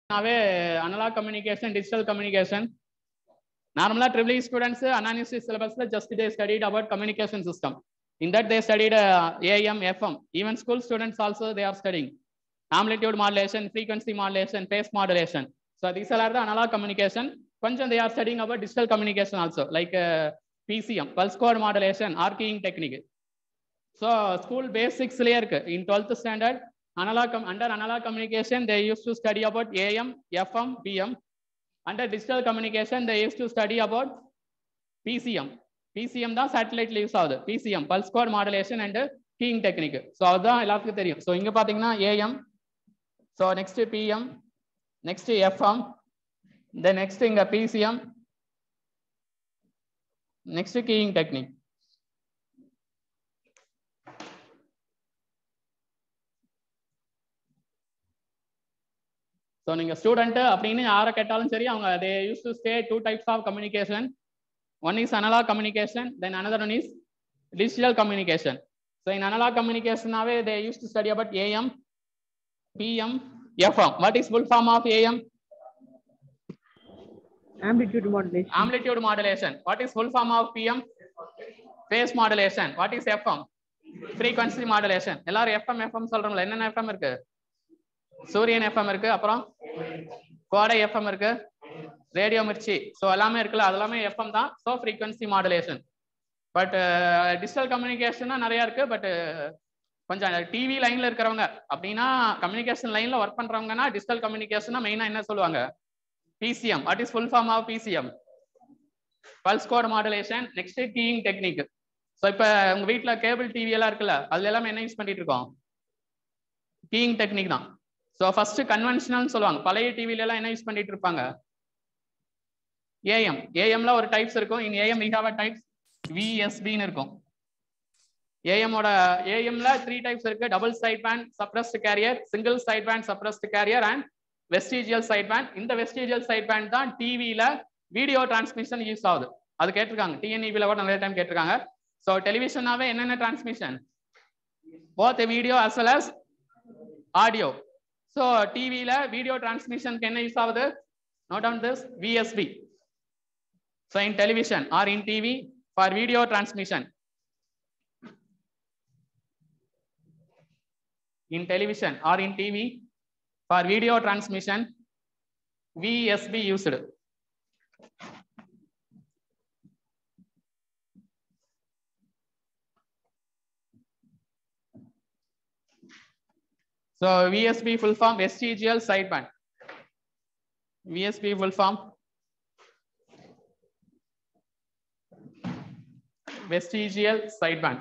நாவே analogue communication digital communication நார்மலா triple students analysis சிலபஸ்ல just they studied about communication system in that they studied AM FM even school students also they are studying amplitude modulation frequency modulation phase modulation so these are the analogue communication கொஞ்சம் they are studying about digital communication also like PCM pulse code modulation ஆர்கிங் technique so school பேசிக்ஸ்லயே இருக்கு in twelfth standard analog com- under analog communication they used to study about am fm pm under digital communication they used to study about pcm pcm தான் சேட்டலைட்ல use ஆகுது pcm pulse code modulation and keying technique so அதுதான் எல்லாத்துக்கும் தெரியும் so இங்க பாத்தீங்கன்னா am so next pm next fm then next இங்க pcm next keying technique so நீங்க ஸ்டூடெண்ட் அப்படின்னு யாரை கேட்டாலும் சரி அவங்க they use to study two types of communication one is analogue communication then another one is digital communication so in analogue கம்யூனிகேஷனாவே they use to study about AM PM FM what is full form of AM amplitude modulation amplitude modulation what is full form of pm phase modulation what is fm frequency modulation எல்லாரும் fm fm சொல்றோம்ல என்னென்ன fm இருக்கு சூரியன் FM இருக்கு அப்புறம் கோடை FM இருக்கு radio Mirchi so எல்லாமே இருக்குல்ல அது எல்லாமே எஃப்எம் தான் so frequency modulation but digital communication நிறைய இருக்கு பட் கொஞ்சம் டிவி லைன்ல இருக்கிறவங்க அப்படின்னா கம்யூனிகேஷன் லைன்ல ஒர்க் பண்றவங்கன்னா டிஜிட்டல் கம்யூனிகேஷனா மெயினா என்ன சொல்லுவாங்க PCM what is full form of PCM pulse code modulation next keying technique so இப்போ உங்க வீட்டில் கேபிள் டிவி எல்லாம் இருக்குல்ல அதுல எல்லாமே என்ன யூஸ் பண்ணிட்டு இருக்கோம் கீயிங் டெக்னிக் தான் ஸோ ஃபர்ஸ்ட் கன்வென்ஷனல் சொல்லுவாங்க பழைய டிவில எல்லாம் என்ன யூஸ் பண்ணிட்டு இருப்பாங்க ஏஎம் ஏஎம்ல ஒரு டைப்ஸ் இருக்கும் in AM we have a types விஎஸ்பின்னு இருக்கும் ஏஎம்மோட ஏஎம்ல த்ரீ டைப்ஸ் இருக்கு double side band suppressed carrier single side band suppressed carrier and vestigial side band இந்த வெஸ்டிஜியல் சைட் பேண்ட் தான் டிவியில வீடியோ டிரான்ஸ்மிஷன் யூஸ் ஆகுது அது கேட்டிருக்காங்க டிஎன்இபில கூட நிறைய டைம் கேட்டிருக்காங்க ஸோ டெலிவிஷனாவே என்னென்ன transmission both video as well as audio so டிவியில வீடியோ டிரான்ஸ்மிஷனுக்கு என்ன யூஸ் ஆகுது note down this VSB so in television or in TV for video transmission in television or in TV for video transmission VSB used So VSB full form vestigial sideband. VSB full form vestigial sideband.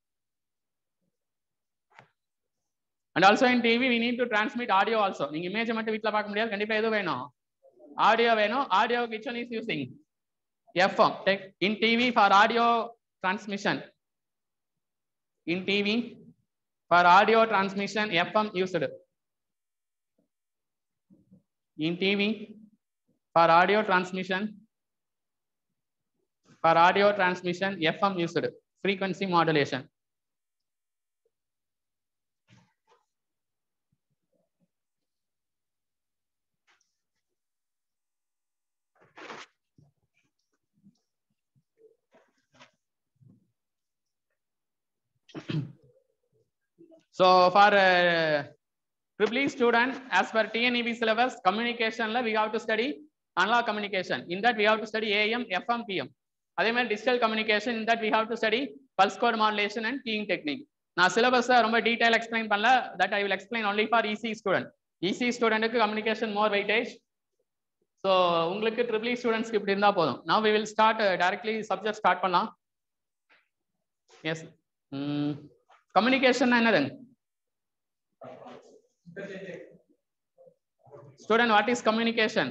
And also in TV we need to transmit audio also. நீங்க image மட்டும் வீட்ல பார்க்க முடியாது கண்டிப்பா எது வேணும் audio வேணும் audio which one is using FM in TV for audio transmission in TV for audio transmission fm used in tv for audio transmission for audio transmission fm used frequency modulation So for uh, triple E student, as per TNEB syllabus, communication we have to study analog communication. In that we have to study AM, FM, PM. அதே மாதிரி digital communication in that we have to study pulse code modulation and keying technique நான் சிலபஸை ரொம்ப detail explain பண்ணல that I will explain only for EC student EC ஸ்டூடெண்ட்டுக்கு communication more weightage so உங்களுக்கு triple E ஸ்டூடெண்ட்ஸ்க்கு இப்படி இருந்தால் போதும் நான் we will start directly subject start பண்ணலாம் எஸ் கம்யூனிகேஷன் என்னதுங்க Student, what is communication?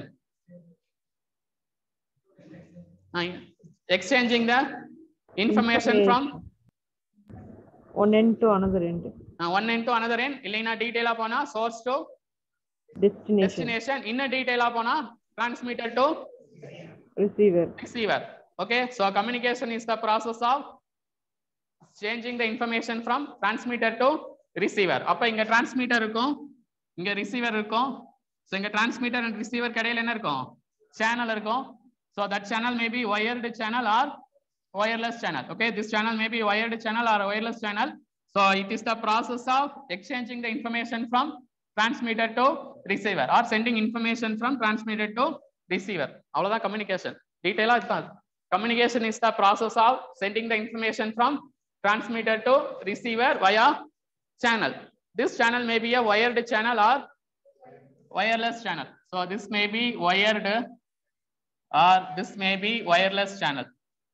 Uh, exchanging the information from one end to another end uh, one end to another end. இல்லைன்னா டீடைலா போனா source to destination destination. இன்னும் டீடைலா போனா transmitter to receiver receiver. Okay, so communication is the process of changing the information from transmitter to receiver. அப்ப இங்க transmitter இருக்கும் இங்க receiver இருக்கும் so இங்க டிரான்ஸ்மிட்டர் அண்ட் ரிசீவர் இடையில என்ன இருக்கும் சேனல் இருக்கும் so that channel may be wired channel or wireless channel okay this channel may be wired channel or wireless channel so it is the process of exchanging the information from transmitter to receiver or sending information from transmitter to receiver அவ்வளவுதான் communication detail ஆ இதுதான் communication is the process of sending the information from transmitter to receiver via channel this channel may be a wired channel or wireless channel so this may be wired or this may be wireless channel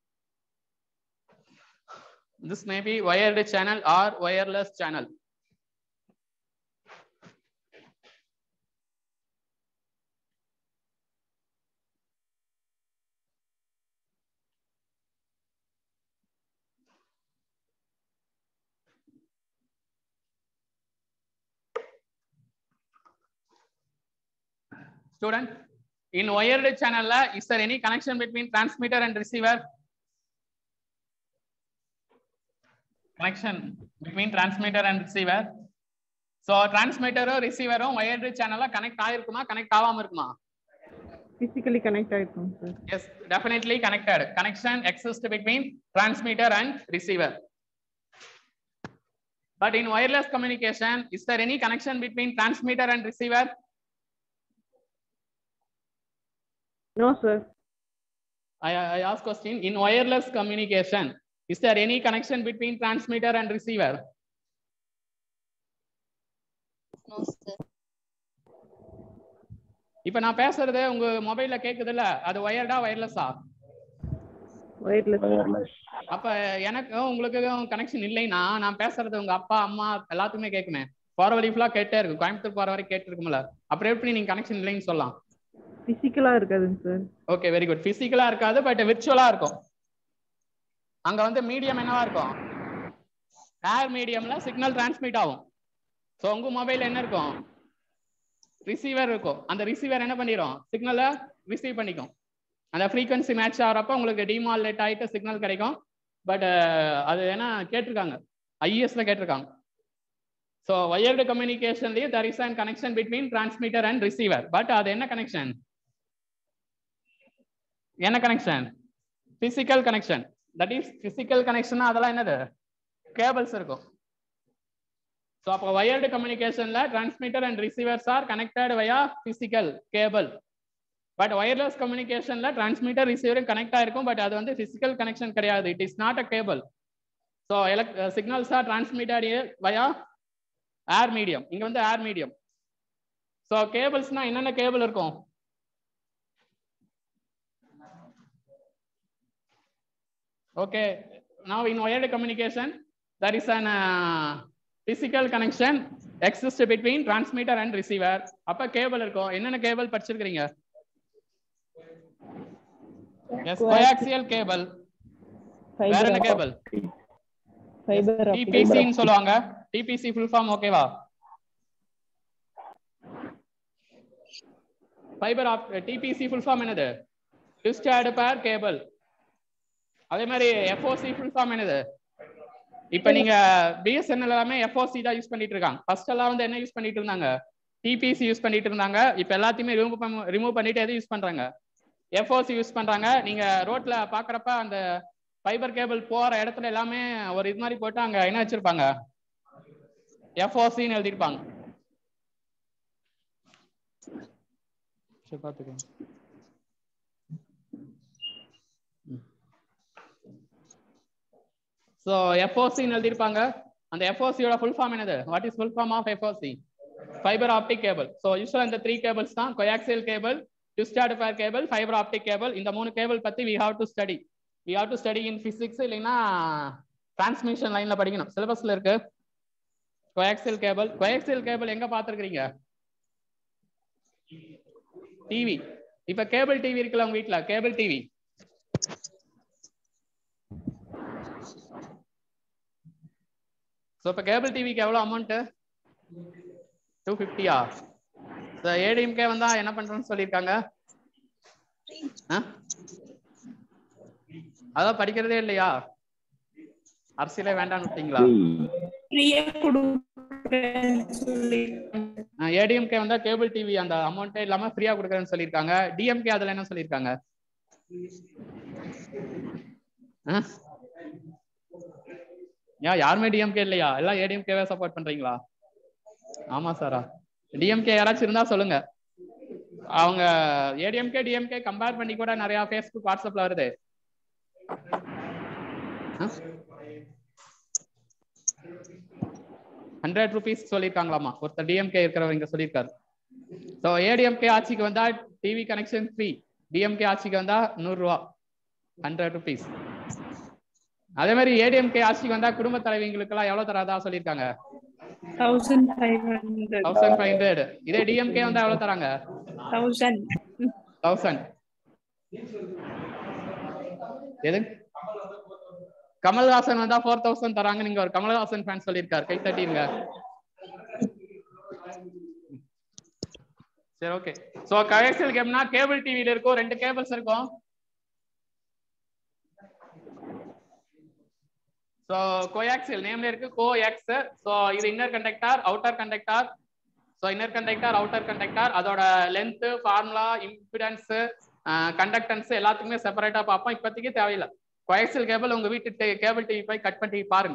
this may be wired channel or wireless channel. Student, in wired channel, is there any connection between transmitter and receiver? connection between transmitter and receiver. So transmitter receiver wired channel connect ஆயிருக்குமா connect ஆகாம இருக்குமா physically connect ஆயிருக்கும் sir Yes, definitely connected. Connection exists between transmitter and receiver. But in wireless communication, is there any connection between transmitter and receiver? no sir I, I ask question, in wireless communication, is there any connection between transmitter and receiver? No, sir. இப்ப நான் பேசுறது உங்க மொபைல்ல கேக்குதுல்ல அது வயர்டா வயர்லெஸ்ஸா wireless அப்ப எனக்கும் உங்களுக்கும் connection இல்லைன்னா நான் பேசுறது உங்க அப்பா அம்மா எல்லாத்துக்குமே கேட்குமே போற வழி ஃபுல்லா கேட்டே இருக்கு கோயம்புத்தூர் போற வரை கேட்டு இருக்கும்ல அப்புறம் எப்படி நீங்க கனெக்ஷன் இல்லைன்னு சொல்லலாம் physical ஆ இருக்காதுங்க சார் ஓகே வெரி குட் பிசிக்கலா இருக்காது பட் விர்ச்சுவலா இருக்கும் அங்க வந்து மீடியம் என்னவா இருக்கும் ஏர் மீடியம்ல சிக்னல் டிரான்ஸ்மிட் ஆகும் ஸோ உங்க மொபைல் என்ன இருக்கும் ரிசீவர் இருக்கும் அந்த ரிசீவர் என்ன பண்ணிடும் சிக்னலை ரிசீவ் பண்ணிக்கும் அந்த ஃப்ரீக்வன்சி மேட்ச் ஆகிறப்ப உங்களுக்கு டிமாலேட் ஆகிட்டு சிக்னல் கிடைக்கும் பட் அது என்ன கேட்டிருக்காங்க ஐஎஸ்ல கேட்டிருக்காங்க ஸோ வயர்டு கம்யூனிகேஷன்லயே there is an connection between transmitter and receiver but அது என்ன கனெக்ஷன் என்ன connection physical connection that is physical connection அதெல்லாம் என்னது கேபிள்ஸ் இருக்கும் ஸோ அப்போ வயர்டு கம்யூனிகேஷன்ல transmitter and receivers are connected via physical cable but wireless கம்யூனிகேஷன்ல டிரான்ஸ்மிட்டர் ரிசீவரும் கனெக்ட் ஆயிருக்கும் பட் அது வந்து பிசிக்கல் கனெக்ஷன் கிடையாது it is not a cable so electric signals are transmitted via air medium இங்க வந்து ஏர் மீடியம் ஸோ கேபிள்ஸ்னா என்னென்ன கேபிள் இருக்கும் Okay, now in wired communication, there is an uh, physical connection exists between transmitter and receiver. அப்ப cable இருக்கும் என்னென்ன cable படிச்சிருக்கீங்க S coaxial cable வேற என்ன கேபிள் fiber optic டிபிசின்னு சொல்லுவாங்க டிபிசி ஃபுல் ஃபார்ம் ஓகேவா fibre of DPC full form என்னது டிஸ்சார்ஜ் பேர் கேபிள் அதே மாதிரி எஃப்ஓசி ஃபுல் ஃபார்ம் என்னது இப்போ நீங்க பிஎஸ்என்எல் எல்லாமே எஃப்ஓசி தான் யூஸ் பண்ணிட்டு இருக்காங்க ஃபர்ஸ்ட் எல்லாம் வந்து என்ன யூஸ் பண்ணிட்டு இருந்தாங்க டிபிசி யூஸ் பண்ணிட்டு இருந்தாங்க இப்போ எல்லாத்தையுமே ரிமூவ் ரிமூவ் பண்ணிட்டு எது யூஸ் பண்றாங்க எஃப்ஓசி யூஸ் பண்றாங்க நீங்க ரோட்ல பாக்குறப்ப அந்த ஃபைபர் கேபிள் போற இடத்துல எல்லாமே ஒரு இது மாதிரி போட்டு அங்க என்ன வச்சிருப்பாங்க எஃப்ஓசின்னு எழுதிருப்பாங்க சரி பாத்துக்கோங்க ஸோ எஃப்ஓசின்னு எழுதியிருப்பாங்க அந்த எஃப்ஓசியோட ஃபுல் ஃபார்ம் என்னது what is full form of FOC fibre optic cable so யூஸ்வலாக இந்த த்ரீ கேபிள்ஸ் தான் coaxial cable discharge pair cable fibre optic cable இந்த மூணு கேபிள் பத்தி we have to study we have to study in physics இல்லைன்னா transmission லைன்ல படிக்கணும் சிலபஸ்ல இருக்கு கொயாக்சியல் கேபிள் கொயாக்சியல் கேபிள் எங்க பார்த்துருக்கீங்க டிவி இப்ப கேபிள் டிவி இருக்குல்ல உங்க வீட்ல கேபிள் டிவி ஸோ இப்போ கேபிள் டிவிக்கு எவ்வளோ அமௌண்ட்டு டூ ஃபிஃப்டியா ஸோ ஏடிஎம்கே வந்தா என்ன பண்றோம்னு சொல்லியிருக்காங்க ஆ? அதான் படிக்கிறதே இல்லையா அரசியலே வேண்டாம்னு விட்டீங்களா ஃப்ரீயா கொடுக்குறேன்னு சொல்லி ஏடிஎம்கே வந்தா கேபிள் டிவி அந்த அமௌண்ட்டே இல்லாம ஃப்ரீயா கொடுக்குறேன்னு சொல்லியிருக்காங்க டிஎம்கே அதுல என்ன சொல்லியிருக்காங்க ஆ? ஏன் யாருமே டிஎம்கே இல்லையா எல்லாம் ஏடிஎம்கேவே சப்போர்ட் பண்றீங்களா ஆமா சாரா டிஎம்கே யாராச்சும் இருந்தா சொல்லுங்க அவங்க ஏடிஎம்கே டிஎம்கே கம்பேர் பண்ணி கூட நிறைய ஃபேஸ்புக் வாட்ஸ்அப்ல வருது ஹண்ட்ரட் ருபீஸ் சொல்லியிருக்காங்களாமா ஒருத்தர் டிஎம்கே இருக்கிறவர் இங்க சொல்லியிருக்காரு ஸோ ஏடிஎம்கே ஆட்சிக்கு வந்தா டிவி கனெக்ஷன் ஃப்ரீ டிஎம்கே ஆட்சிக்கு வந்தா நூறு ரூபா ஹண்ட்ரட் ருபீஸ் அதே மாதிரி ஏடிஎம்கே ஆட்சிக்கு வந்தா குடும்ப தலைவிங்களுக்கு எல்லாம் எவ்வளவு தராதா சொல்லியிருக்காங்க thousand five hundred thousand five hundred இதே டிஎம்கே வந்தா எவ்வளவு தராங்க thousand தௌசண்ட் எது கமல்ஹாசன் வந்தா ஃபோர் தௌசண்ட் தராங்க நீங்க ஒரு கமல்ஹாசன் ஃபேன் சொல்லியிருக்காரு கை தட்டிருங்க சரி ஓகே சோ கயக்சல் கேம்னா கேபிள் டிவில இருக்கும் ரெண்டு கேபிள்ஸ் இருக்கும் சோ கோயாக்சில் நேம்ல இருக்கு கோ எக்ஸ் சோ இது inner conductor outer conductor so inner conductor outer conductor அதோட லென்த் ஃபார்முலா இம்பிடன்ஸ் கண்டக்டன்ஸ் எல்லாத்துக்குமே செப்பரேட்டா பார்ப்போம் இப்போதைக்கு தேவையில்லை கோயக்சல் கேபிள் உங்க வீட்டு கேபிள் டிவி போய் கட் பண்ணி பாருங்க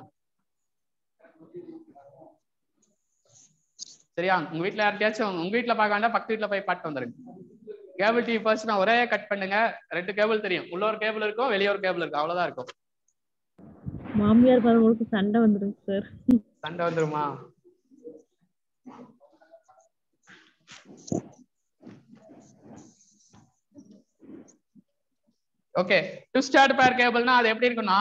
சரியா உங்க வீட்ல யார்கிட்டயாச்சும் உங்க வீட்ல பார்க்க வேண்டாம் பக்கத்து வீட்ல போய் பாட்டு வந்துருங்க கேபிள் டிவி ஃபர்ஸ்ட் நான் ஒரே கட் பண்ணுங்க ரெண்டு கேபிள் தெரியும் உள்ள ஒரு கேபிள் இருக்கும் வெளியே ஒரு கேபிள் இருக்கும் அவ்வளவுதான் இருக்கும் மாமியார் மருமகளுக்கு சண்டை வந்துருங்க சார் சண்டை வந்துருமா ஓகே டு ஸ்டார்ட் பேர் கேபிள்னா அது எப்படி இருக்கும்னா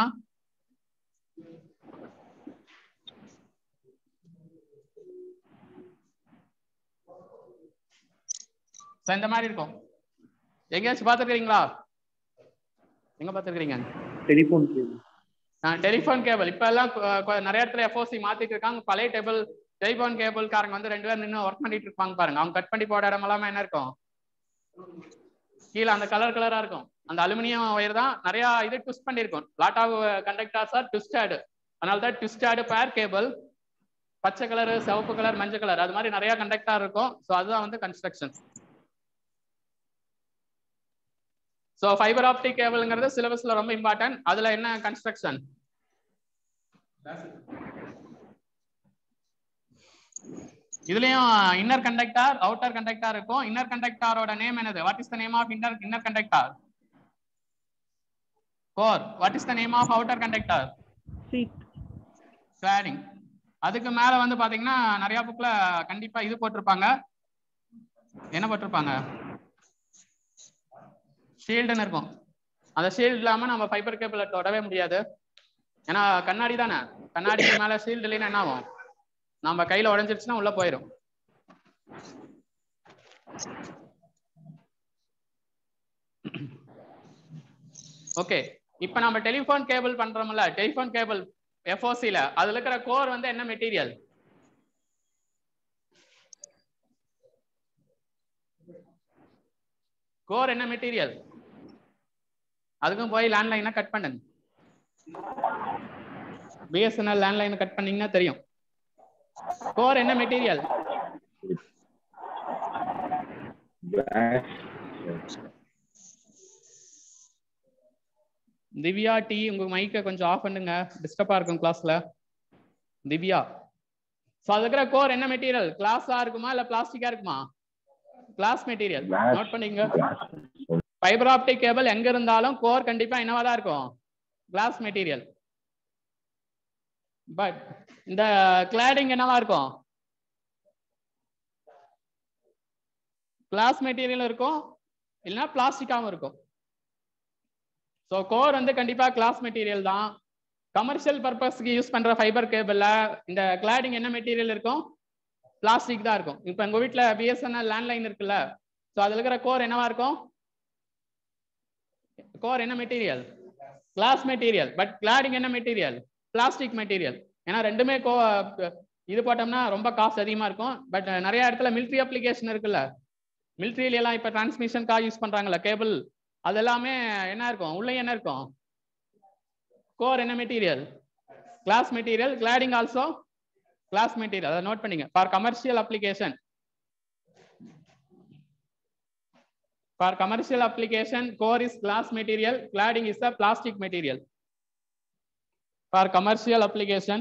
So, இந்த மாதிரி இருக்கும் எங்கேயாச்சும் பார்த்துருக்கீங்களா எங்க பார்த்துருக்கீங்க டெலிஃபோன் கேபிள் டெலிஃபோன் கேபிள் இப்ப எல்லாம் கொ- கொ- நிறைய இடத்துல எஃப்ஓசி மாத்திட்டு இருக்காங்க பழைய டேபிள் டெலிஃபோன் கேபிள் காரங்க வந்து ரெண்டு பேரும் நின்று ஒர்க் பண்ணிட்டு இருப்பாங்க பாருங்க அவங்க கட் பண்ணி போட இடம் எல்லாமே என்ன இருக்கும் கீழே அந்த கலர் கலரா இருக்கும் அந்த அலுமினியம் ஒயர் தான் நிறைய இது ட்விஸ்ட் பண்ணிருக்கும் lot of conductors are twisted அதனால தான் ட்விஸ்டட் பேர் கேபிள் பச்சை கலர் சிவப்பு கலர் மஞ்சள் கலர் அது மாதிரி நிறைய கண்டக்டர் இருக்கும் ஸோ அதுதான் வந்து கன்ஸ்ட்ரக்ஷன் ஸோ ஃபைபர் ஆப்டிக் கேபிள்ங்கிறது சிலபஸ்ல ரொம்ப இம்பார்ட்டன்ட் அதுல என்ன கன்ஸ்ட்ரக்ஷன் இதுலயும் இன்னர் கண்டக்டர் அவுட்டர் கண்டக்டர் இருக்கும் இன்னர் கண்டக்டரோட நேம் என்னது what is the name of inner inner conductor core what is the name of outer conductor seat cladding அதுக்கு மேல வந்து பாத்தீங்கன்னா நிறைய புக்ல கண்டிப்பா இது போட்டிருப்பாங்க என்ன போட்டிருப்பாங்க ஷீல்டுன்னு இருக்கும் அந்த ஷீல்டு இல்லாம நம்ம ஃபைபர் கேபிள தொடவே முடியாது ஏன்னா கண்ணாடி தானே கண்ணாடிக்கு மேல ஷீல்டு இல்லைன்னா என்ன ஆகும் நம்ம கையில உடைஞ்சிருச்சுன்னா உள்ள போயிடும் ஓகே இப்போ நம்ம டெலிஃபோன் கேபிள் பண்றோம்ல டெலிஃபோன் கேபிள் எஃப்ஓசில அதுல இருக்கிற கோர் வந்து என்ன மெட்டீரியல் கோர் என்ன மெட்டீரியல் அதுக்கும் போய் லேண்ட்லைனை கட் பண்ணுங்க பிஎஸ்என்எல் லேண்ட்லைனை கட் பண்ணீங்கன்னா தெரியும் கோர் என்ன மெட்டீரியல் திவ்யா டி உங்க மைக்கை கொஞ்சம் ஆஃப் பண்ணுங்க டிஸ்டர்பா இருக்கும் கிளாஸ்ல திவ்யா ஸோ அது இருக்கிற கோர் என்ன மெட்டீரியல் கிளாஸா இருக்குமா இல்ல பிளாஸ்டிக்கா இருக்குமா கிளாஸ் மெட்டீரியல் நோட் பண்ணிங்க ஃபைபர் ஆப்டிக் கேபிள் எங்க இருந்தாலும் கோர் கண்டிப்பா என்னவா தான் இருக்கும் கிளாஸ் மெட்டீரியல் பட் இந்த கிளாடிங் என்னவா இருக்கும் கிளாஸ் மெட்டீரியல் இருக்கும் இல்லைன்னா பிளாஸ்டிக்காவும் இருக்கும் ஸோ கோர் வந்து கண்டிப்பா கிளாஸ் மெட்டீரியல் தான் கமர்ஷியல் பர்பஸ்க்கு யூஸ் பண்ற ஃபைபர் கேபிள்ல இந்த கிளாடிங் என்ன மெட்டீரியல் இருக்கும் பிளாஸ்டிக் தான் இருக்கும் இப்போ எங்க வீட்ல பிஎஸ்என்எல் லேண்ட்லைன் இருக்குல்ல ஸோ அதுல இருக்கிற கோர் என்னவா இருக்கும் கோர் என்ன material glass material but cladding என்ன மெட்டீரியல் பிளாஸ்டிக் மெட்டீரியல் ஏன்னா ரெண்டுமே கோ இது போட்டோம்னா ரொம்ப காஸ்ட் அதிகமா இருக்கும் பட் நிறைய இடத்துல மிலிட்ரி அப்ளிகேஷன் இருக்குல்ல மிலிட்ரியில எல்லாம் இப்ப டிரான்ஸ்மிஷன்காக யூஸ் பண்றாங்கல்ல கேபிள் அது எல்லாமே என்ன இருக்கும் உள்ள என்ன இருக்கும் கோர் என்ன material glass material cladding also glass material அதை நோட் பண்ணிங்க for commercial application For commercial application, core is glass material, cladding is a plastic material. For commercial application,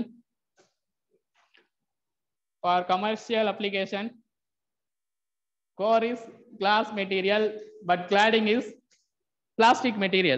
for commercial application, core is glass material, but cladding is plastic material.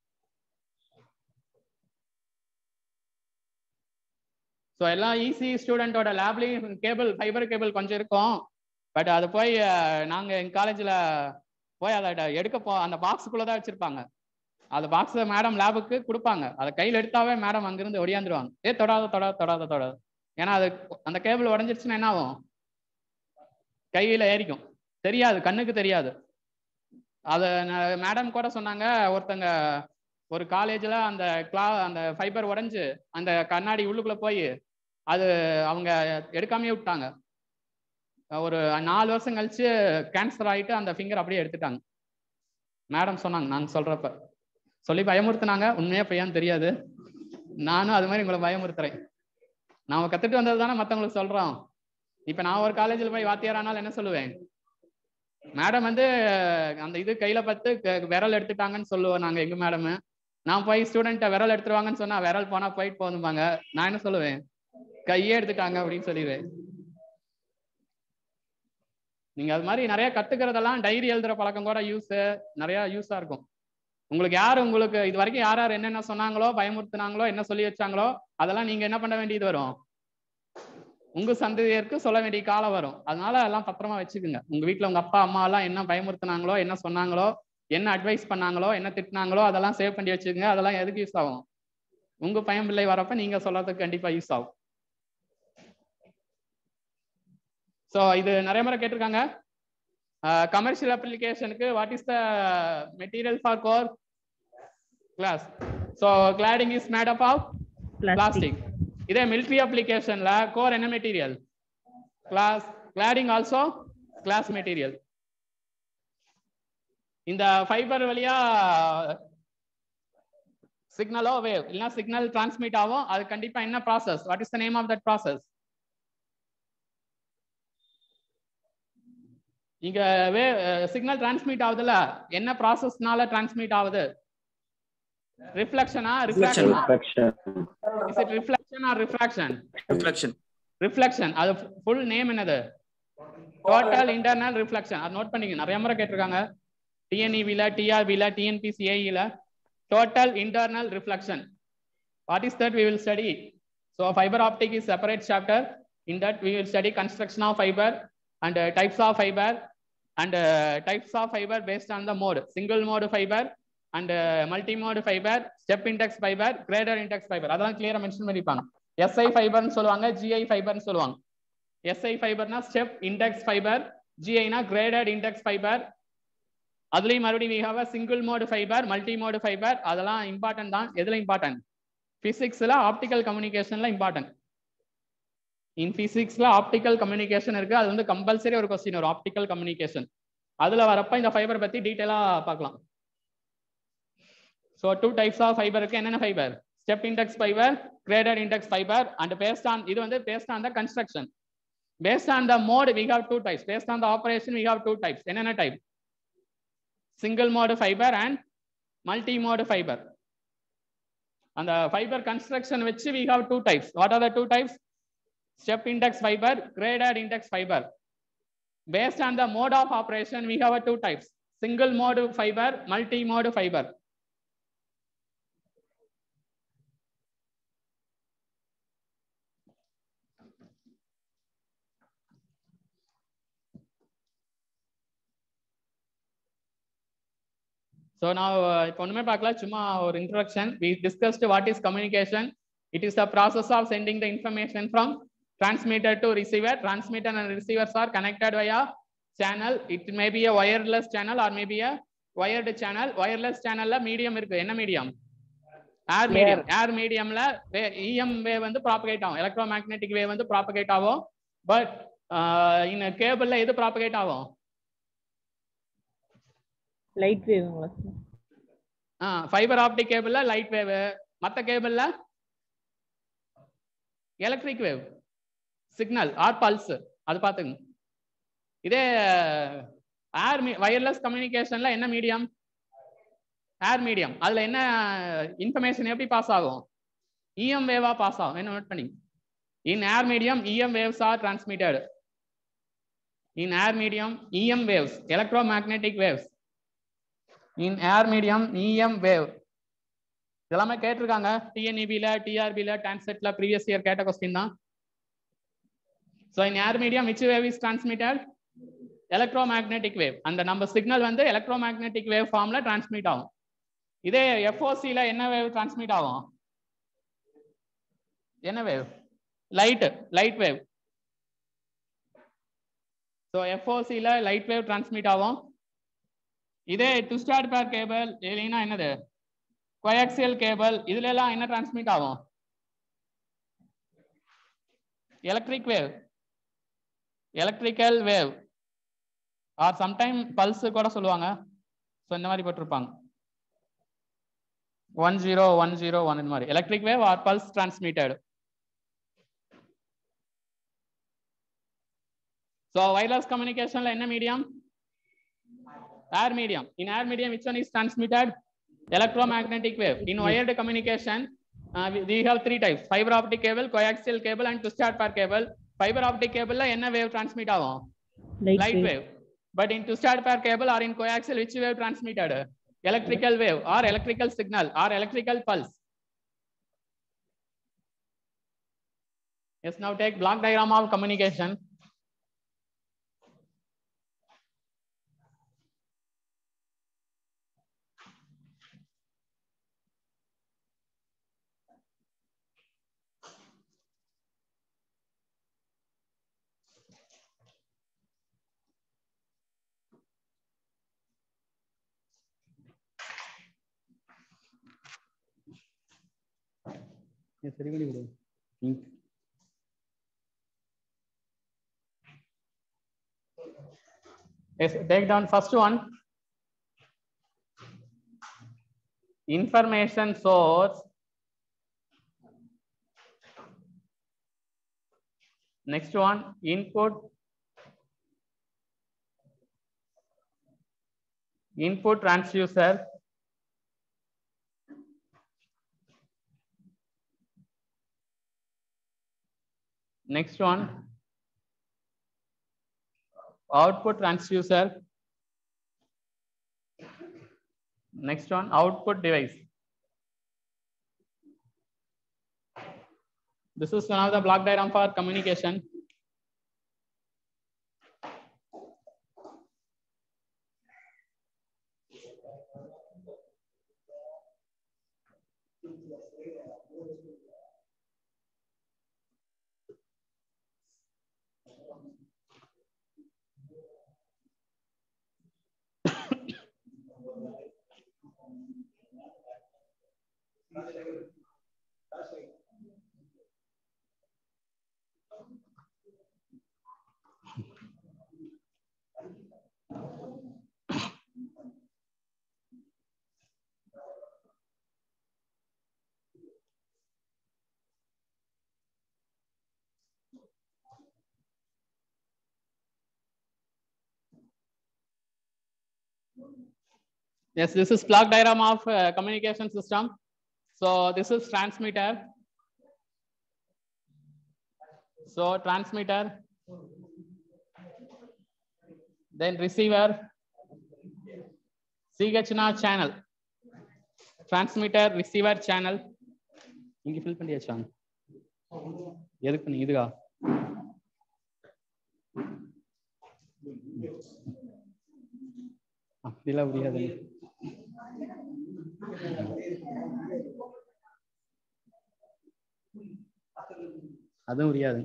So எல்லாம் EC ஸ்டூடெண்ட்டோட லேப்லேயும் cable fibre cable கொஞ்சம் இருக்கும் but அது போய் அஹ், நாங்க எங்க காலேஜ்ல போய் அதை எடுக்க போ அந்த பாக்ஸுக்குள்ள தான் வச்சிருப்பாங்க அந்த பாக்ஸை மேடம் லேபுக்கு கொடுப்பாங்க அதை கையில் எடுத்தாவே மேடம் அங்கிருந்து ஒடியாந்துருவாங்க ஏ தொடாத தொடாத தொடாத தொடாத ஏன்னா அது அந்த கேபிள் உடஞ்சிருச்சுன்னா என்ன ஆகும் கையில ஏறிக்கும் தெரியாது கண்ணுக்கு தெரியாது அதை மேடம் கூட சொன்னாங்க ஒருத்தங்க ஒரு காலேஜ்ல அந்த கிளா அந்த ஃபைபர் உடைஞ்சு அந்த கண்ணாடி உள்ளுக்குள்ள போய் அது அவங்க எடுக்காமே விட்டாங்க ஒரு நாலு வருஷம் கழிச்சு கேன்சர் ஆயிட்டு அந்த ஃபிங்கர் அப்படியே எடுத்துட்டாங்க மேடம் சொன்னாங்க நான் சொல்றப்ப சொல்லி பயமுறுத்துனாங்க உண்மையா பையன் தெரியாது நானும் அது மாதிரி உங்களை பயமுறுத்துறேன் நாம கத்துட்டு வந்தது தானே மத்தவங்களுக்கு சொல்றோம் இப்ப நான் ஒரு காலேஜில் போய் வாத்தியாரானாலும் என்ன சொல்லுவேன் மேடம் வந்து அந்த இது கையில பத்து க- விரல் எடுத்துட்டாங்கன்னு சொல்லுவோம் நாங்க எங்க மேடம் நான் போய் ஸ்டூடெண்ட்டை விரல் எடுத்துருவாங்கன்னு சொன்னா விரல் போனா போயிட்டு போகணும்பாங்க நான் என்ன சொல்லுவேன் கையே எடுத்துட்டாங்க அப்படின்னு சொல்லிடுவேன் நீங்க அது மாதிரி நிறைய கத்துக்கிறதெல்லாம் டைரி எழுதுற பழக்கம் கூட யூஸ் நிறைய யூஸா இருக்கும் உங்களுக்கு யார் உங்களுக்கு இது வரைக்கும் யார் யார் என்னென்ன சொன்னாங்களோ பயமுறுத்துனாங்களோ என்ன சொல்லி வச்சாங்களோ அதெல்லாம் நீங்க என்ன பண்ண வேண்டியது வரும் உங்க சந்ததியருக்கு சொல்ல வேண்டிய காலம் வரும் அதனால எல்லாம் பத்திரமா வச்சுக்குங்க உங்க வீட்ல உங்க அப்பா அம்மா எல்லாம் என்ன பயமுறுத்துனாங்களோ என்ன சொன்னாங்களோ என்ன அட்வைஸ் பண்ணாங்களோ என்ன திட்டினாங்களோ அதெல்லாம் சேவ் பண்ணி வச்சுக்கோங்க அதெல்லாம் எதுக்கு யூஸ் ஆகும் உங்க பையன் பிள்ளை வரப்ப நீங்க சொல்றதுக்கு கண்டிப்பா யூஸ் ஆகும் ஸோ இது நிறைய முறை கேட்டிருக்காங்க கமர்ஷியல் அப்ளிகேஷனுக்கு what is the material for core glass so cladding is made up of plastic plastic இதே மிலிட்ரி அப்ளிகேஷன்ல கோர் என்ன material glass cladding also glass material இந்த ஃபைபர் வழியா சிக்னலோ வேவ் இல்லைன்னா சிக்னல் டிரான்ஸ்மிட் ஆகும் அது கண்டிப்பா என்ன process what is the name of that process இங்க வே சிக்னல் டிரான்ஸ்மிட் ஆகுதுல என்ன ப்ராசஸ்னால டிரான்ஸ்மிட் ஆகுது ரிஃப்ளெக்ஷனா ரிஃப்ளெக்ஷனா is it reflection or refraction reflection reflection அது ஃபுல் நேம் என்னது டோட்டல் இன்டர்னல் ரிஃப்ளெக்ஷன் அது நோட் பண்ணிக்க நிறைய முறை கேட்டிருக்காங்க டிஎன்இவில டிஆர்பில டிஎன்பிசிஏஇல total internal reflection what is that we will study so fibre optic is separate chapter in that we will study construction of fibre and types of fibre and types of fibre based on the mode single mode fibre and multi mode fibre step index fibre graded index fibre அதெல்லாம் கிளியரா mention பண்ணிருப்பாங்க SI ஃபைபர்னு சொல்லுவாங்க GI ஃபைபர்னு சொல்லுவாங்க SI ஃபைபர்னா step index fibre ஜிஐனா graded index fibre அதுலயும் மறுபடியும் we have a single mode fibre multi mode fibre அதெல்லாம் இம்பார்ட்டன்ட் தான் எதுல இம்பார்ட்டன்ட் பிசிக்ஸ்ல ஆப்டிக்கல் கம்யூனிகேஷன்ல இம்பார்ட்டன்ட் இன் பிசிக்ஸ்ல ஆப்டிக்கல் கம்யூனிகேஷன் இருக்கு அது வந்து கம்பல்சரி ஒரு கொஸ்டின் வரும் ஆப்டிக்கல் கம்யூனிகேஷன் அதுல வரப்ப இந்த ஃபைபர் பத்தி டீட்டெயிலா பார்க்கலாம் so two types of fibre இருக்கு என்னென்ன fibre step index fibre graded index fibre and based on இது வந்து based on the construction based on the mode we have two types based on the operation we have two types என்னென்ன type single mode fibre and multi mode fibre அந்த fibre construction வச்சு we have two types what are the two types step index fibre graded index fibre based on the mode of operation we have a two types single mode fiber multi mode fiber so now uh, இப்போ ஒண்ணுமே பார்க்கல சும்மா ஒரு introduction we discussed what is communication it is the process of sending the information from transmitter to receiver transmitter and receivers are connected via channel it may be a wireless channel or maybe a wired channel wireless channelல medium இருக்கு என்ன medium air medium air mediumல EM wave வந்து propagate ஆகும் electromagnetic wave வந்து propagate ஆகும் but in கேபிள்ல எது propagate ஆகும் light வேவுங்களா sir fibre optic கேபிள்ல லைட் வேவ் மத்த கேபிள்ல electric wave signal or pulse அது பாத்துங்க இதே ஏர் வயர்லெஸ் கம்யூனிகேஷன்ல என்ன மீடியம் ஏர் மீடியம் அதுல என்ன இன்ஃபர்மேஷன் எப்படி பாஸ் ஆகும் இஎம் வேவா பாஸ் ஆகும் என்ன நோட் பண்ணி in air medium EM waves are transmitted in air medium EM waves electromagnetic waves in air medium EM wave இதெல்லாமே கேட்டிருக்காங்க டிஎன்இபில டிஆர்பில டான்செட்ல ப்ரீவியஸ் இயர் கேட்ட கொஸ்டின் தான் so in air medium which wave is transmitted electromagnetic wave அந்த நம்ம signal வந்து எலக்ட்ரோமேக்னெட்டிக் வேவ் ஃபார்ம்ல டிரான்ஸ்மிட் ஆகும் இதே எஃப்ஓசில என்ன வேவ் டிரான்ஸ்மிட் ஆகும் என்ன wave light light wave so எஃப்ஓசில லைட் வேவ் டிரான்ஸ்மிட் ஆகும் இதே டுஸ்டார் பேர் கேபிள் இல்லைன்னா என்னது கோயாக்சியல் கேபிள் இதுல எல்லாம் என்ன டிரான்ஸ்மிட் ஆகும் electric wave electrical wave or sometime pulse கூட சொல்லுவாங்க ஸோ இந்த மாதிரி போட்டிருப்பாங்க one zero one zero one இந்த மாதிரி electric wave or pulse transmitted so wireless கம்யூனிகேஷன்ல என்ன medium air medium in air medium which one is transmitted electromagnetic wave. In wired communication, uh, we, we have three types: fiber optic cable, coaxial cable, and twisted pair cable. Fiber optic cable la enna wave transmit ஆகும் light light wave. But in twisted pair cable or in coaxial, which wave transmitted? Electrical wave or electrical signal or electrical pulse. Yes, now take block diagram of communication. சரி பண்ணி கொடு Yes, take down first one. Information source. Next one, input. Input transducer. Next one, output transducer. Next one, output device. This is one of the block diagram for communication. Yes, this is block diagram of uh, communication system. So this is transmitter. So transmitter, then receiver, CHNA channel, transmitter, receiver channel. இங்க fill பண்ணியாச்சா எதுக்கு பண்ணி இதுக்கா அப்படிலாம் முடியாது அதுவும் முடியாது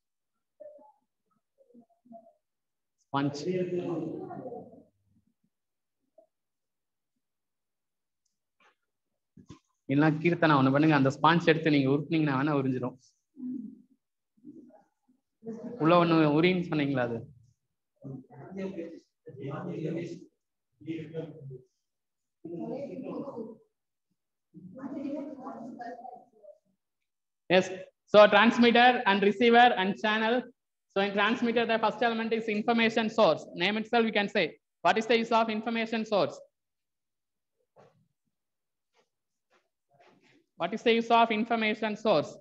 sponge இல்லைன்னா கீர்த்தனா ஒண்ணு பண்ணுங்க அந்த ஸ்பான்ச் எடுத்து நீங்க உருட்டுனீங்கன்னா வேணா உறிஞ்சிரும் உள்ள ஒண்ணு உரின்னு சொன்னீங்களா அது Yes. So transmitter and receiver and channel. So in transmitter, the first element is information source. Name itself, we can say What is the use of information source? What is the use of information source?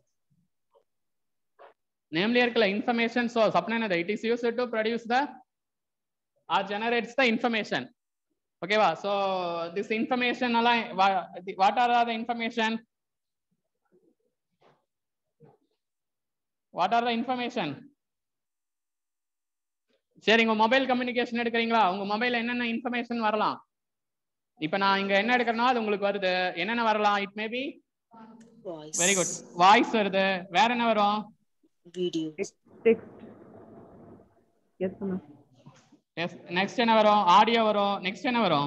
Namely, இருக்குல்ல information source. அப்படின்னா என்னது? It is used to produce the or generates the information. ஓகேவா so this information எல்லாம் what are the information what are the information சரி உங்க mobile communication எடுக்கிறீங்களா உங்க மொபைல்ல என்னென்ன இன்ஃபர்மேஷன் வரலாம் இப்ப நான் இங்க என்ன எடுக்கிறேன்னா அது உங்களுக்கு வருது என்னென்ன வரலாம் it may be Voice. Very good voice வருது வேற என்ன வரும் Video. Text yes ma'am next என்ன வரும் ஆடியோ வரும் நெக்ஸ்ட் என்ன வரும்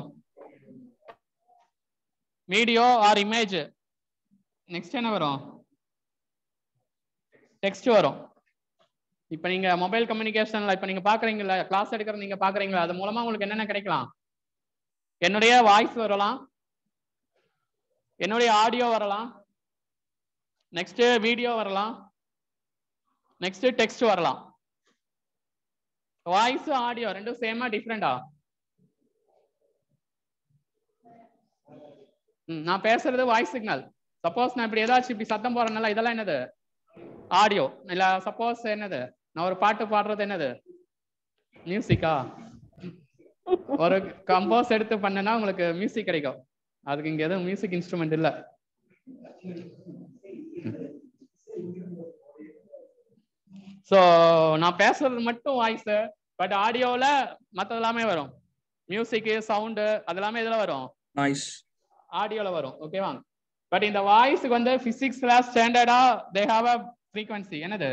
வீடியோ ஆர் இமேஜ் நெக்ஸ்ட் என்ன வரும் டெக்ஸ்ட் வரும் இப்போ நீங்க மொபைல் கம்யூனிகேஷன்ல இப்போ நீங்க பாக்குறீங்கல்ல கிளாஸ் எடுக்கிறது நீங்க பாக்குறீங்களா அது மூலமா உங்களுக்கு என்னென்ன கிடைக்கலாம் என்னுடைய வாய்ஸ் வரலாம் என்னுடைய ஆடியோ வரலாம் நெக்ஸ்ட் வீடியோ வரலாம் நெக்ஸ்ட் டெக்ஸ்ட் வரலாம் வாய்ஸ் ஆடியோ ரெண்டும் சேமா டிஃப்ரெண்டா நான் பேசுறது வாய்ஸ் சிக்னல் சப்போஸ் நான் இப்படி ஏதாச்சும் இப்படி சத்தம் போறேன்னால இதெல்லாம் என்னது ஆடியோ இல்ல சப்போஸ் என்னது நான் ஒரு பாட்டு பாடுறது என்னது மியூசிக்கா ஒரு கம்போஸ் எடுத்து பண்ணனா உங்களுக்கு மியூசிக் கிடைக்கும் அதுக்கு இங்க எதுவும் மியூசிக் இன்ஸ்ட்ருமெண்ட் இல்ல சோ நான் பேசுறது மட்டும் வாய்ஸ் பட் ஆடியோல மத்தது எல்லாமே வரும் மியூசிக் சவுண்டு அதெல்லாமே இதுல வரும் நாய்ஸ் ஆடியோல வரும் ஓகேவா பட் இந்த வாய்ஸ்க்கு வந்து பிசிக்ஸ்ல ஸ்டாண்டர்டா தே ஹாவ் அ ஃப்ரீக்வன்சி என்னது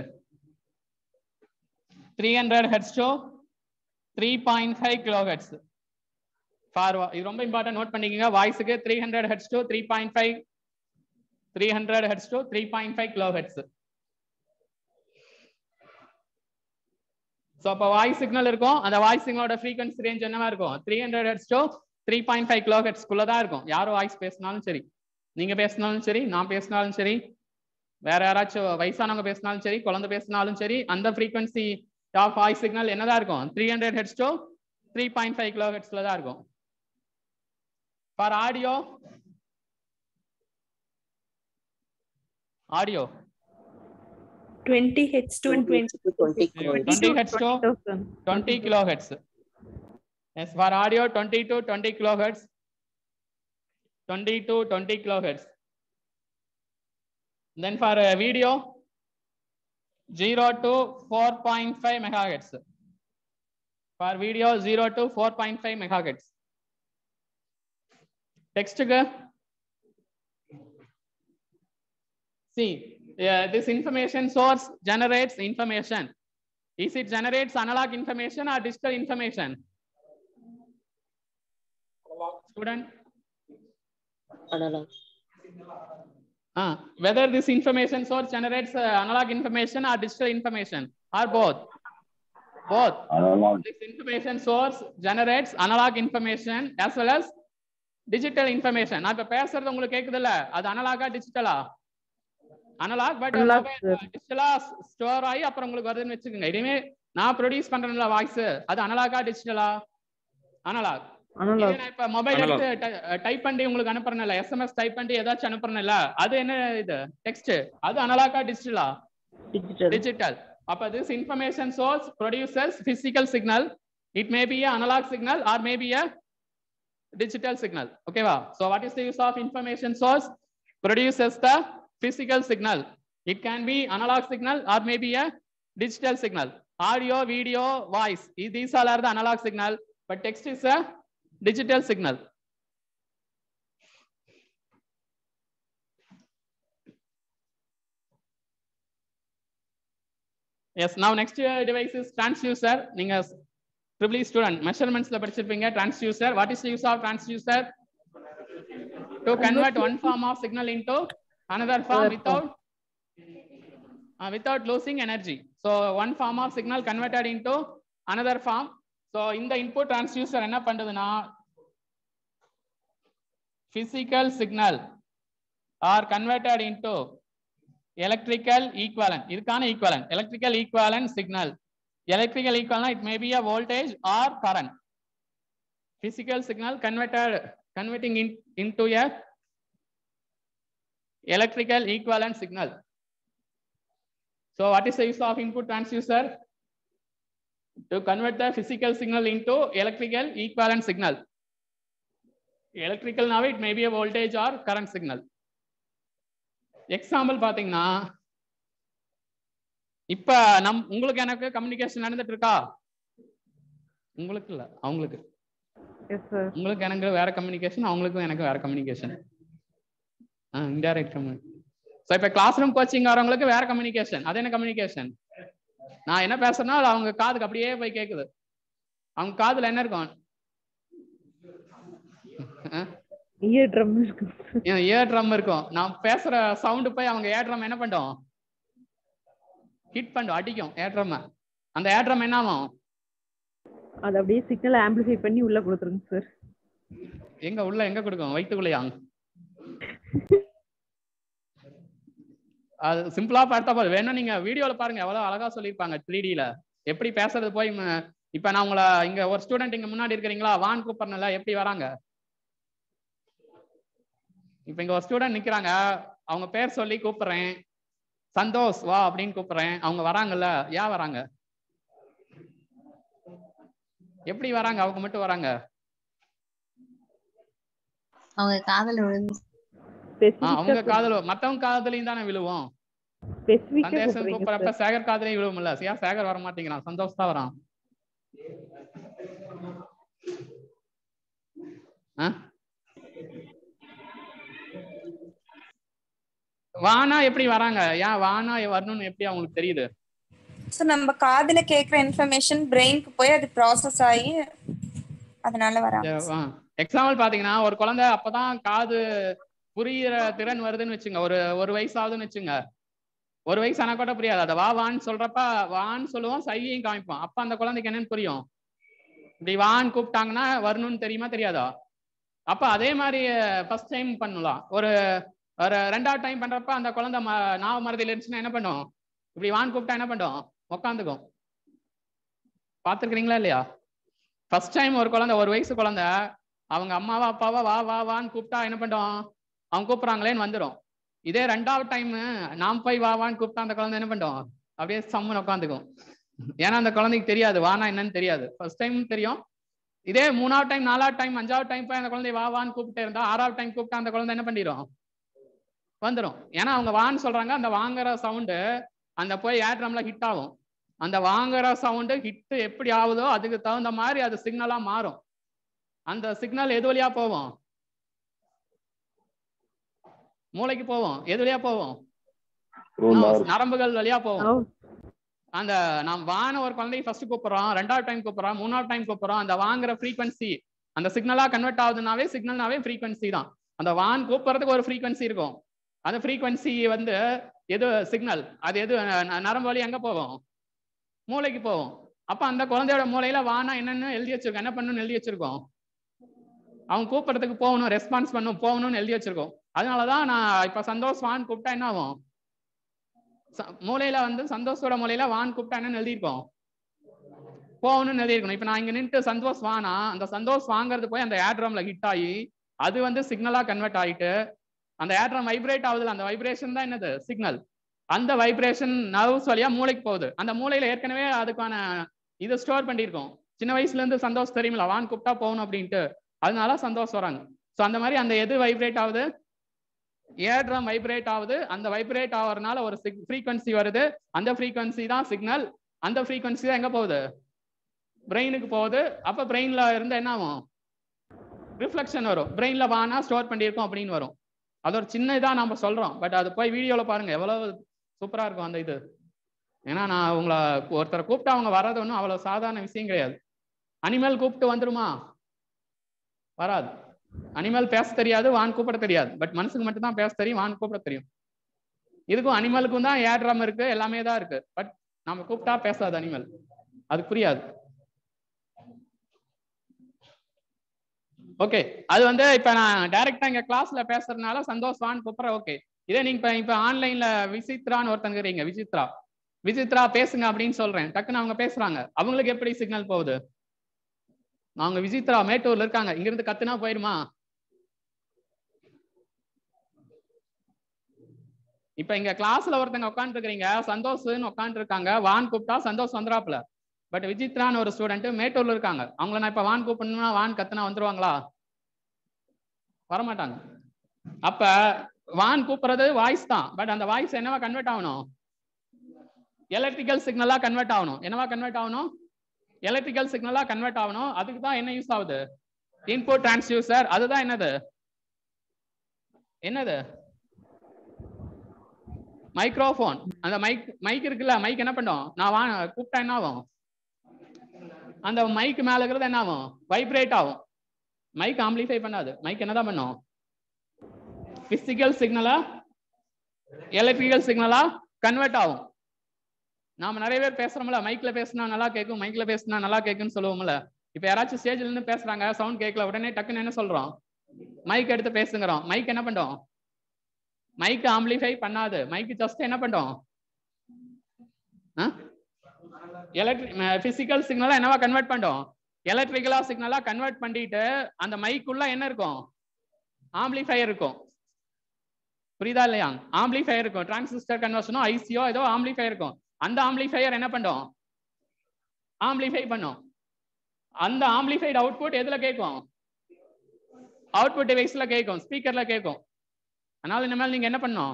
three hundred hertz to three point five kilo hertz for இது ரொம்ப இம்பார்ட்டன்ட் நோட் பண்ணிக்கோங்க வாய்ஸுக்கு three hundred hertz to three point five three hundred hertz to three point five kilo hertz so அப்போ voice signal இருக்கும் அந்த voice சிக்னலோட frequency range என்னவா இருக்கும் three hundred hertz to three point five kilo ஹெட்ஸ்க்குள்ள தான் இருக்கும் யாரும் வாய்ஸ் பேசினாலும் சரி நீங்க பேசினாலும் சரி நான் பேசினாலும் சரி வேற யாராச்சும் வயசானவங்க பேசினாலும் சரி குழந்தை பேசினாலும் சரி அந்த ஃப்ரீக்வன்சி ஆஃப் வாய்ஸ் சிக்னல் என்னதான் இருக்கும் three hundred hertz to three point five kilo ஹெட்ஸ்ல தான் இருக்கும் for audio audio 20 heads to 20 20. to 20 kilohertz. 20 heads to thousand 20 kilohertz. Yes, for audio 20 to 20 kilohertz. 20 to 20 kilohertz. Then for uh, video 0 to 4.5 megahertz. For video 0 to 4.5 megahertz. Text க்கு See, uh, this information source generates information. Is it generates analog information or digital information? Student, Analog. uh, whether this information source generates uh, analog information or digital information or both? Both. This information source generates analog information as well as digital information. நான் இப்ப பேசுறது உங்களுக்கு கேக்குதுல்ல அது அனலாகா டிஜிட்டலா analogue but Analog, sir. டிஜிட்டலா store ஆகி அப்புறம் உங்களுக்கு வருதுன்னு வச்சுக்கோங்க இனிமே நான் ப்ரொடியூஸ் பண்றேன்ல வாய்ஸ் அது அனலாகா டிஜிட்டலா அனலாக் அனலாக் இதே நான் இப்ப மொபைல் Analog. எடுத்து டைப் பண்ணி உங்களுக்கு அனுப்புறேன்ல எஸ்எம்எஸ் டைப் பண்ணி ஏதாச்சும் அனுப்புறேன்ல அது என்ன இது டெக்ஸ்ட் அது அனலாகா டிஜிட்டலா digital digital. Upper this information source produces physical signal. It may be a analog signal or may be a digital signal. Okay, wow. So what is the use of information source? Produces the physical signal. It can be analog signal or maybe a digital signal. Audio, video, voice. i- These all are the analog signal, but text is a digital signal. Yes, now next uh, device is transducer. நீங்க triple student மெஷர்மெண்ட்ஸ்ல படிச்சிருப்பீங்க transducer. What is the use of transducer? To convert one form of signal into another form Another without uh, without losing energy. So one form of signal converted into another form. So இந்த input transducer என்ன பண்ணுதுன்னா physical signal are converted into electrical equivalent இதுக்கான equivalent electrical equivalent signal electrical equivalent it may be a voltage or current physical signal converted converting in, into a electrical equivalent signal. So what is the use of input transducer? To convert the physical signal into electrical equivalent signal. Electrical now it may be a voltage or current signal. Example பாத்தீங்கன்னா இப்ப நம் உங்களுக்கு எனக்கு communication நடந்துட்டு இருக்கா உங்களுக்கு இல்ல அவங்களுக்கு எஸ் சார் உங்களுக்கு எனக்கு வேற கம்யூனிகேஷன் அவங்களுக்கும் எனக்கு வேற கம்யூனிகேஷன் இன்டைரக்ட் கம்யூனிகேஷன் ஸோ இப்போ கிளாஸ் ரூம் கோச்சிங் வரவங்களுக்கு வேற கம்யூனிகேஷன் அது என்ன கம்யூனிகேஷன் நான் என்ன பேசுறேன்னா அது அவங்க காதுக்கு அப்படியே போய் கேட்குது அவங்க காதுல என்ன இருக்கும் இயர் ட்ரம் இருக்கு ஏர் ட்ரம் இருக்கும் நான் பேசுற சவுண்டு போய் அவங்க ஏர் ட்ரம் என்ன பண்ணும் ஹிட் பண்ணும் அடிக்கும் ஏர் ட்ரம் அந்த ஏர் ட்ரம் என்ன ஆகும் அது அப்படியே சிக்னல் ஆம்பிளிஃபை பண்ணி உள்ள கொடுத்துருங்க சார் எங்க உள்ள எங்க கொடுக்கும் வயிற்றுக்குள்ளையா அது சிம்பிளா பார்த்தா போதும் வேணும் நீங்க வீடியோல பாருங்க எவ்வளவு அழகா சொல்லியிருப்பாங்க த்ரீ ல எப்படி பேசுறது போய் ம- இப்ப நான் உங்களை இங்க ஒரு ஸ்டூடெண்ட் இங்க முன்னாடி இருக்கிறீங்களா வான் கூப்பிடணும்ல எப்படி வராங்க இப்ப இங்க ஒரு ஸ்டூடெண்ட் நிக்கிறாங்க அவங்க பேர் சொல்லி கூப்பிடுறேன் சந்தோஷ் வா அப்படின்னு கூப்பிடுறேன் அவங்க வராங்கல்ல ஏன் வராங்க எப்படி வராங்க அவங்க மட்டும் வராங்க அவங்க காதல விழுந்து ஆ, அவங்க காதல் மத்தவங்க காதலையும் தானே விழுவோம் ஸ்பெசிஃபிக்கா சந்தேசம் கூப்பிடுறீங்க கூப்பிடுறப்ப சார் சேகர் காதலையும் விழுவும்ல சியா சேகர் வர மாட்டேங்கிறான் சந்தோஷ் தான் வரான் ஆ? வானா எப்படி வராங்க ஏன் வானா வரணும்னு எப்படி அவங்களுக்கு தெரியுது ஸோ நம்ம காதுல கேக்குற இன்ஃபர்மேஷன் பிரெயினுக்கு போய் அது ப்ராசஸ் ஆகி அதனால வராங்க எக்ஸாம்பிள் பாத்தீங்கன்னா ஒரு குழந்தை அப்பதான் காது புரியிற திறன் வருதுன்னு வச்சுங்க ஒரு ஒரு வயசு ஆகுதுன்னு வச்சுங்க ஒரு வயசு ஆனா கூட புரியாது அதை வா வான்னு சொல்றப்ப வான்னு சொல்லுவோம் சையையும் காமிப்போம் அப்ப அந்த குழந்தைக்கு என்னன்னு புரியும் இப்படி வான்னு கூப்பிட்டாங்கன்னா வரணும்னு தெரியுமா தெரியாதா அப்ப அதே மாதிரி ஃபர்ஸ்ட் டைம் பண்ணலாம் ஒரு ஒரு ரெண்டாவது டைம் பண்றப்ப அந்த குழந்தை ம நாவ மறதியில் இருந்துச்சுன்னா என்ன பண்ணும் இப்படி வான்னு கூப்பிட்டா என்ன பண்ணும் உக்காந்துக்கும் பார்த்துருக்கிறீங்களா இல்லையா ஃபர்ஸ்ட் டைம் ஒரு குழந்தை ஒரு வயசு குழந்தை அவங்க அம்மாவா அப்பாவா வா வா வான்னு கூப்பிட்டா என்ன பண்ணும் அவங்க கூப்பிடுறாங்களேன்னு வந்துடும் இதே ரெண்டாவது டைம் நாம் போய் வா வான்னு கூப்பிட்டா அந்த குழந்தை என்ன பண்ணும் அப்படியே சம்முன்னு உட்காந்துக்கும் ஏன்னா அந்த குழந்தைக்கு தெரியாது வானா என்னன்னு தெரியாது ஃபர்ஸ்ட் டைம் தெரியும் இதே மூணாவது டைம் நாலாவது டைம் அஞ்சாவது டைம் போய் அந்த குழந்தை வா வான்னு கூப்பிட்டே இருந்தா ஆறாவது டைம் கூப்பிட்டா அந்த குழந்தை என்ன பண்ணிடும் வந்துடும் ஏன்னா அவங்க வான்னு சொல்றாங்க அந்த வாங்குற சவுண்டு அந்த போய் ஏர் ட்ரம்ல ஹிட் ஆகும் அந்த வாங்குற சவுண்டு ஹிட் எப்படி ஆகுதோ அதுக்கு தகுந்த மாதிரி அது சிக்னலா மாறும் அந்த சிக்னல் எது வழியா போவோம் மூளைக்கு போவோம் எது வழியா போவோம் நரம்புகள் வழியா போவோம் ஓ அந்த நாம் வான ஒரு குழந்தைய ஃபர்ஸ்ட் கூப்பிடுறோம் ரெண்டாவது டைம் கூப்பிடுறோம் மூணாவது டைம் கூப்பிடுறோம் அந்த வாங்குற ஃப்ரீக்வன்சி அந்த சிக்னலா கன்வெர்ட் ஆகுதுனாவே சிக்னல்னாவே ஃப்ரீக்வன்சி தான் அந்த வான் கூப்பிடுறதுக்கு ஒரு ஃப்ரீக்வன்சி இருக்கும் அந்த ஃப்ரீக்வன்சி வந்து எது சிக்னல் அது எது ந- நரம்பு வழி எங்க போகும் மூளைக்கு போகும் அப்ப அந்த குழந்தையோட மூளையில வானா என்னன்னு எழுதி வச்சிருக்கோம் என்ன பண்ணணும்னு எழுதி வச்சிருக்கோம் அவங்க கூப்பிடுறதுக்கு போகணும் ரெஸ்பான்ஸ் பண்ணும் போகணும்னு எழுதி வச்சிருக்கோம் அதனாலதான் நான் இப்ப சந்தோஷ் வான் கூப்பிட்டா என்ன ஆகும் ச- மூலையில வந்து சந்தோஷோட மூலையில வான் கூப்பிட்டா என்னன்னு எழுதியிருக்கோம் போகணும்னு எழுதியிருக்கணும் இப்ப நான் இங்க நின்று சந்தோஷ் வானா அந்த சந்தோஷ் வாங்குறது போய் அந்த ஏட்ரம்ல ஹிட் ஆகி அது வந்து சிக்னலா கன்வெர்ட் ஆயிட்டு அந்த ஏட்ரம் வைப்ரேட் ஆகுதுல அந்த வைப்ரேஷன் தான் என்னது சிக்னல் அந்த வைப்ரேஷன் நர்வ்ஸ் வழியா மூளைக்கு போகுது அந்த மூளையில ஏற்கனவே அதுக்கான இதை ஸ்டோர் பண்ணியிருக்கோம் சின்ன வயசுல இருந்து சந்தோஷ் தெரியுமில்ல வான் கூப்பிட்டா போகணும் அப்படின்ட்டு அதனால சந்தோஷ் வராங்க ஸோ அந்த மாதிரி அந்த எது வைப்ரேட் ஆகுது ஏர்ட்ரம் வைப்ரேட் ஆகுது அந்த வைப்ரேட் ஆகிறதுனால ஒரு ஃப்ரீக்வன்சி வருது அந்த ஃப்ரீக்வன்சி தான் சிக்னல் அந்த ஃப்ரீக்வன்சி தான் எங்க போகுது பிரெயினுக்கு போகுது அப்ப பிரெயின்ல இருந்து என்ன ஆகும் ரிஃப்ளெக்ஷன் வரும் பிரெயின்ல வானா ஸ்டோர் பண்ணியிருக்கோம் அப்படின்னு வரும் அது ஒரு சின்ன இதா நம்ம சொல்றோம் பட் அது போய் வீடியோல பாருங்க எவ்வளவு சூப்பரா இருக்கும் அந்த இது ஏன்னா நான் உங்களை ஒருத்தரை கூப்பிட்டு அவங்க வர்றது ஒன்றும் அவ்வளவு சாதாரண விஷயம் கிடையாது அனிமல் கூப்பிட்டு வந்துருமா வராது அனிமல் பேச தெரியாது வான் கூப்பிட தெரியாது பட் மனுஷனுக்கு மட்டும் தான் பேச தெரியும் வான் கூப்பிட தெரியும் இதுக்கும் அனிமலுக்கும் தான் ஏட்ரம் இருக்கு எல்லாமே தான் இருக்கு பட் நம்ம கூப்பிட்டா பேசாது அனிமல் அது புரியாது ஓகே அது வந்து இப்ப நான் டைரக்டா இங்க கிளாஸ்ல பேசுறதுனால சந்தோஷ் வான் கூப்பிடுறேன் ஓகே இதே நீங்க இப்ப இப்ப ஆன்லைன்ல விசித்ரான்னு ஒருத்தங்க இருக்கீங்க விசித்ரா விசித்ரா பேசுங்க அப்படின்னு சொல்றேன் டக்குன்னு அவங்க பேசுறாங்க அவங்களுக்கு எப்படி சிக்னல் போகுது அவங்க விசித்ரா மேட்டூர்ல இருக்காங்க இங்க இருந்து கத்துனா போயிருமா இப்ப இங்க கிளாஸ்ல ஒருத்தங்க உட்காந்துட்டு இருக்கிறீங்க சந்தோஷ்னு உட்காந்துட்டு இருக்காங்க வான் கூப்பிட்டா சந்தோஷ் வந்துறாப்ல பட் விசித்ரான்னு ஒரு ஸ்டூடெண்ட் மேட்டூர்ல இருக்காங்க அவங்கள நான் இப்ப வான் கூப்பிடணும்னா வான் கத்துனா வந்துருவாங்களா வரமாட்டாங்க அப்ப வான் கூப்பிடுறது வாய்ஸ் தான் பட் அந்த வாய்ஸ் என்னவா கன்வெர்ட் ஆகணும் எலக்ட்ரிக்கல் சிக்னலா கன்வெர்ட் ஆகணும் என்னவா கன்வெர்ட் ஆகணும் எலக்ட்ரிக்கல் சிக்னலா கன்வெர்ட் ஆகணும் அதுக்கு தான் என்ன யூஸ் ஆகுது இன்புட் டிரான்ஸ்டியூசர் அதுதான் என்னது என்னது மைக்ரோஃபோன் அந்த மைக் மைக் இருக்குல்ல மைக் என்ன பண்ணும் நான் வா கூப்பிட்டா என்ன ஆகும் அந்த மைக் மேல இருக்கிறது என்ன ஆகும் வைப்ரேட் ஆகும் மைக் ஆம்பிளிஃபை பண்ணாது மைக் என்னதான் பண்ணும் பிசிக்கல் சிக்னலா எலக்ட்ரிக்கல் சிக்னலா கன்வெர்ட் ஆகும் நாம நிறைய பேர் பேசுறோம்ல மைக்ல பேசினா நல்லா கேட்கும் மைக்ல பேசினா நல்லா கேட்கும்னு சொல்லுவோம்ல இப்ப யாராச்சும் ஸ்டேஜ்ல இருந்து பேசுறாங்க சவுண்ட் கேட்கல உடனே டக்குன்னு என்ன சொல்றோம் மைக் எடுத்து பேசுங்கிறோம் மைக் என்ன பண்றோம் மைக் ஆம்பிளிஃபை பண்ணாது மைக் ஜஸ்ட் என்ன பண்றோம் எலக்ட்ரிக் பிசிக்கல் சிக்னலா என்னவா கன்வெர்ட் பண்றோம் எலக்ட்ரிக்கலா சிக்னலா கன்வெர்ட் பண்ணிட்டு அந்த மைக்குள்ள என்ன இருக்கும் ஆம்பிளிஃபையர் இருக்கும் புரியுதா இல்லையா ஆம்பிளிஃபையர் இருக்கும் டிரான்சிஸ்டர் கன்வர்ஷனோ ஐசியோ ஏதோ ஆம்பிளிஃபையர் இருக்கும் அந்த ஆம்பிளிஃபையர் என்ன பண்ணும் ஆம்பிளிஃபை பண்ணும் அந்த ஆம்பிளிஃபைட் அவுட்புட் எதுல கேட்கும் அவுட்புட் டிவைஸ்ல கேட்கும் ஸ்பீக்கர்ல கேட்கும் அதனால இனிமேல் நீங்க என்ன பண்ணும்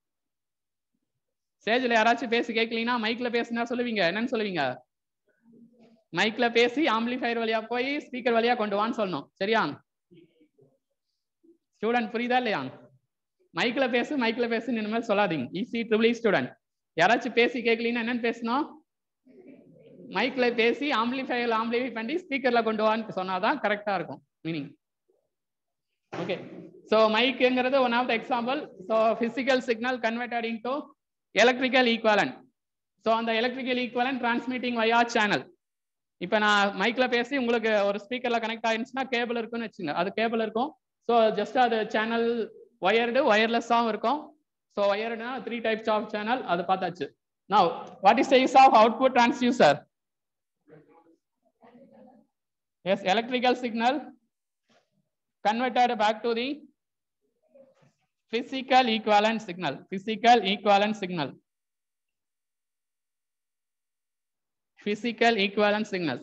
ஸ்டேஜ்ல யாராச்சும் பேசி கேட்கலீங்கன்னா மைக்ல பேசினா சொல்லுவீங்க என்னன்னு சொல்லுவீங்க மைக்ல பேசி ஆம்பிளிஃபையர் வழியா போய் ஸ்பீக்கர் வழியா கொண்டு வான்னு சொல்லணும் சரியா ஸ்டூடெண்ட் புரியுதா இல்லையா மைக்ல பேசு மைக்ல பேசு இனிமேல் சொல்லாதீங்க இசி ட்ரிபிள் ஸ்டூடெண்ட் யாராச்சும் பேசி கேட்கலீங்கன்னா என்னன்னு பேசணும் மைக்ல பேசி ஆம்பிளிஃபையர் ஆம்பிளிஃபை பண்ணி ஸ்பீக்கர்ல கொண்டு வான்னு சொன்னாதான் கரெக்டா இருக்கும் மீனிங் ஓகே ஸோ மைக்குங்கிறது one of the example so physical signal converted into electrical equivalent so அந்த electrical equivalent transmitting via channel இப்போ நான் மைக்ல பேசி உங்களுக்கு ஒரு ஸ்பீக்கர்ல கனெக்ட் ஆயிருந்துச்சுன்னா கேபிள் இருக்குன்னு வச்சுங்க அது கேபிள் இருக்கும் ஸோ ஜஸ்ட் அது சேனல் ஒயர்டு ஒயர்லெஸ்ஸாகவும் இருக்கும் ஸோ ஒயர்டுனா த்ரீ டைப்ஸ் ஆஃப் சேனல் அது பார்த்தாச்சு now what is use of output transducer as electrical signal converted back to the physical equivalent signal physical equivalent signal physical equivalent signal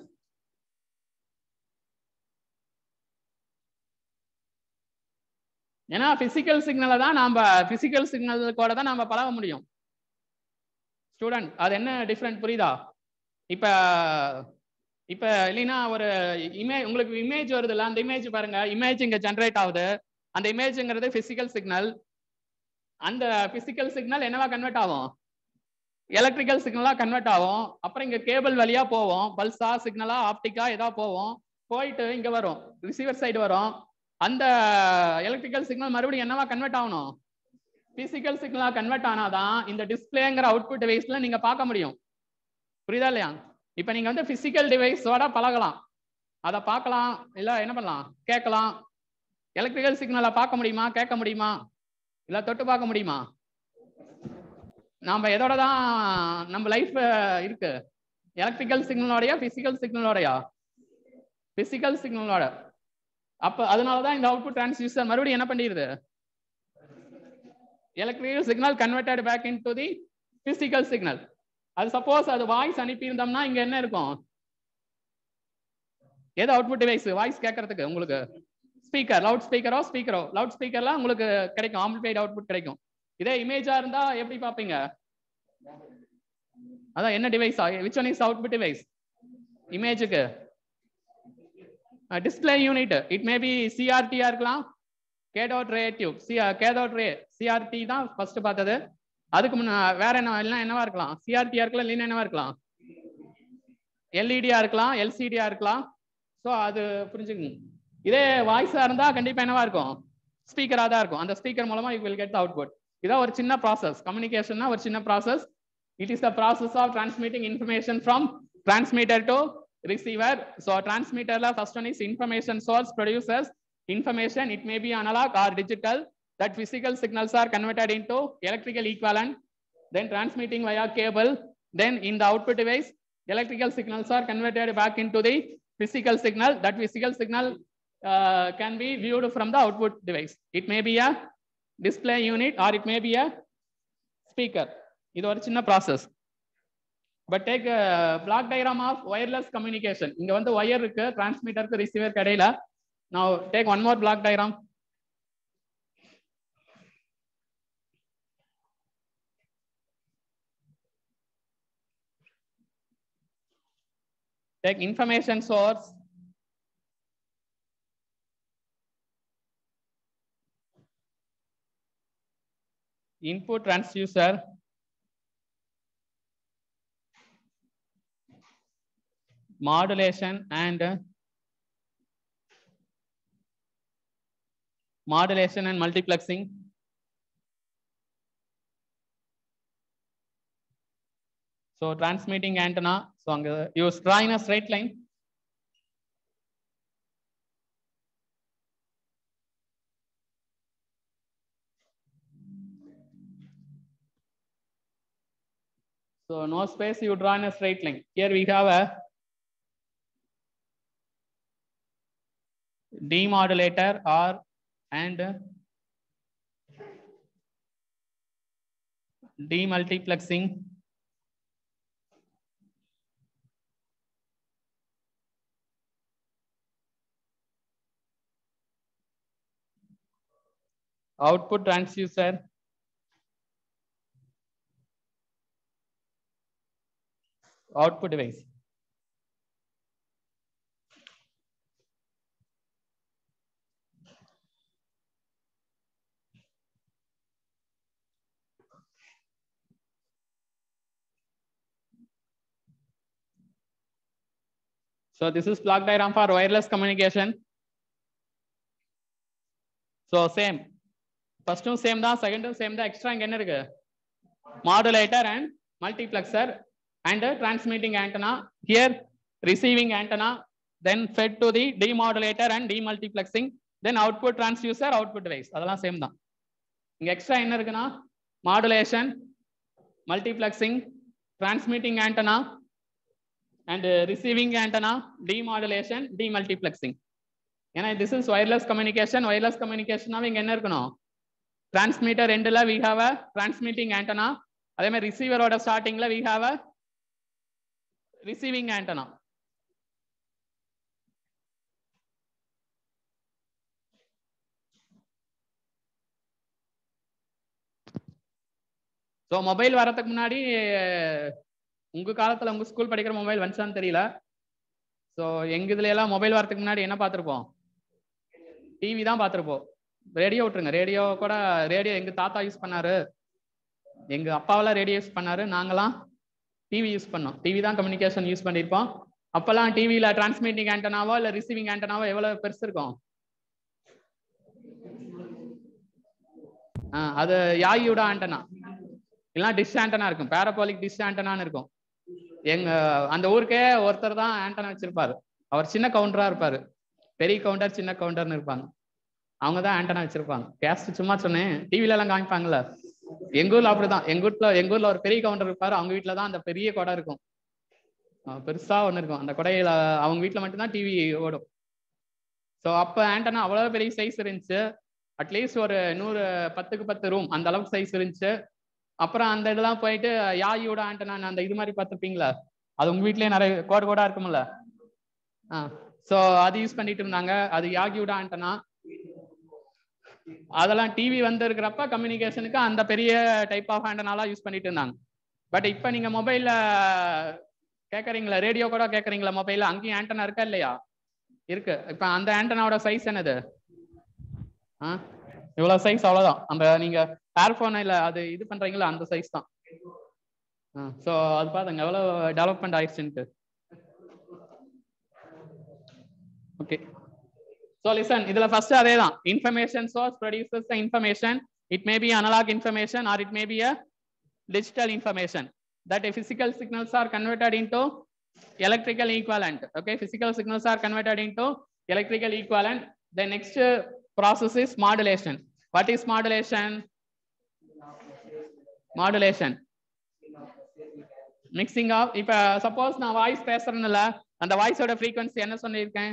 ஏன்னா physical சிக்னலை தான் நாம physical signal கூட தான் நாம பழக முடியும் ஸ்டூடெண்ட் அது என்ன டிஃப்ரெண்ட் புரியுதா இப்ப இப்ப இல்லைன்னா ஒரு இமேஜ் உங்களுக்கு இமேஜ் வருதுல்ல அந்த இமேஜ் பாருங்க இமேஜ் இங்க ஜென்ரேட் ஆகுது அந்த இமேஜ்ங்கிறது பிசிக்கல் சிக்னல் அந்த பிசிக்கல் சிக்னல் என்னவா கன்வெர்ட் ஆகும் எலக்ட்ரிக்கல் சிக்னலா கன்வெர்ட் ஆகும் அப்புறம் இங்க கேபிள் வழியா போவோம் பல்ஸா சிக்னலா ஆப்டிக்கா ஏதா போவோம் போயிட்டு இங்க வரும் ரிசீவர் சைடு வரும் அந்த எலக்ட்ரிக்கல் சிக்னல் மறுபடியும் என்னவா கன்வெர்ட் ஆகணும் பிசிக்கல் சிக்னலா கன்வெர்ட் ஆனாதான் இந்த டிஸ்பிளேங்கிற அவுட்புட் டிவைஸ்ல நீங்க பார்க்க முடியும் புரியுதா இல்லையா இப்ப நீங்க வந்து பிசிக்கல் டிவைஸோட பழகலாம் அதை பார்க்கலாம் இல்ல என்ன பண்ணலாம் கேட்கலாம் எலக்ட்ரிக்கல் சிக்னலை பார்க்க முடியுமா கேட்க முடியுமா இல்ல தொட்டு பார்க்க முடியுமா நாம எதோட தான் நம்ம லைஃப் இருக்கு எலக்ட்ரிக்கல் சிக்னலோடயா பிசிக்கல் சிக்னலோடயா பிசிக்கல் சிக்னலோட அப்ப அதனாலதான் இந்த அவுட்புட் டிரான்ஸ்யூசர் மறுபடியும் என்ன பண்ணிடுது electrical signal converted back into the physical signal அது சப்போஸ் அது வாய்ஸ் அனுப்பியிருந்தோம்னா இங்க என்ன இருக்கும் ஏதோ அவுட்புட் டிவைஸ் வாய்ஸ் கேட்கறதுக்கு உங்களுக்கு ஸ்பீக்கர் லவுட் ஸ்பீக்கரோ ஸ்பீக்கரோ லவுட் ஸ்பீக்கர்லாம் உங்களுக்கு கிடைக்கும் ஆம்பிளிஃபைட் அவுட்புட் கிடைக்கும் இதே இமேஜா இருந்தா எப்படி பாப்பீங்க அதான் என்ன device which one is output device இமேஜுக்கு display unit it may be சிஆர்டியா இருக்கலாம் cathode ray tube C cathode ray CRT தான் ஃபர்ஸ்ட் பார்த்தது அதுக்கு முன்ன வேற என்ன எல்லாம் என்னவா இருக்கலாம் சிஆர்டியா இருக்கலாம் இல்லைன்னா என்னவா இருக்கலாம் எல்இடியா இருக்கலாம் எல்சிடியா இருக்கலாம் ஸோ அது புரிஞ்சுக்கணும் இதே வாய்ஸா இருந்தா கண்டிப்பா என்னவா இருக்கும் ஸ்பீக்கரா தான் இருக்கும் அந்த ஸ்பீக்கர் மூலமா யூ வில் கெட் அவுட்புட் இதான் ஒரு சின்ன ப்ராசஸ் கம்யூனிகேஷன்னா ஒரு சின்ன process it is the process of transmitting information from transmitter to receiver so transmitter la first one is information source produces information it may be analog or digital that physical signals are converted into electrical equivalent then transmitting via cable then in the output device electrical signals are converted back into the physical signal. That physical signal uh, can be viewed from the output device. It may be a display unit or it may be a speaker. இது ஒரு சின்ன process but take block diagram of wireless communication இங்க வந்து wire இருக்கு டிரான்ஸ்மிட்டருக்கு receiver இடையில நான் take one more block diagram take information source input transducer modulation and modulation and multiplexing So transmitting antenna, so அங்க you draw in a straight line. So no space, you draw in a straight line. Here we have a demodulator or and demultiplexing output transducer output device so this is block diagram for wireless communication so same ஃபர்ஸ்டும் same தான் செகண்டும் same தான் extra இங்க என்ன இருக்கு modulator and multiplexer and transmitting antenna here receiving antenna then fed to the demodulator and demultiplexing then output transducer output device அதெல்லாம் same தான் இங்க எக்ஸ்ட்ரா என்ன இருக்குன்னா modulation multiplexing transmitting antenna and receiving antenna demodulation demultiplexing ஏன்னா this is wireless communication wireless கம்யூனிகேஷனாவே இங்க என்ன இருக்கணும் டிரான்ஸ்மிட்டர் ரெண்டுல we have a transmitting antenna அதே மாதிரி ரிசீவரோட ஸ்டார்டிங்ல we have a receiving antenna so mobile வரதுக்கு முன்னாடி உங்க காலத்துல உங்க ஸ்கூல் படிக்கிற மொபைல் வந்துச்சான்னு தெரியல ஸோ எங்க இதுல எல்லாம் மொபைல் வரதுக்கு முன்னாடி என்ன பார்த்துருப்போம் டிவி தான் பார்த்துருப்போம் ரேடியோ விட்டுருங்க ரேடியோ கூட ரேடியோ எங்க தாத்தா யூஸ் பண்ணாரு எங்க அப்பாவெல்லாம் ரேடியோ யூஸ் பண்ணாரு நாங்களாம் டிவி யூஸ் பண்ணோம் டிவி தான் கம்யூனிகேஷன் யூஸ் பண்ணியிருப்போம் அப்பெல்லாம் டிவியில டிரான்ஸ்மிட்டிங் ஆண்டனாவோ இல்ல ரிசீவிங் ஆண்டனாவோ எவ்வளவு பெருசு இருக்கும் ஆ, அது யாகியோட ஆண்டனா இல்லைன்னா டிஷ் ஆண்டனா இருக்கும் பேரபாலிக் டிஷ் ஆண்டனான்னு இருக்கும் எங்க அந்த ஊருக்கே ஒருத்தர் தான் ஆண்டனா வச்சிருப்பாரு அவர் சின்ன கவுண்டரா இருப்பாரு பெரிய கவுண்டர் சின்ன கவுண்டர்னு இருப்பாங்க அவங்க தான் ஆண்டனா வச்சிருப்பாங்க கேஸ்ட் சும்மா சொன்னேன் டிவில எல்லாம் காமிப்பாங்கல்ல எங்க ஊர்ல அப்படிதான் எங்க வீட்ல எங்க ஊர்ல ஒரு பெரிய கவுண்டர் இருப்பாரு அவங்க வீட்ல தான் அந்த பெரிய கொடை இருக்கும் அஹ் பெருசா ஒண்ணு இருக்கும் அந்த கொடையில அவங்க வீட்ல மட்டும்தான் டிவி ஓடும் ஸோ அப்ப ஆண்டனா அவ்வளவு பெரிய சைஸ் இருந்துச்சு அட்லீஸ்ட் ஒரு நூறு பத்துக்கு பத்து ரூம் அந்த அளவுக்கு சைஸ் இருந்துச்சு அப்புறம் அந்த இதெல்லாம் போயிட்டு யாயோட ஆண்டனா அந்த இது மாதிரி பார்த்துருப்பீங்களா அது உங்க வீட்லயே நிறைய கோடு கோடா இருக்கும்ல ஆ ஸோ அது யூஸ் பண்ணிட்டு இருந்தாங்க அது யாகியோட ஆண்டனா அதெல்லாம் டிவி வந்து இருக்கிறப்ப கம்யூனிகேஷனுக்கு அந்த பெரிய டைப் ஆஃப் ஆண்டனாலாம் யூஸ் பண்ணிட்டு இருந்தாங்க பட் இப்போ நீங்க மொபைல்ல கேட்குறீங்களா ரேடியோ கூட கேட்குறீங்களா மொபைல்ல அங்கேயும் ஆண்டனா இருக்கா இல்லையா இருக்கு இப்போ அந்த ஆண்டனாவோட சைஸ் என்னது ஆ இவ்வளவு சைஸ் அவ்வளவுதான் அந்த நீங்க ஏர்போன்ல அது இது பண்றீங்களா அந்த சைஸ் தான் ஸோ அது பாருங்க எவ்வளவு டெவலப்மெண்ட் ஆயிடுச்சுன்ட்டு ஓகே ஸோ லிசன் இதுல ஃபர்ஸ்ட் அதே தான் information source produces the information it may be analogue information or it may be a digital information that a physical signals are converted into electrical equivalent okay physical signals are converted into electrical equivalent the next uh, process is modulation what is modulation modulation mixing of இப்ப suppose நான் voice பேசுறேன்ல அந்த வாய்ஸோட frequency என்ன சொல்லியிருக்கேன்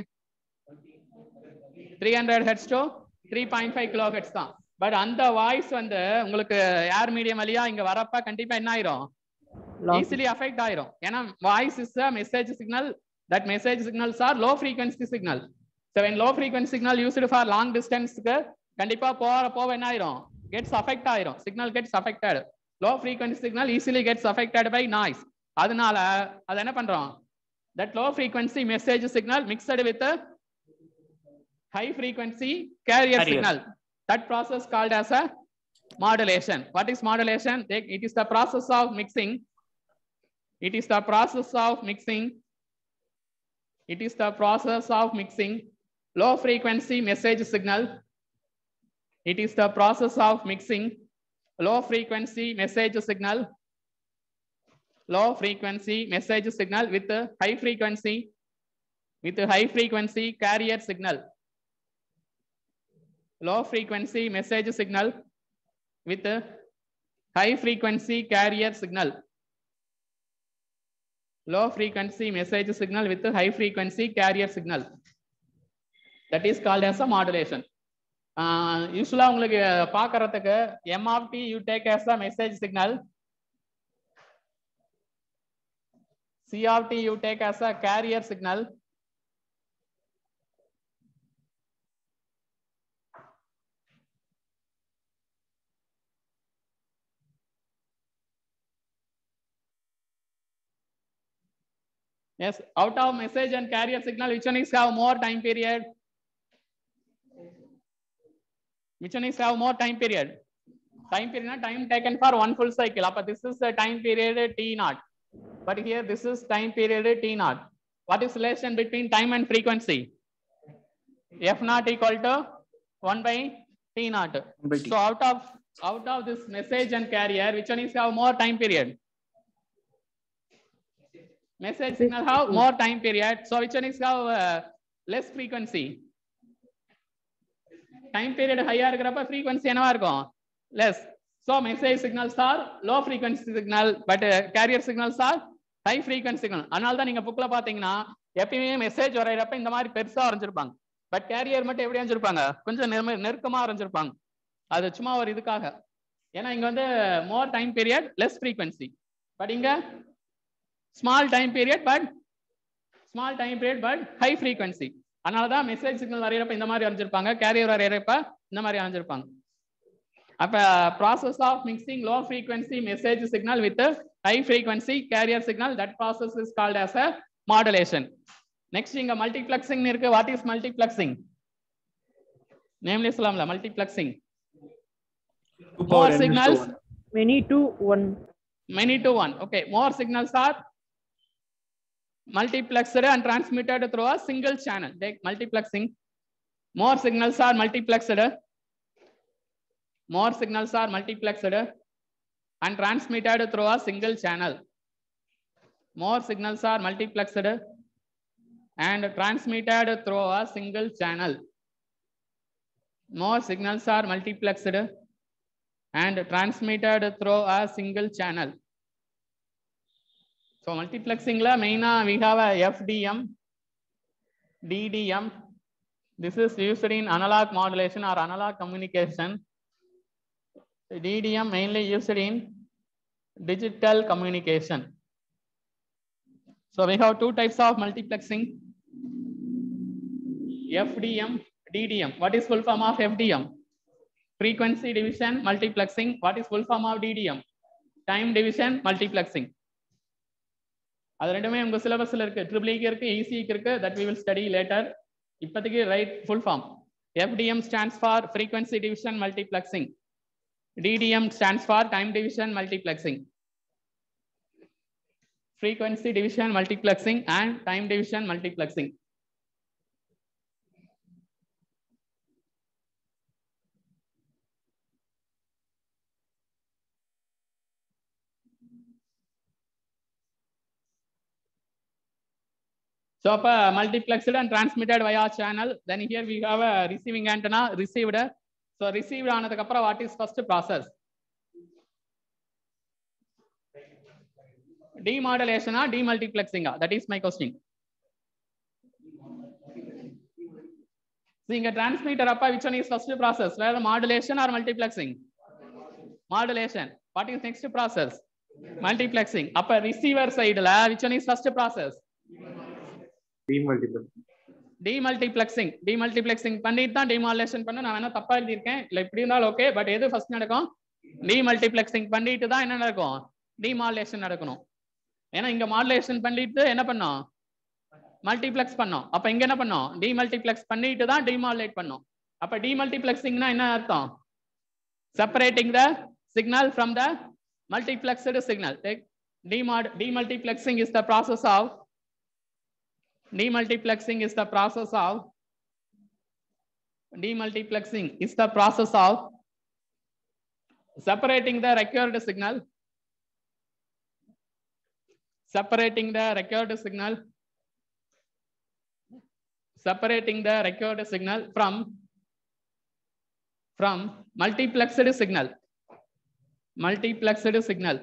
three hundred hertz to three point five kilo hertz தான் but அந்த voice வந்து உங்களுக்கு ஏர் மீடியம் வழியா இங்க வரப்ப கண்டிப்பா என்ன ஆயிரும் ஈஸிலி அஃபெக்ட் ஆயிரும் ஏன்னா voice is a message signal that message signals are low frequency signal so when low frequency signal used for long டிஸ்டன்ஸ்க்கு கண்டிப்பா போற போக என்ன ஆயிரும் கெட்ஸ் அஃபெக்ட் ஆயிரும் signal gets affected low frequency signal easily gets affected by noise அதனால அதை என்ன பண்றோம் that low frequency message signal mixed with high frequency carrier, Carrier. signal. That process called as a modulation. What is modulation? They- It is the process of mixing. It is the process of mixing. It is the process of mixing low frequency message signal. It is the process of mixing low frequency message signal. Low frequency message signal with a high frequency with a high frequency carrier signal low frequency message signal with a high frequency carrier signal low frequency message signal with a high frequency carrier signal that is called as a modulation யூஸ்வலா உங்களுக்கு பாக்குறதுக்கு M of T you take as a message signal C of T you take as a carrier signal Yes, out of message and carrier signal, which one is have more time period? Which one is have more time period? Time period, na, time taken for one full cycle. Appa, this is the time period T naught. But here, this is time period T naught. What is relation between time and frequency? F naught equal to 1 by T naught. by T. So out of out of this message and carrier, which one is have more time period? Message signal have more time period. So which one is have uh, less frequency? Time period higher இருக்கிறப்ப frequency என்னவா இருக்கும்? Less. So message signals are low frequency signal, but uh, carrier signals are high frequency signal. அதனால தான் நீங்க புக்ல பாத்தீங்கன்னா எப்பயுமே message வரைகிறப்ப இந்த மாதிரி பெருசா வரைஞ்சிருப்பாங்க பட் கேரியர் மட்டும் எப்படி வரைஞ்சிருப்பாங்க கொஞ்சம் நெரும- நெருக்கமா வரைஞ்சிருப்பாங்க அது சும்மா ஒரு இதுக்காக ஏன்னா இங்க வந்து more time period less frequency but இங்க small time period but small time period but high frequency அதனால தான் மெசேஜ் சிக்னல் வரைகிறப்ப இந்த மாதிரி வரைஞ்சிருப்பாங்க கேரியர் வரைகிறப்ப இந்த மாதிரி வரைஞ்சிருப்பாங்க அப்ப process of mixing low frequency message signal with high frequency carrier signal that process is called as a modulation next இங்க multiplexing இருக்கு வாட் இஸ் மல்டிப்ளெக்சிங் நேம்லயே சொல்லலாம்ல multiplexing Two power more n is to signals one. Many to one. many to one okay more signals are multiplexed and transmitted through a single channel take multiplexing more signals are multiplexed more signals are multiplexed and transmitted through a single channel more signals are multiplexed and transmitted through a single channel more signals are multiplexed and transmitted through a single channel. So multiplexing la main we have a FDM, DDM. This is used in analog modulation or analog communication. DDM mainly used in digital communication. So we have two types of multiplexing. FDM, DDM. What is full form of FDM? frequency division multiplexing what is full form of ddm time division multiplexing அது ரெண்டுமே உங்க சிலபஸ்ல இருக்கு triple இருக்கு ஈசிக்கு இருக்கு that we will study later இப்போதைக்கு write full form FDM stands for frequency division multiplexing DDM stands for time division multiplexing frequency division multiplexing and time division multiplexing So அப்ப multiplexed and transmitted via channel. Then here we have a receiving antenna received. So received ஆனதுக்கு அப்புறம் what is first process? Demodulation or demultiplexing? That is my question. So இங்க transmitter அப்பா which one is first process whether modulation or multiplexing modulation what is next process multiplexing அப்ப receiver sideல which one is first process demultiplex demultiplexing demultiplexing பண்ணிட்டு தான் demodulation பண்ண நான் வேணா தப்பா எழுதியிருக்கேன் இல்ல இப்படி இருந்தாலும் ஓகே பட் எது ஃபர்ஸ்ட் நடக்கும் demultiplexing பண்ணிட்டு தான் என்ன நடக்கும் demodulation நடக்கணும் ஏன்னா இங்க மாடுலேஷன் பண்ணிட்டு என்ன பண்ணோம் மல்டிப்ளெக்ஸ் பண்ணோம் அப்ப இங்க என்ன பண்ணோம் demultiplex பண்ணிட்டு தான் demodulate பண்ணோம் அப்ப demultiplexingனா என்ன அர்த்தம் separating the signal from the multiplexed signal take demod demultiplexing is the process of demultiplexing is the process of demultiplexing is the process of separating the required signal separating the required signal separating the required signal from from multiplexed signal multiplexed signal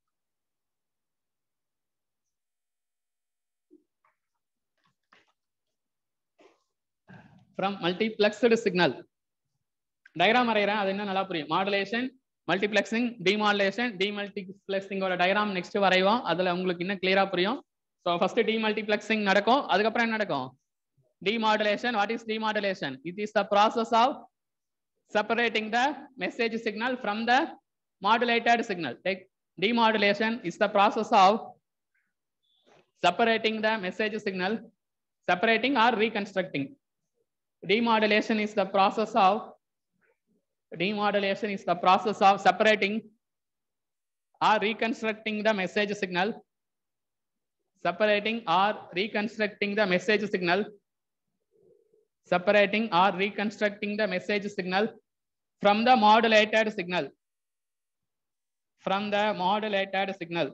from multiplexed signal diagram வரைகிறேன் அது இன்னும் நல்லா புரியும் modulation multiplexing demodulation டிமல்டிப்ளெக்சிங்கோட diagram next வரைவோம் அதுல உங்களுக்கு இன்னும் கிளியரா புரியும் ஸோ ஃபர்ஸ்ட் டிமல்டிப்ளெக்சிங் நடக்கும் அதுக்கப்புறம் என்ன நடக்கும் demodulation what is demodulation it is the process of separating the message signal from the modulated signal like demodulation is the process of separating the message signal separating or reconstructing demodulation is the process of demodulation is the process of separating or reconstructing the message signal separating or reconstructing the message signal separating or reconstructing the message signal from the modulated signal from the modulated signal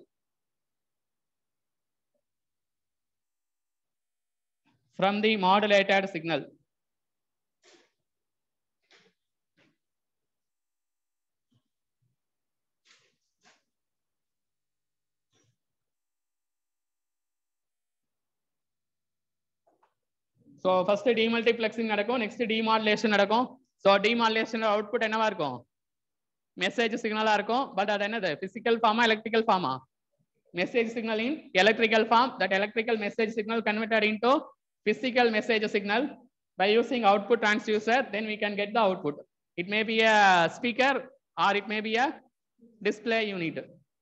from the modulated signal so first demultiplexing நடக்கும் next demodulation நடக்கும் so demodulation output என்னவா இருக்கும் message சிக்னலா இருக்கும் but அது என்னது physical ஃபார்மா electrical ஃபார்மா message signal in electrical form that electrical message signal converted into physical message signal by using output transducer then we can get the output it may be a speaker or it may be a display unit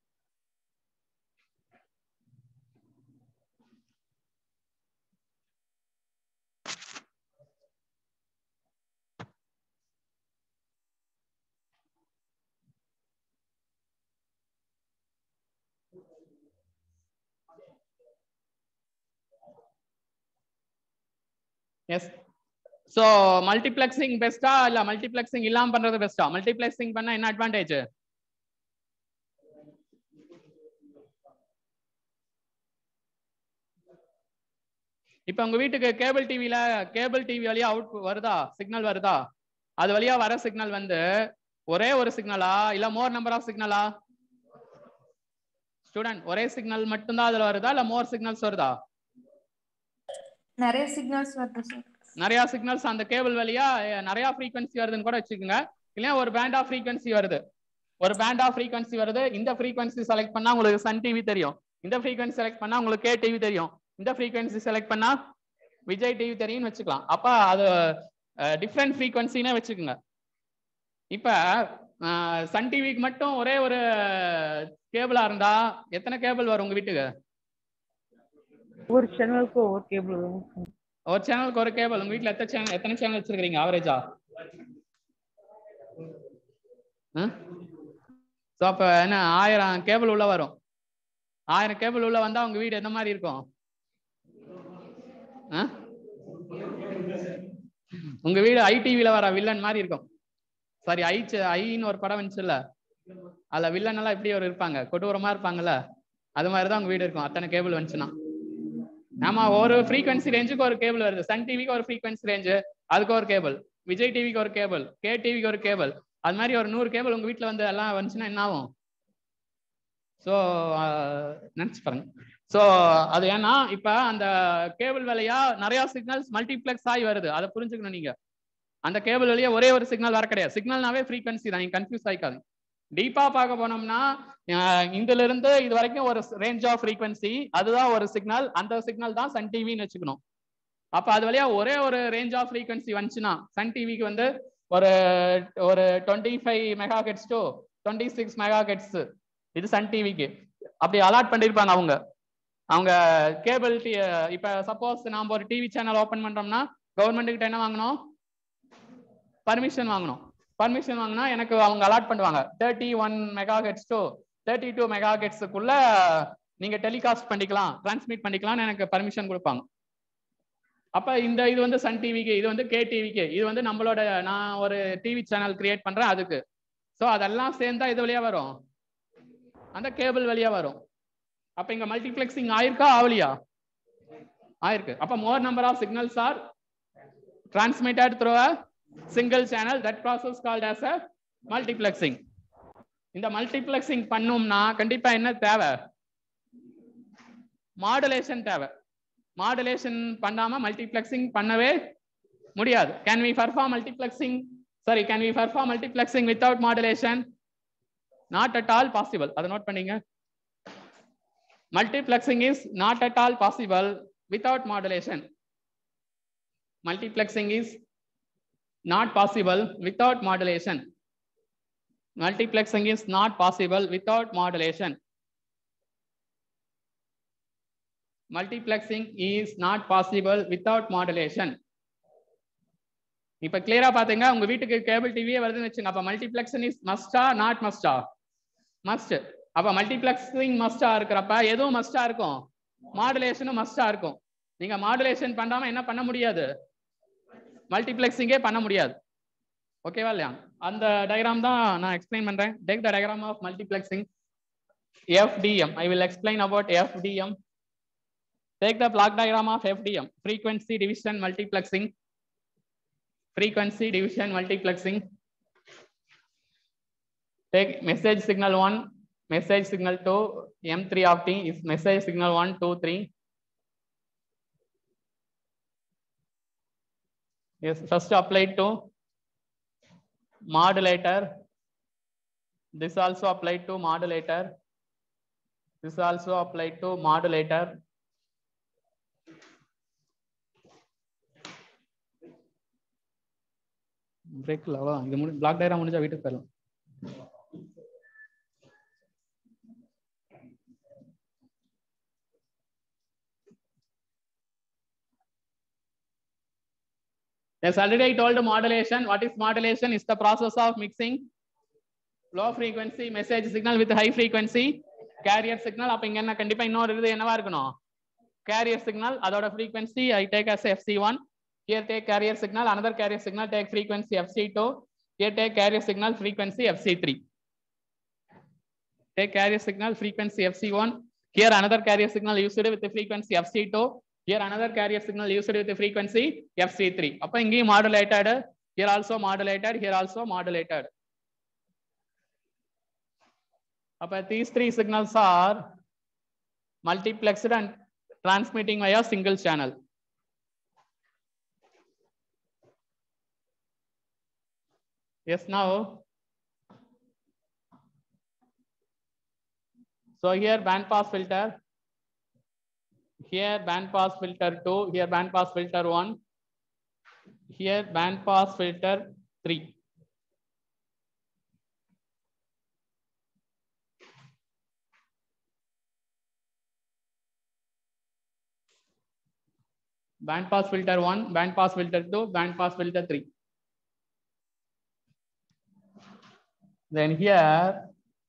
yes so multiplexing பெஸ்டா இல்ல multiplexing இல்லாம பண்றது பெஸ்டா multiplexing பண்ணா என்ன advantage இப்போ உங்க வீட்டுக்கு கேபிள் டிவில கேபிள் டிவி வழியா அவுட் வருதா சிக்னல் வருதா அது வழியா வர சிக்னல் வந்து ஒரே ஒரு சிக்னலா இல்ல மோர் நம்பர் ஆஃப் சிக்னலா ஸ்டூடெண்ட் ஒரே சிக்னல் மட்டும்தான் அதுல வருதா இல்ல மோர் சிக்னல்ஸ் வருதா நிறைய சிக்னல்ஸ் வருது சார் நிறைய சிக்னல்ஸ் அந்த கேபிள் வழியா அஹ், நிறைய ஃப்ரீக்வன்சி வருதுன்னு கூட வச்சுக்கோங்க இல்லையா ஒரு பேண்ட் ஆஃப் ஃப்ரீக்வன்சி வருது ஒரு பேண்ட் ஆஃப் ஃப்ரீக்வன்சி வருது இந்த ஃப்ரீக்வன்சி செலக்ட் பண்ணா உங்களுக்கு சன் டிவி தெரியும் இந்த ஃப்ரீக்வன்சி செலக்ட் பண்ணா உங்களுக்கு கே டிவி தெரியும் இந்த ஃப்ரீக்வன்சி செலக்ட் பண்ணா விஜய் டிவி தெரியும்னு வச்சுக்கலாம் அப்ப அது டிஃப்ரெண்ட் ஃப்ரீக்வன்சினே வச்சுக்கோங்க இப்ப சன் டிவிக்கு மட்டும் ஒரே ஒரு கேபிளா இருந்தா எத்தனை கேபிள் வரும் உங்க வீட்டுக்கு ஒரு சேனலுக்கு ஒவ்வொரு கேபிள் வரும் ஒரு சேனலுக்கு ஒரு கேபிள் உங்க வீட்ல எத்தனை சேனல் எத்தனை சேனல் வச்சிருக்கீங்க ஆவரேஜா ஸோ அப்ப என்ன ஆயிரம் கேபிள் உள்ள வரும் ஆயிரம் கேபிள் உள்ள வந்தா உங்க வீடு எந்த மாதிரி இருக்கும் ஆ? உங்க வீடு ஐடிவில வர வில்லன் மாதிரி இருக்கும் சாரி ஐ ஐன்னு ஒரு படம் வந்துச்சுல்ல அதுல வில்லன் எல்லாம் இப்படி ஒரு இருப்பாங்க கொடூரமா இருப்பாங்கல்ல அது மாதிரி தான் உங்க வீடு இருக்கும் அத்தனை கேபிள் வந்துச்சுன்னா ஆமா ஒரு ஃப்ரீக்வன்சி ரேஞ்சுக்கு ஒரு கேபிள் வருது சன் டிவிக்கு ஒரு ஃப்ரீக்வன்சி ரேஞ்சு அதுக்கு ஒரு கேபிள் விஜய் டிவிக்கு ஒரு கேபிள் கே டிவிக்கு ஒரு கேபிள் அது மாதிரி ஒரு நூறு கேபிள் உங்க வீட்ல வந்து எல்லாம் வந்துச்சுன்னா என்ன ஆகும் ஸோ நினைச்சு பாருங்க ஸோ அது ஏன்னா இப்ப அந்த கேபிள் வேலையா நிறைய சிக்னல்ஸ் மல்டிப்ளெக்ஸ் ஆகி வருது அதை புரிஞ்சுக்கணும் நீங்க அந்த கேபிள் வழியா ஒரே ஒரு சிக்னல் வர கிடையாது சிக்னல்னாவே ஃப்ரீக்வன்சி தான் நீங்க கன்ஃபியூஸ் ஆயிக்காது டீப்பா பார்க்க போனோம்னா அஹ் இதுல இருந்து இது வரைக்கும் ஒரு ரேஞ்ச் ஆஃப் ஃப்ரீக்வன்சி அதுதான் ஒரு சிக்னல் அந்த சிக்னல் தான் சன் டிவின்னு வச்சுக்கணும் அப்ப அது வழியா ஒரே ஒரு ரேஞ்ச் ஆஃப் ஃப்ரீக்வன்சி வந்துச்சுன்னா சன் டிவிக்கு வந்து ஒரு ஒரு twenty five mega hertz to twenty six mega hertz இது சன் டிவிக்கு அப்படி அலாட் பண்ணிருப்பாங்க அவங்க அவங்க கேபிள் டி இப்ப சப்போஸ் நாம ஒரு டிவி சேனல் ஓபன் பண்றோம்னா கவர்மெண்ட் கிட்ட என்ன வாங்கணும் பர்மிஷன் வாங்கணும் பர்மிஷன் வாங்கினா எனக்கு அவங்க அலாட் பண்ணுவாங்க thirty one mega hertz to thirty two mega ஹெட்ஸுக்குள்ள நீங்க டெலிகாஸ்ட் பண்ணிக்கலாம் டிரான்ஸ்மிட் பண்ணிக்கலாம்னு எனக்கு பர்மிஷன் கொடுப்பாங்க அப்ப இந்த இது வந்து சன் டிவிக்கு இது வந்து கே டிவிக்கு இது வந்து நம்மளோட நான் ஒரு டிவி சேனல் கிரியேட் பண்றேன் அதுக்கு ஸோ அதெல்லாம் சேர்ந்தா இது வழியா வரும் அந்த கேபிள் வழியா வரும் அப்ப இங்க மல்டிபிளெக்சிங் ஆயிருக்கா ஆவலியா ஆயிருக்கு அப்ப more number of signals are transmitted through a single channel that process called as a multiplexing இந்த மல்டிபிளெக்சிங் பண்ணோம்னா கண்டிப்பா என்ன தேவை மாடுலேஷன் தேவை மாடுலேஷன் பண்ணாம மல்டிபிளெக்சிங் பண்ணவே முடியாது can we perform multiplexing sorry can we perform multiplexing without modulation not at all possible அதை நோட் பண்ணீங்க multiplexing is not at all possible without modulation multiplexing is not possible without modulation. Multiplexing is not possible without modulation. Multiplexing is not possible without modulation. இப்ப கிளியரா பாத்தீங்க உங்க வீட்டுக்கு cable டிவியே வருதுன்னு வச்சுங்க அப்ப மல்டிபிளெக்ஷன் இஸ் மஸ்டா நாட் மஸ்டா மஸ்ட் அப்ப மல்டிபிளெக்சிங் மஸ்டா இருக்கிறப்ப எதுவும் மஸ்டா இருக்கும் மாடுலேஷனும் மஸ்டா இருக்கும் நீங்க மாடுலேஷன் பண்ணாம என்ன பண்ண முடியாது மல்டிபிளெக்சிங்கே பண்ண முடியாது ஓகேவா இல்லையா அந்த டயக்ராம் தான் நான் எக்ஸ்பிளைன் பண்றேன் take the diagram of multiplexing FDM. I will explain about FDM. Take the block diagram of FDM. Frequency division multiplexing. Frequency division multiplexing. Take message signal 1, message signal 2, M3 of T is message signal 1, 2, 3. Yes, first applied to modulator. This also applied to modulator. This also applied to modulator. Break அவ்வளோதான் இது முடி black டயரா முடிஞ்சா வீட்டுக்கு போயிடலாம் Yes, already I told modulation. What is modulation? Is the process of mixing low frequency message signal with high frequency carrier signal. அப்ப இங்க என்ன கண்டிப்பா இன்னொரு இது என்னவா இருக்கணும் carrier signal அதோட frequency I take as FC1. Here take carrier signal, another carrier signal take frequency FC2. Here take carrier signal frequency FC3. Take carrier signal frequency FC1. Here another carrier signal used with the frequency FC2. Here another carrier signal used with the frequency FC3. அப்ப இங்கேயும் modulated. Here also modulated. Here also modulated. அப்ப these three signals are multiplexed and transmitting via single channel. Yes, now. So here band pass filter. Here band pass filter 2, here band pass filter 1. Here band pass filter 3. Band pass filter 1, band pass filter 2, band pass filter 3. Then here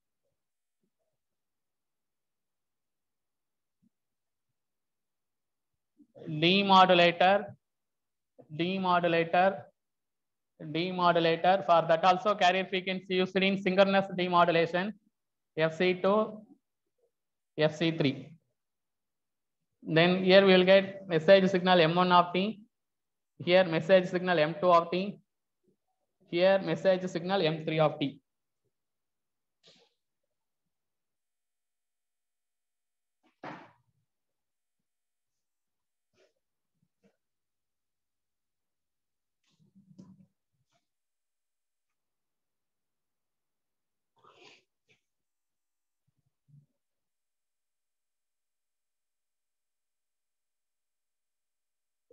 demodulator, demodulator, demodulator. For that also carrier frequency used in synchronous demodulation, FC2, FC3. Then here we will get message signal M1 of T, here message signal M2 of T, here message signal M3 of T.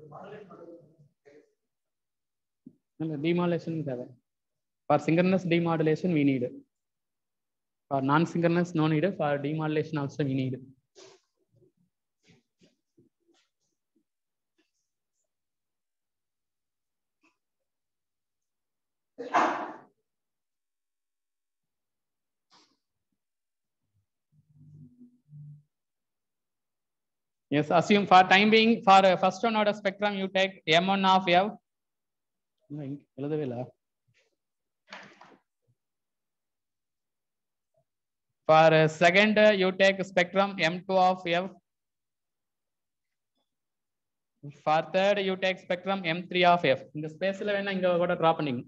இல்ல demodulation தேவை for synchronous demodulation we need for non synchronous no need for demodulation also we need Yes, assume for time being, for uh, first one order spectrum, you take M1 of F. இல்ல, இங்க எழுதவே இல்ல. For uh, second, uh, you take spectrum M2 of F. For third, you take spectrum M3 of F. இந்த ஸ்பேஸ்ல வேணா இங்க கூட draw பண்ணிங்க.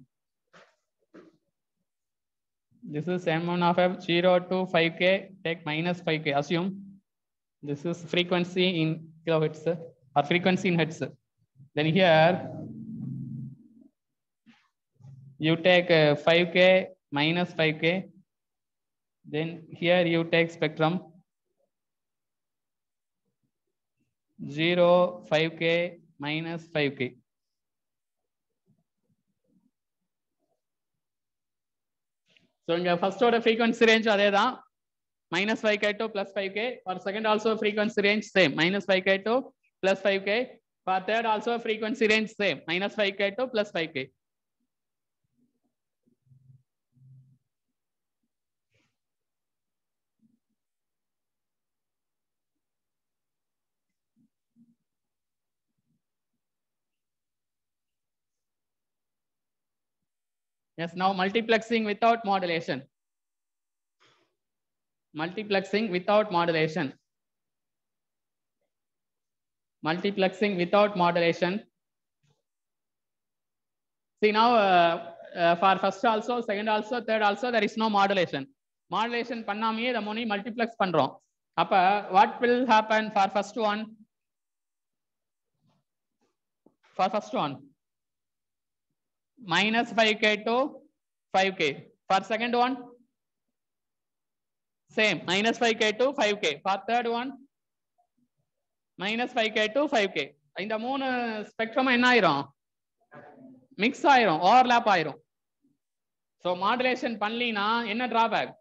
This is M1 of F 0 to 5K, take minus 5K, assume. This is frequency in kilohertz or frequency in hertz. Then here you take uh, 5k minus 5k. Then here you take spectrum 0, 5k minus 5k. So இங்க first order frequency range அதே தான் minus 5k to plus 5k. For second also frequency range same, minus 5k to plus 5k. For third also frequency range same, minus 5k to plus 5k. Yes, now multiplexing without modulation. Multiplexing without modulation. Multiplexing without modulation. See now, uh, uh, for first also, second also, third also, there is no modulation. Modulation பண்ணாமையே the money multiplex பண்றோம். அப்ப what will happen for first one? For first one, minus 5k to 5k. For second one, same, minus 5k to 5k. For third one, minus 5k to 5k. இந்த மூணு spectrum என்ன ஆயிரும் mix ஆயிரும் overlap ஆயிரும் so modulation பண்ணலினா என்ன drawback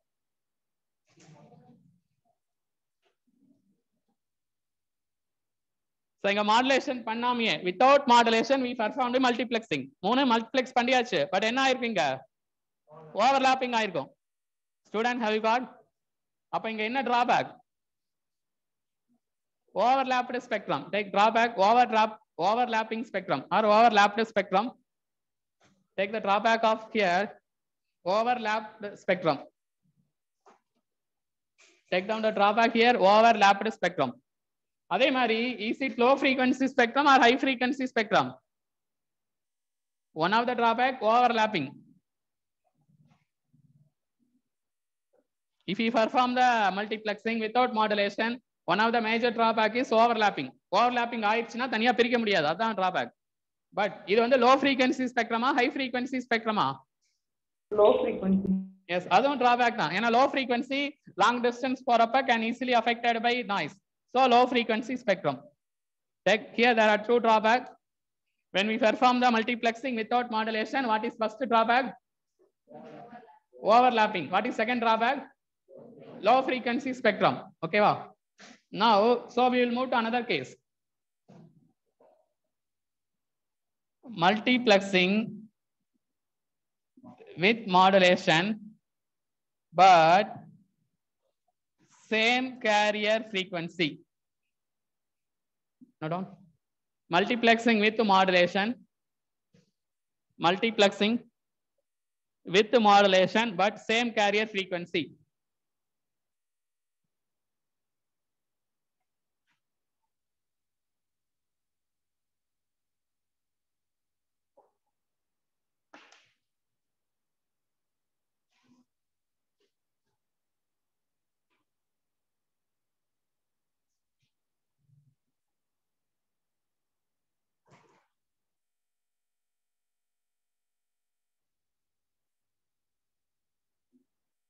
so இங்க modulation பண்ணாமையே without modulation we perform multiplexing மூணு மல்டிப்ளெக்ஸ் பண்ணியாச்சு பட் என்ன ஆயிருக்குங்க ஓவர்லாப்பிங் ஆயிருக்கும் ஸ்டூடெண்ட் ஹவ் யூ காட் அப்ப இங்க என்ன drawback overlapped spectrum take drawback overlap overlapping spectrum or overlapped spectrum take the drawback of here overlapped spectrum take down the drawback here overlapped spectrum அதே மாதிரி is it low frequency spectrum or high frequency spectrum one of the drawback overlapping if you perform the multiplexing without modulation one of the major drawback is overlapping overlapping ஆயிடுச்சுன்னா தனியா பிரிக்க முடியாது அதான் drawback but இது வந்து low frequency ஸ்பெக்ட்ரமா high frequency ஸ்பெக்ட்ரமா low frequency yes அதுவும் டிராபேக் தான் ஏன்னா லோ ஃப்ரீக்வன்சி லாங் டிஸ்டன்ஸ் போறப்ப can easily affected by noise so low frequency spectrum Take here there are two drawback. When we perform the multiplexing without modulation, what is first drawback? Overlapping. What is second drawback? Low frequency spectrum. Okay, wow. Now, so we will move to another case. Multiplexing with modulation, but same carrier frequency. Note down. Multiplexing with modulation. Multiplexing with modulation, but same carrier frequency.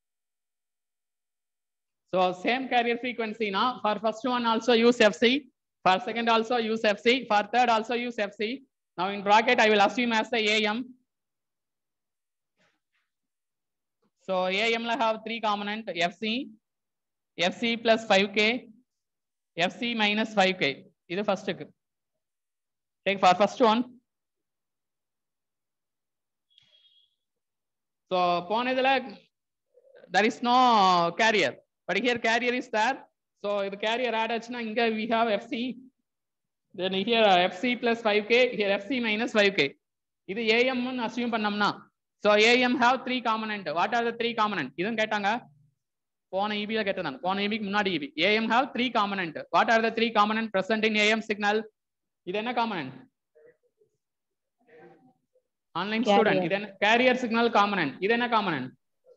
So same carrier frequency now for first one also use FC. For second also use FC. For third also use FC. Now in bracket, I will assume as the AM. So AM will have three component FC, FC plus 5K, FC minus 5K. இது first. Take for first one. So போன இதுல there is no carrier, but here carrier is there. So இது carrier add ஆச்சுன்னா இங்க we have FC. Then here FC plus 5K, here FC minus 5K. இது AM ன்னு assume பண்ணோம்னா So AM have three component. What are the three component? இதுவும் கேட்டாங்க போன EB ல கேட்டிருந்தாங்க போன EB க்கு முன்னாடி EB. AM have three component. What are the three component present in AM signal? இது என்ன component? ஆன்லைன் ஸ்டூடெண்ட் இது என்ன கேரியர் சிக்னல் காமனன்ட் இது என்ன component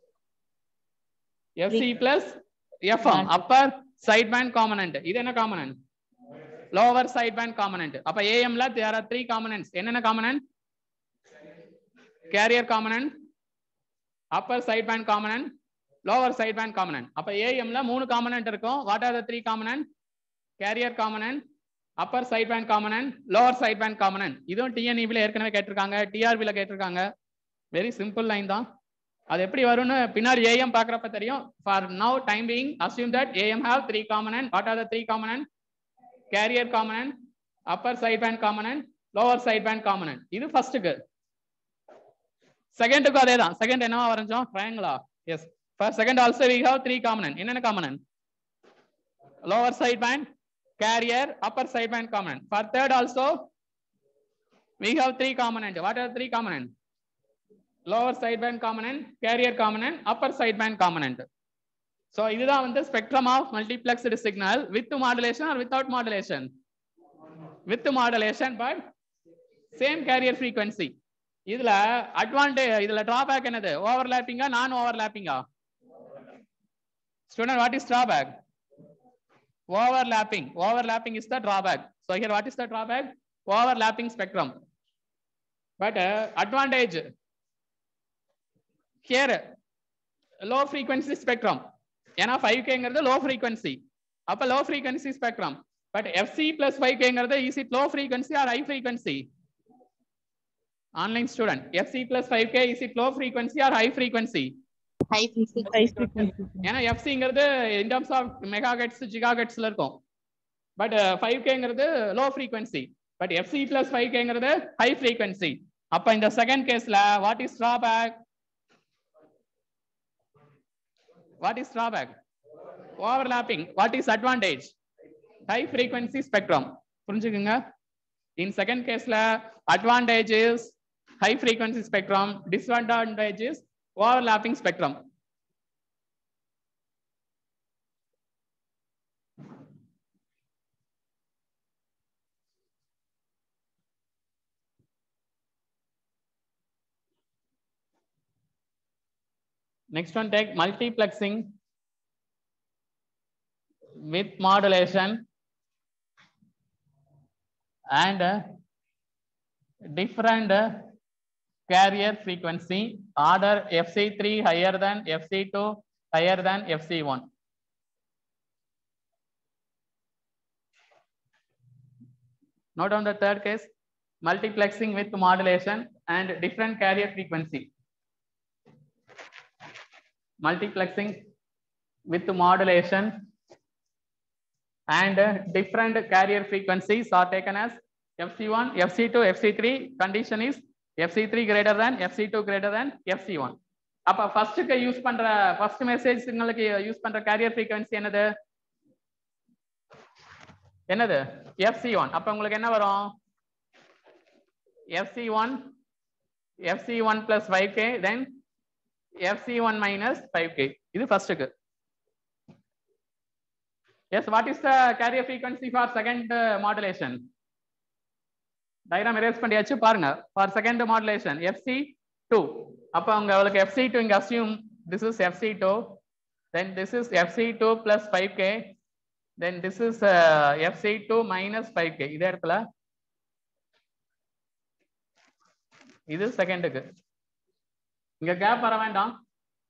FC plus FM upper side band component இது என்ன component lower side band component அப்ப ஏஎம்ல தேர் ஆர் த்ரீ காமனன்ட்ஸ் என்னென்ன component carrier component upper side band component lower side band component அப்ப ஏஎம்ல மூணு காமனன்ட் இருக்கும் what are the three component carrier component upper side band component lower side band component இதுவும் டிஎன்இபில ஏற்கனவே கேட்டிருக்காங்க டிஆர்பில கேட்டிருக்காங்க வெரி சிம்பிள் லைன் தான் அது எப்படி வரும்னு பின்னாடி ஏஎம் பாக்குறப்ப தெரியும் for now time being assume that AM have three component what are the three component carrier component upper side band component lower side band component இது ஃபர்ஸ்ட்டுக்கு செகண்டுக்கும் அதே தான் செகண்ட் என்னவா வரைஞ்சோம் ட்ரையாங்கிளா yes first second also we have three component என்னென்ன component lower side band carrier upper side band component for third also we have three component what are the three component lower side band component carrier component upper side band component so இதுதான் வந்து spectrum of multiplexed signal with modulation or without modulation with modulation but same carrier frequency இதுல advantage இதுல drawback என்னது ஓவர்லாப்பிங்கா non ஓவர்லாப்பிங்கா student what is drawback overlapping overlapping is the drawback so here what is the drawback overlapping spectrum but uh, advantage here low frequency spectrum ஏன்னா 5Kங்கிறது low frequency அப்ப low frequency spectrum but FC plus 5Kங்கிறது is it low frequency or high frequency online student FC plus 5K is it low frequency or high frequency high physics high frequency. ஏன்னா எஃப்சிங்கிறது in terms of mega hertz giga கெட்ஸ்ல இருக்கும் but five கேங்கிறது low frequency but FC plus five கேங்கிறது high frequency அப்ப இந்த second கேஸ்ல what is drawback what is drawback overlapping what is advantage high frequency spectrum புரிஞ்சுக்குங்க இன் செகண்ட் கேஸ்ல advantage is high frequency spectrum disadvantage is overlapping spectrum. Next one, take multiplexing with modulation and uh, different uh, carrier frequency order FC3 higher than FC2 higher than FC1. Note down the third case, multiplexing with modulation and different carrier frequency. Multiplexing with modulation and uh, different carrier frequencies are taken as FC1, FC2, FC3. Condition is FC3 greater than FC2 greater than FC1. அப்ப ஃபர்ஸ்ட்க்கு use பண்ற first message சிக்னலுக்கு use பண்ற carrier frequency என்னது என்னது FC one அப்ப உங்களுக்கு என்ன வரும் FC one FC one plus five K then FC one minus five K இது ஃபர்ஸ்ட்டுக்கு yes what is the carrier frequency for second modulation diagram erase பண்ணியாச்சு பாருங்க for second modulation FC two அப்போ அவங்க அவளுக்கு எஃப்சி டூ இங்க assume this is FC two then this is FC two plus five K then this is FC two minus five K இதே இடத்துல இது செகண்டுக்கு இங்க கேப் வர வேண்டாம்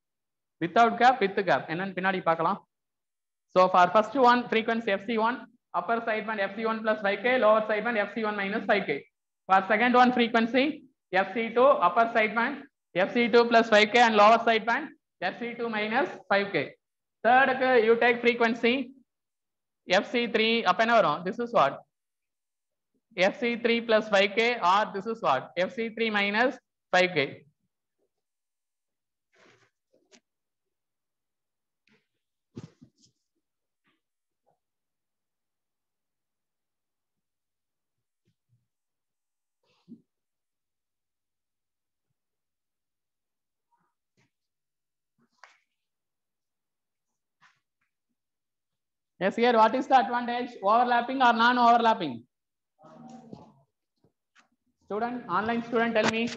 வித்தவுட் கேப் வித் கேப் என்னன்னு பின்னாடி பார்க்கலாம் so for first one frequency FC one upper sideband FC1 plus 5K, lower sideband FC1 minus 5K. For second one frequency, FC2 upper sideband, FC2 plus 5K and lower sideband, FC2 minus 5K. Third, you take frequency, FC3, அப்ப என்ன வரும்? This is what? FC3 plus 5K or this is what? FC3 minus 5K. Yes, here, what is the advantage? Overlapping or non-overlapping? Student, online student, tell me.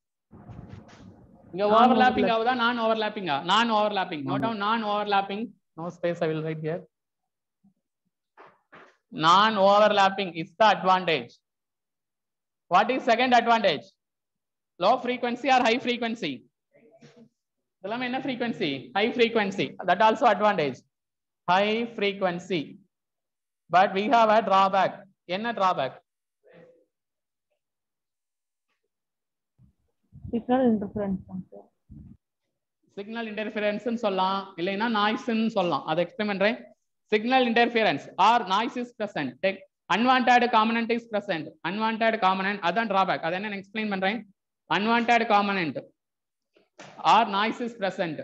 இங்க overlapping ஆகுதா நான் overlapping ஆ நான் overlapping note down non overlapping no space i will write here non overlapping is the advantage what is second advantage low frequency or high frequency இதெல்லாம் என்ன frequency high frequency that also advantage high frequency but we have a drawback என்ன drawback signal interference sir signal interference சொல்லலாம் இல்லைன்னா நாய்ஸ்ன்னு சொல்லலாம் அதை explain பண்றேன் signal interference or noise is present take unwanted component is present unwanted component அதான் drawback அதை என்ன எக்ஸ்பிளைன் பண்றேன் unwanted component or noise is present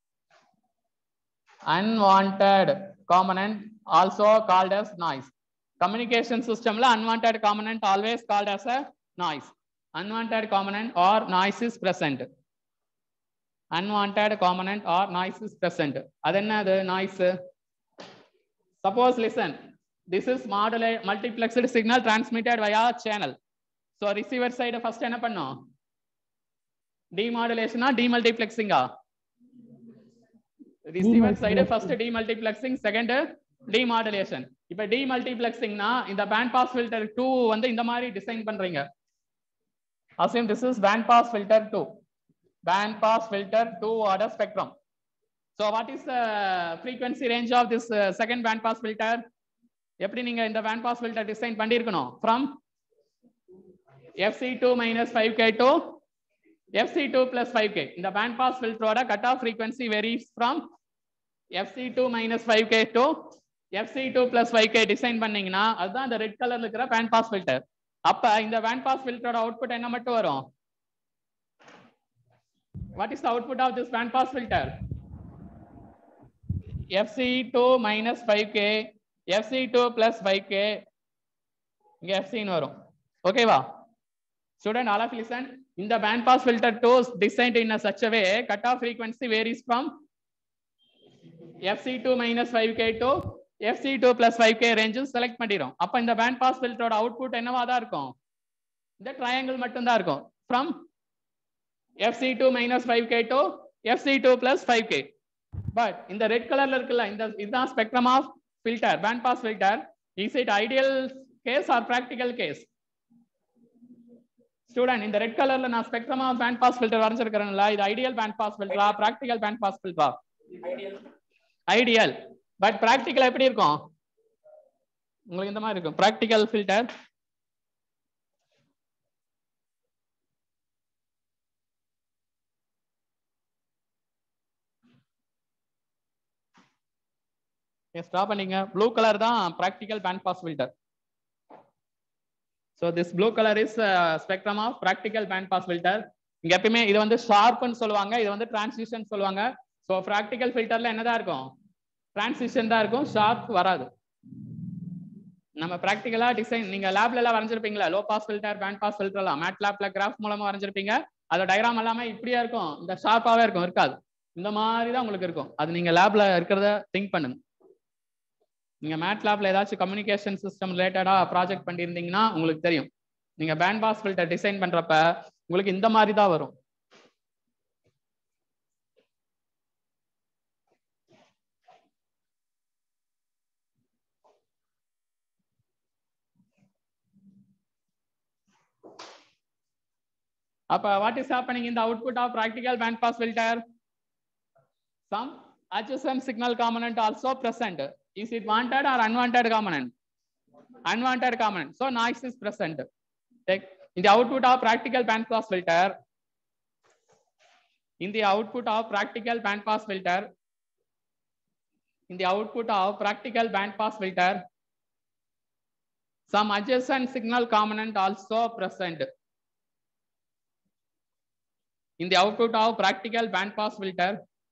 unwanted component also called as noise communication system la unwanted component always called as a noise unwanted component or noise is present unwanted component or noise is present அது என்னது noise suppose listen this is modulate multiplexed signal transmitted via channel so receiver side first என்ன பண்ணும் demodulation ஆ demultiplexing ஆ receiver side first demultiplexing second demodulation இப்ப டிமல்டிப்ளெக்சிங்னா இந்த band pass filter 2 வந்து இந்த மாதிரி டிசைன் பண்றீங்க assume this is band pass filter 2 band pass filter 2 order spectrum so what is the frequency range of this uh, second band pass filter எப்படி நீங்க இந்த band pass filter டிசைன் பண்ணிருக்கணும் from fc2 minus 5k to fc2 plus 5k இந்த band pass filter ஓட cut off frequency varies from fc2 minus 5k to fc2 plus 5k design பண்ணீங்கன்னா அதுதான் இந்த red கலர்ல இருக்கிற band pass filter அப்ப இந்த பேண்ட் பாஸ் ஃபில்டரோட அவுட்புட் என்ன மட்டும் வரும் what is the output of this band pass filter FC two minus five K FC two plus five K இங்க எஃப்சின்னு வரும் ஓகேவா ஸ்டூடெண்ட் ஆல் ஆஃப் லிசன் இந்த band pass filter to designed in such way cut off frequency varies from FC two minus five K to FC two plus five K ranges select பண்ணிடும் அப்ப இந்த band pass ஃபில்டரோட output என்னவா தான் இருக்கும் இந்த triangle மட்டும் தான் இருக்கும் from FC two minus five K to FC two plus five K but இந்த ரெட் கலர்ல இருக்குல்ல இந்த இதுதான் spectrum of filter band pass filter is it ideal case or practical case student இந்த ரெட் கலர்ல நான் spectrum of band pass filter வரைஞ்சிருக்கிறேன்ல இது ஐடியல் பேண்ட் பாஸ் ஃபில்டரா ப்ராக்டிக்கல் பேண்ட் பாஸ் ஃபில்டரா ஐடியல் பட் ப்ராக்டிக்கல் எப்படி இருக்கும் உங்களுக்கு இந்த மாதிரி இருக்கும் ப்ராக்டிக்கல் ஃபில்டர் ஸ்டாப் பண்ணீங்க ப்ளூ கலர் தான் practical band pass filter so this blue colour is spectrum of practical band pass filter இங்க எப்பயுமே இது வந்து ஷார்ப்னு சொல்லுவாங்க இது வந்து டிரான்சிஷன் சொல்லுவாங்க ஸோ ப்ராக்டிக்கல் ஃபில்டர்ல என்னதான் இருக்கும் டிரான்சிஷன் தான் இருக்கும் ஷார்ப் வராது நம்ம ப்ராக்டிக்கலா டிசைன் நீங்க லேப்ல எல்லாம் வரைஞ்சிருப்பீங்களா low pass filter band pass filter எல்லாம் மேட் லேப்ல கிராஃப் மூலமா வரைஞ்சிருப்பீங்க அதோட டயக்ராம் எல்லாமே இப்படியா இருக்கும் இந்த ஷார்ப்பாவே இருக்கும் இருக்காது இந்த மாதிரி தான் உங்களுக்கு இருக்கும் அது நீங்க லேப்ல இருக்கிறத திங்க் பண்ணுங்க நீங்க மேட் லேப்ல ஏதாச்சும் கம்யூனிகேஷன் சிஸ்டம் ரிலேட்டடா ப்ராஜெக்ட் பண்ணியிருந்தீங்கன்னா உங்களுக்கு தெரியும் நீங்க பேண்ட் பாஸ் ஃபில்டர் டிசைன் பண்றப்ப உங்களுக்கு இந்த மாதிரி தான் வரும் அப்ப what is happening in the output of practical band pass filter some adjacent signal component also present is it wanted or unwanted component unwanted component. So noise is present. Take in the output of practical band pass filter. In the output of practical band pass filter. In the output of practical band pass filter. Some adjacent signal component also present. In the output of practical band pass filter.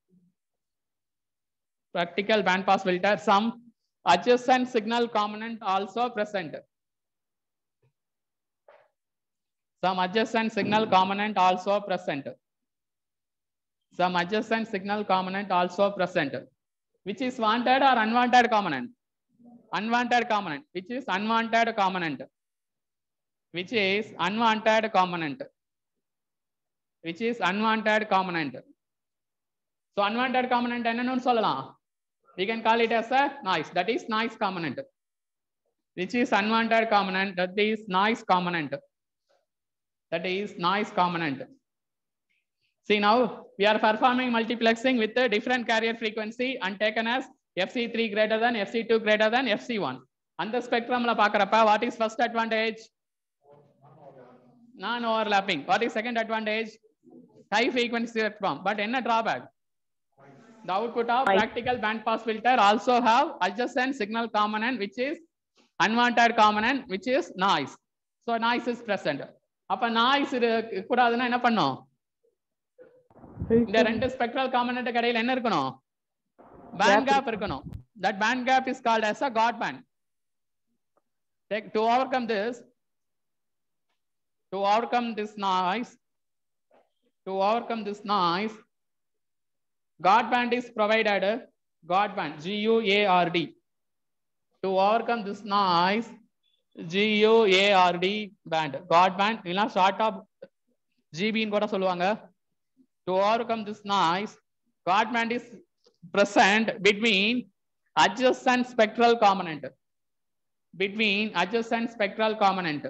Practical band pass filter, some adjacent signal component also present. Some adjacent signal component also present. Some adjacent signal component also present. Which is wanted or unwanted component? Unwanted component. Which is unwanted component? Which is unwanted component? Which is unwanted component? So unwanted component என்னன்னு சொல்லலாம் we can call it as a noise that is noise component which is unwanted component that is noise component that is noise component see now we are performing multiplexing with a different carrier frequency and taken as fc3 greater than fc2 greater than fc1 அந்த ஸ்பெக்ட்ரம்ல பாக்குறப்ப what is first advantage non overlapping what is second advantage high frequency spectrum but என்ன drawback the output of Right. practical band pass filter also have adjacent signal component which is unwanted component which is noise so noise is present அப்ப noise இரு- கூடாதுன்னா என்ன பண்ணும் இந்த ரெண்டு spectral component இடையில என்ன இருக்கணும் பேண்ட் கேப் இருக்கணும் that band gap is called as a god band take to overcome this to overcome this noise to overcome this noise God band is provided. God band, G U A R D. To overcome this noise, G U A R D band. God band, இல்ல short of GB ன்னு கூட சொல்லுவாங்க. To overcome this noise, God band is present between adjacent spectral component. Between adjacent spectral component.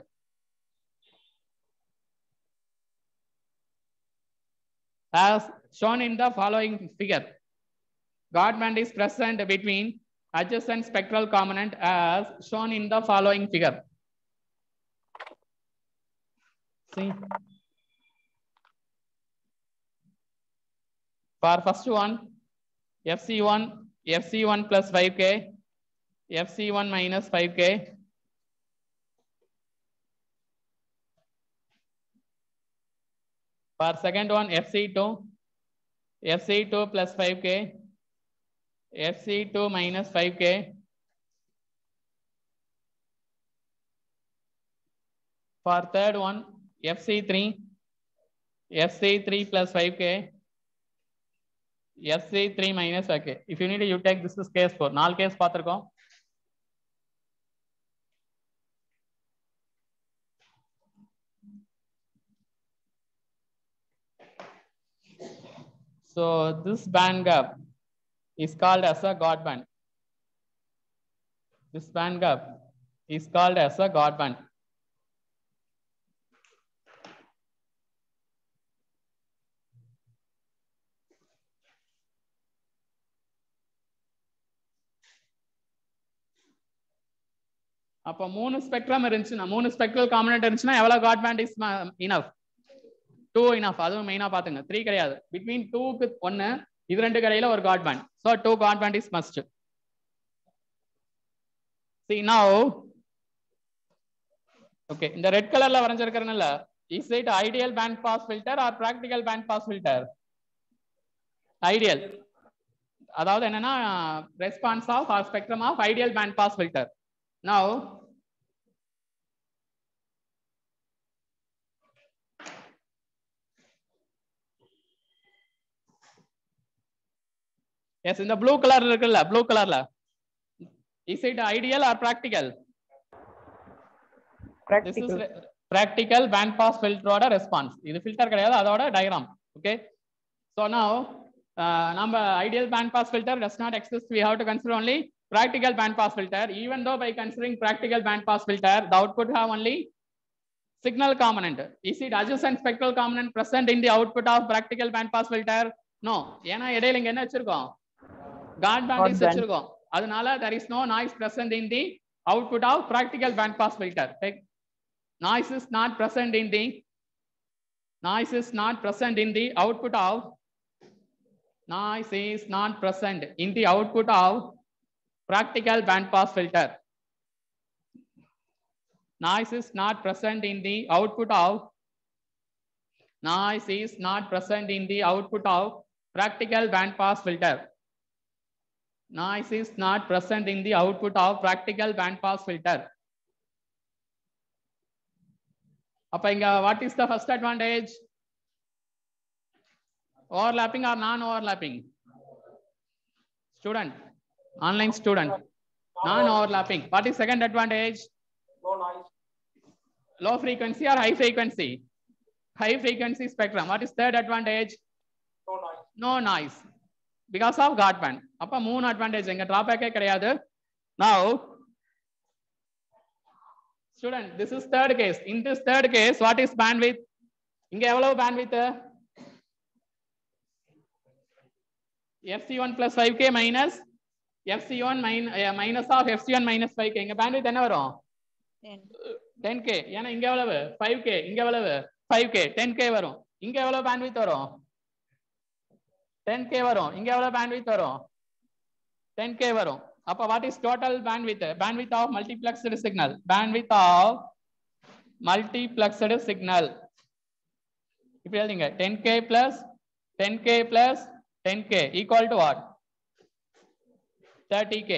as shown in the following figure. God band is present between adjacent spectral component as shown in the following figure. See. For first one, FC1, FC1 plus 5K, FC1 minus 5K, For second one, FC2, FC2 plus 5K, FC2 minus 5K. For third one, FC3, FC3 plus 5K, FC3 minus 5K. If you need, you take this is case 4. நாலு case பார்த்திருக்கோம். So this band gap is called as a God band. This band gap is called as a God band. அப்ப மூணு spectrum இருந்துச்சுன்னா மூணு spectral component இருந்துச்சுன்னா எவ்வளவு guard band is enough to enough அதுவும் மெயினா பாத்துங்க த்ரீ கிடையாது பிட்வீன் டூக்கு ஒன்னு இது ரெண்டு கடையில ஒரு guard band so two guard band is must see now okay இந்த ரெட் கலர்ல வரைஞ்சிருக்கிறேன்ல is it ideal band pass filter or practical band pass filter ideal அதாவது என்னன்னா response of or spectrum of ideal band pass filter now yes இந்த blue colour இருக்குல்ல blue கலர்ல is it ideal or practical this is practical practical band pass ஃபில்டரோட response இது filter கிடையாது அதோட diagram okay so now நம்ம ideal band pass filter does not exist we have to consider only practical band pass filter even though by considering practical band pass filter the output have only signal component is it adjacent spectral component present in the output of practical band pass filter no ஏன்னா இடையில இங்க என்ன வச்சிருக்கோம் guard band God is band. வச்சிருக்கோம் அதனால there is no noise present in the output of practical band pass filter. Take noise is not present in the noise is not present in the output of noise is not present in the output of practical band pass filter. Noise is not present in the output of noise is not present in the output of practical band pass filter. Noise is not present in the output of practical band pass filter. அப்ப இங்க what is the first advantage overlapping or non overlapping student online student non overlapping what is second advantage low frequency or high frequency high frequency spectrum what is third advantage no noise because of guard band அப்ப மூணு advantage எங்க டிராபேக்கே கிடையாது now student this is third case in this third case what is bandwidth இங்க எவ்வளவு bandwidth fc1 plus 5k minus fc1 min uh, minus of fc1 minus 5k இங்க bandwidth என்ன வரும் 10k ஏன்னா இங்க எவ்வளவு 5k இங்க எவ்வளவு 5k 10k வரும் இங்க எவ்வளவு bandwidth வரும் 10k வரும் இங்க எவ்வளவு bandwidth வரும் 10k வரும் அப்ப what is total bandwidth bandwidth of multiplexed signal bandwidth of multiplexed signal இப்ப எழுதிங்க 10k plus 10k plus 10k equal to what 30k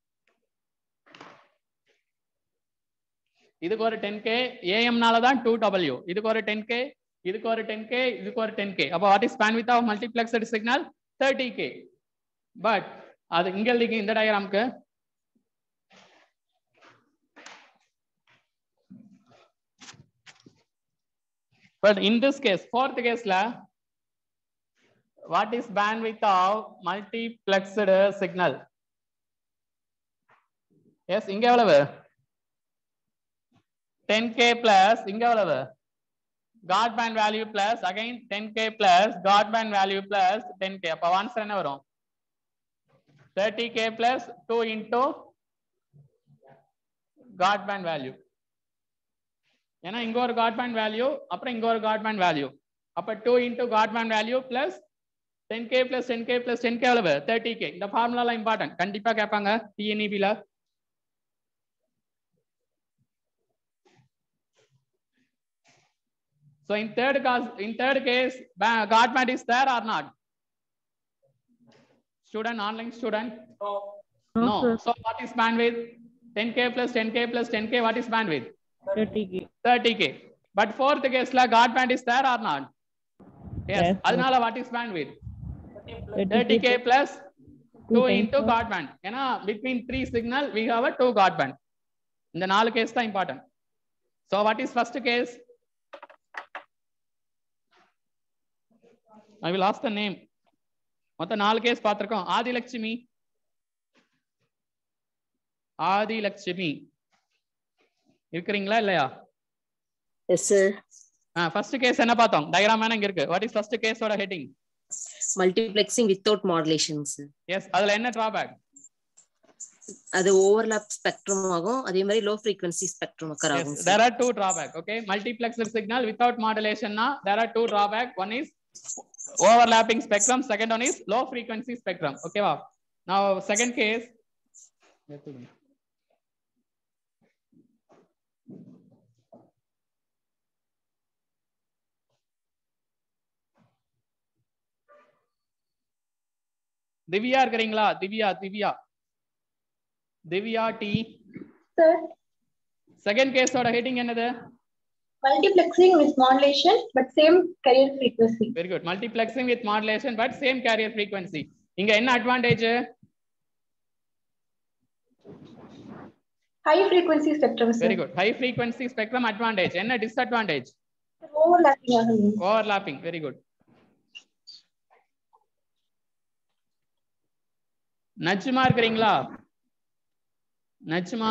இதுக்கு ஒரு 10k am-னால தான் 2w இதுக்கு ஒரு 10k இதுக்கு ஒரு 10k இதுக்கு ஒரு 10k அப்ப what is bandwidth of multiplexed signal 30k பட் அது இங்க எழுதிங்க இந்த டயக்ராம்க்கு but in this case fourth caseல what is bandwidth of multiplexed signal yes இங்க எவ்வளவு 10k plus இங்க எவ்வளவு God band value plus again 10k plus God band value plus 10k அப்ப ஆன்சர் என்ன வரும் 30k plus 2 into God band value ஏன்னா இங்க ஒரு God band value அப்புறம் இங்க ஒரு God band value அப்ப 2 into God band value plus 10k plus 10k plus 10k எவ்வளவு 30k இந்த ஃபார்முலா இம்பார்ட்டன்ட் கண்டிப்பா கேட்பாங்க TNEB ல So in third case, in third case, ba- guard band is there or not? Student, online student? No, No. sir. So what is bandwidth? 10k plus 10k plus 10k. What is bandwidth? 30k. 30k. But fourth case, la guard band is there or not? Yes. Yes, sir. அதனால what is bandwidth? 30k 30k plus 2 times into four. guard band. ஏன்னா between three signal we have a two guard band. இந்த நாலு case தான் important. So what is first case? I will ask the name. மொத்தம் நாலு case பார்த்திருக்கோம் ஆதிலட்சுமி ஆதிலட்சுமி இருக்கிறீங்களா இல்லையா yes sir first case என்ன பார்த்தோம் டயக்ராம் வேணா இங்க இருக்கு வாட் இஸ் ஃபர்ஸ்ட் கேஸோட heading multiplexing without modulation sir yes அதுல என்ன டிராபேக் அது ஓவர்லாப் ஸ்பெக்ட்ரம் ஆகும் அதே மாதிரி லோ ஃப்ரீக்வன்சி ஸ்பெக்ட்ரம் அக்கர் ஆகும் Yes, there are two drawback. Okay, multiplexed signal without modulation. Na, there are two drawback. One is overlapping spectrum. Second one is low frequency spectrum. Okay, wow. Now second case. Divya இருக்கிறீங்களா திவ்யா திவ்யா திவ்யா டி Sir, second கேஸோட heading என்னது multiplexing with modulation, but same carrier frequency. Very good multiplexing with modulation but same carrier frequency இங்க என்ன advantage High frequency spectrum, sir. Very good high frequency spectrum advantage என்ன disadvantage Overlapping ஆகுது. Overlapping very good Nachuma இருக்கிறீங்களா நச்சுமா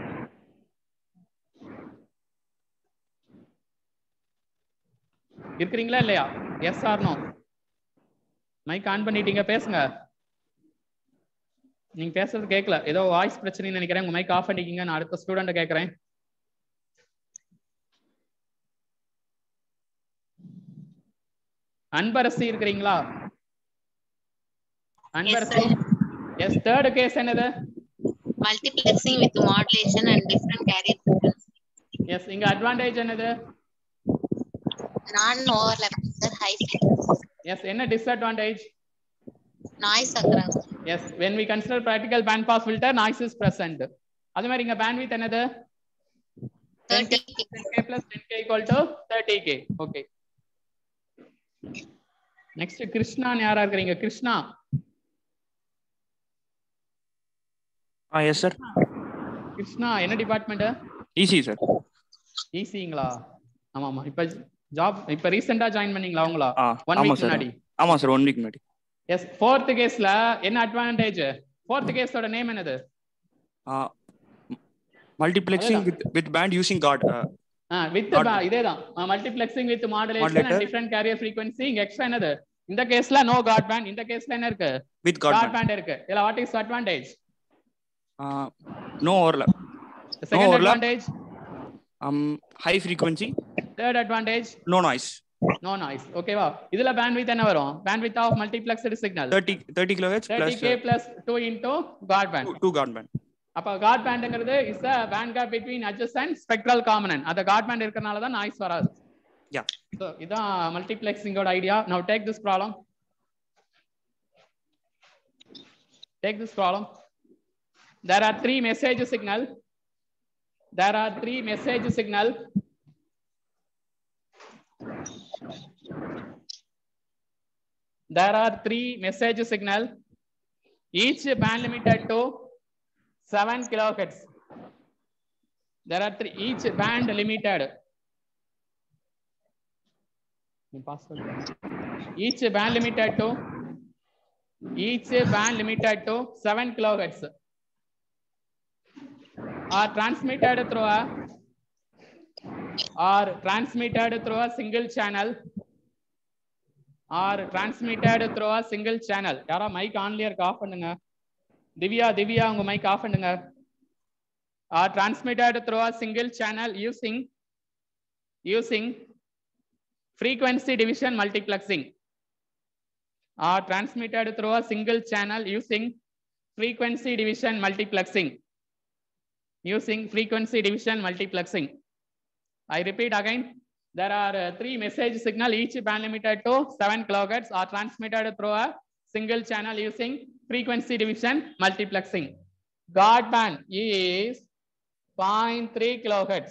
இருக்கிறீங்களா இல்லையா yes or no mic on பண்ணிட்டீங்க பேசுங்க நீங்க பேசுறது கேட்கல ஏதோ வாய்ஸ் பிரச்சனைன்னு நினைக்கிறேன் உங்க மைக் ஆஃப் பண்ணிக்கிங்க நான் அடுத்த ஸ்டூடெண்ட் கேட்கறேன் அன்பரசி இருக்கிறீங்களா அன்பரசி எஸ் தேர்ட் கேஸ் என்னது multiplexing with modulation and different carrier frequency. Yes இங்க அட்வான்டேஜ் என்னது Non-overlapping, sir. High frequency. Yes என்ன disadvantage Noise occurrence. Yes when we consider practical band pass filter noise is present அதே மாதிரி இங்க bandwidth என்னது 30 10k plus 10k equal to 30k okay next Krishna யாரா இருக்கிறீங்க கிருஷ்ணா ஆ எஸ் சார் கிருஷ்ணா என்ன டிபார்ட்மெண்ட் ஈஸி சார் ஈசிங்களா ஆமா ஆமா இப்ப ஜாப் இப்ப ரீசெண்டா ஜாயின் பண்ணீங்களா அவங்களா ஆ ஒன் ஆமாம் வீக் சார் முன்னாடி ஆமாம் சார் ஒன் வீக் முன்னாடி எஸ் ஃபோர்த் கேஸ்ல என்ன அட்வான்டேஜ் ஃபோர்த் கேஸோட நேம் என்னது மல்டிப்ளெக்ஸிங் அதேதான். With with band using guard with Not- இதேதான் multiplexing with modulation and Modulator. Different carrier frequency இங்க எக்ஸ்ட்ரா என்னது இந்த கேஸ்ல நோ காட் பேண்ட் இந்த கேஸ்ல என்ன இருக்கு வித் காட் காட் பேண்ட் இருக்கு இதுல what is advantage no overlap second overlap. Advantage high frequency third advantage no noise no noise ஓகேவா இதுல பேண்ட்வித் என்ன வரும் bandwidth of multiplexed signal thirty thirty kilo H thirty plus K plus two into guard band two guard band அப்ப guard பேண்ட்ங்கிறது is a band gap between adjacent spectral காமனன் அந்த guard pant இருக்கறனால தான் நாய்ஸ் வராது Yeah. So இதான் மல்டிப்ளெக்சிங்கோட idea now take this problem take this problem there are three message signal there are three message signal there are three message signal each band limited to 7 kilohertz there are three each band limited each band limited to each band limited to 7 kilohertz are transmitted through a are transmitted through a single channel are transmitted through a single channel யாரா mic ஆன்லயே இருக்கு off பண்ணுங்க திவ்யா திவ்யா உங்க mic off பண்ணுங்க are transmitted through a single channel using using frequency division multiplexing are transmitted through a single channel using frequency division multiplexing. Using frequency division multiplexing. I repeat again, there are uh, three message signal, each band limited to 7 kilohertz are transmitted through a single channel using frequency division multiplexing. God band is 0.3 kilohertz.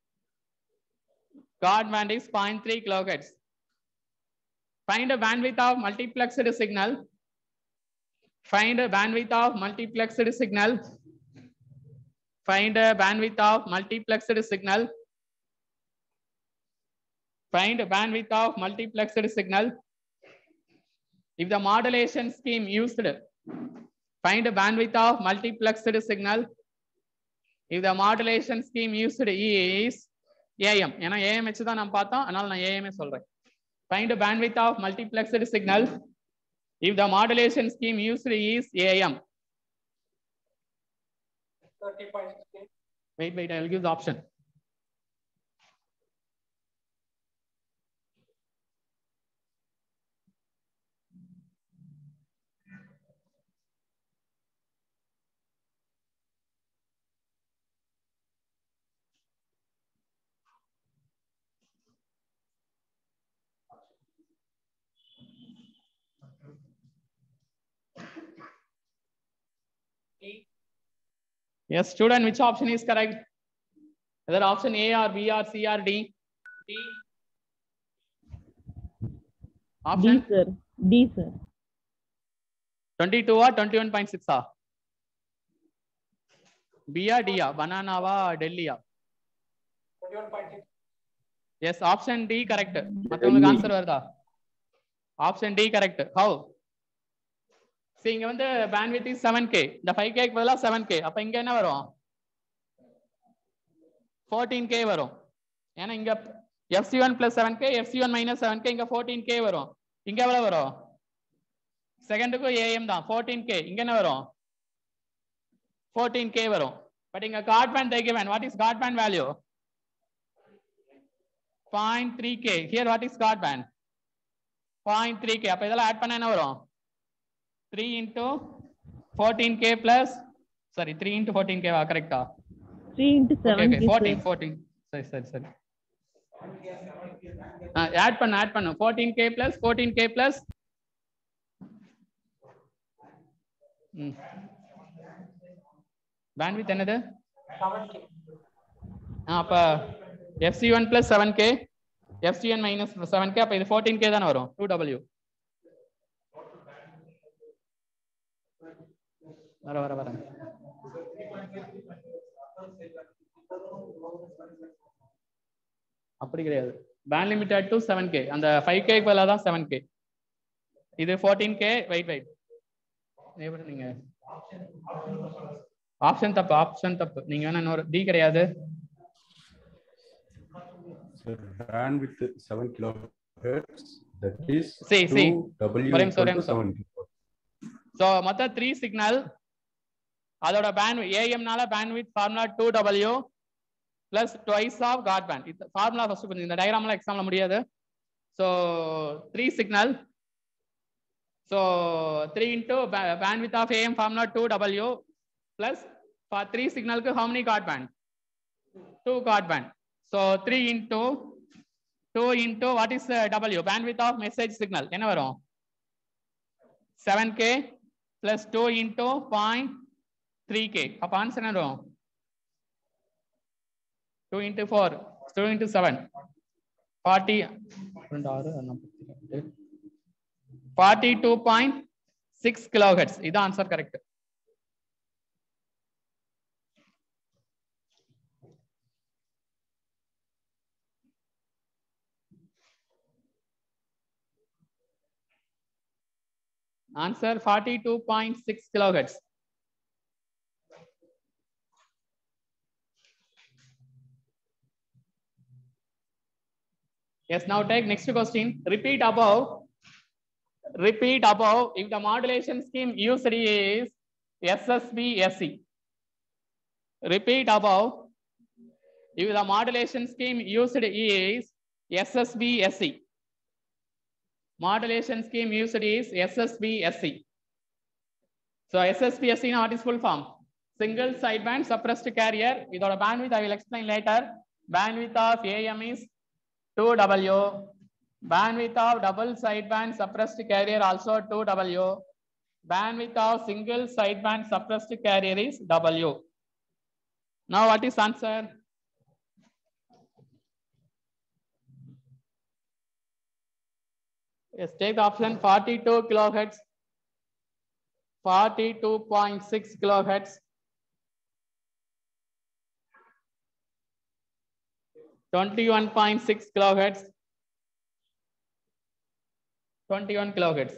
God band is 0.3 kilohertz. Find a bandwidth of multiplexed signal. Find a bandwidth of multiplexed signal. Find a bandwidth of multiplexed signal. Find a bandwidth of multiplexed signal. If the modulation scheme used, find a bandwidth of multiplexed signal. If the modulation scheme used is AM, ஏன்னா AM வச்சு தான் நம்ம பார்த்தோம் அதனால நான் AM சொல்றேன் find a bandwidth of multiplexed signal if the modulation scheme used is AM. Wait, wait, I will give the option. Yes, student, which option is correct? Whether option A or B or C or D? D. D Option sir D sir 22 or 21.6 ah? B or D ah? Banana வா Delhi ah? Yes, option D correct. மத்தவங்களுக்கு answer வருதா? Option D correct. How? See, இங்க வந்து bandwidth is 7k. இந்த 5k க்கு பதிலா 7k. அப்ப இங்க என்ன வரும்? 14k வரும். ஏன்னா இங்க FC1 plus 7k, FC1 minus 7k, இங்க 14k வரும். இங்க எவ்வளவு வரும்? செகண்டுக்கும் ஏஎம் தான் 14k. இங்க என்ன வரும்? ஃபோர்டீன் கே வரும் பட் இங்க guard band they given what is guard band value point three K here what is guard band point three K அப்ப இதெல்லாம் ஆட் பண்ண என்ன வரும் three into fourteen K plus sorry three into fourteen கேவா கரெக்டா three into seven fourteen fourteen சரி சரி சரி ஆட் பண்ணு ஆட் பண்ணு fourteen K plus fourteen K plus bandwidth என்னது ஆ அப்ப FC one plus seven K FC one minus seven K அப்ப இது ஃபோர்டீன் கே தானே வரும் டூ டபிள்யூ வர வர வர அப்படி கிடையாது band limited to seven K அந்த ஃபைவ் கேக்கு பதிலாக தான் செவன் கே இது ஃபோர்டீன் கே வெயிட் வெயிட் நீங்க ஆப்ஷன் தப்பு ஆப்ஷன் தப்பு நீங்க வேணா இன்னொரு டி கிடையாது So bandwidth 7 kilohertz. That is See, see. 2 W ஒரே நிமிஷம், ஒரே equal to நிமிஷம். 7 kilohertz. ஸோ மொத்தம் த்ரீ சிக்னல் அதோட பேண்ட் ஏஎம்னால bandwidth formula two W plus twice of guard band இது ஃபார்முலா ஃபர்ஸ்ட் கொஞ்சம் இந்த டயக்ராம்லாம் எக்ஸாம்ல முடியாது so three signal so three into bandwidth of AM formula two W plus for three சிக்னலுக்கு how many guard band two guard band so three into two into what is W bandwidth of message signal என்ன வரும் seven K plus 2 into 0.3k. அப்ப answer என்ன வரும் 2 into 4, 2 into 7. 40, 42.6 kilohertz. இது answer correct Answer 42.6 kilohertz. Yes, now take next question. Repeat above. Repeat above if the modulation scheme used is SSB SE. Repeat above if the modulation scheme used is SSB SE. Modulation scheme used is SSB-SE. So SSB-SE now what is full form? Single sideband suppressed carrier. Without a bandwidth, I will explain later. Bandwidth of AM is 2W. Bandwidth of double sideband suppressed carrier also 2W. Bandwidth of single sideband suppressed carrier is W. Now what is answer? Yes, take the option 42 kilohertz, 42.6 kilohertz, 21.6 kilohertz, 21 kilohertz.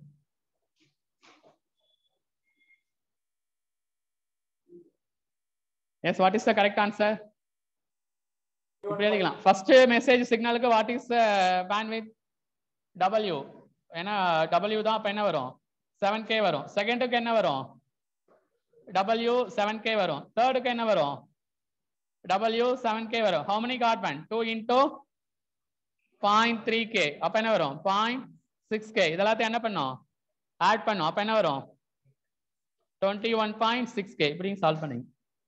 Yes, what is the correct answer? இப்படி எழுதிக்கலாம் first message சிக்னலுக்கு what is bandwidth W ஏன்னா W தான் அப்ப என்ன வரும் seven K வரும் செகண்டுக்கு என்ன வரும் டபிள்யூ செவன் கே வரும் தேர்டுக்கு என்ன வரும் டபிள்யூ செவன் கே வரும் how many guard band two into point three K அப்ப என்ன வரும் பாயிண்ட் சிக்ஸ் கே இதெல்லாத்தையும் என்ன பண்ணும் ஆட் பண்ணும் அப்ப என்ன வரும் twenty one point six K இப்படி சால்வ் பண்ணுங்க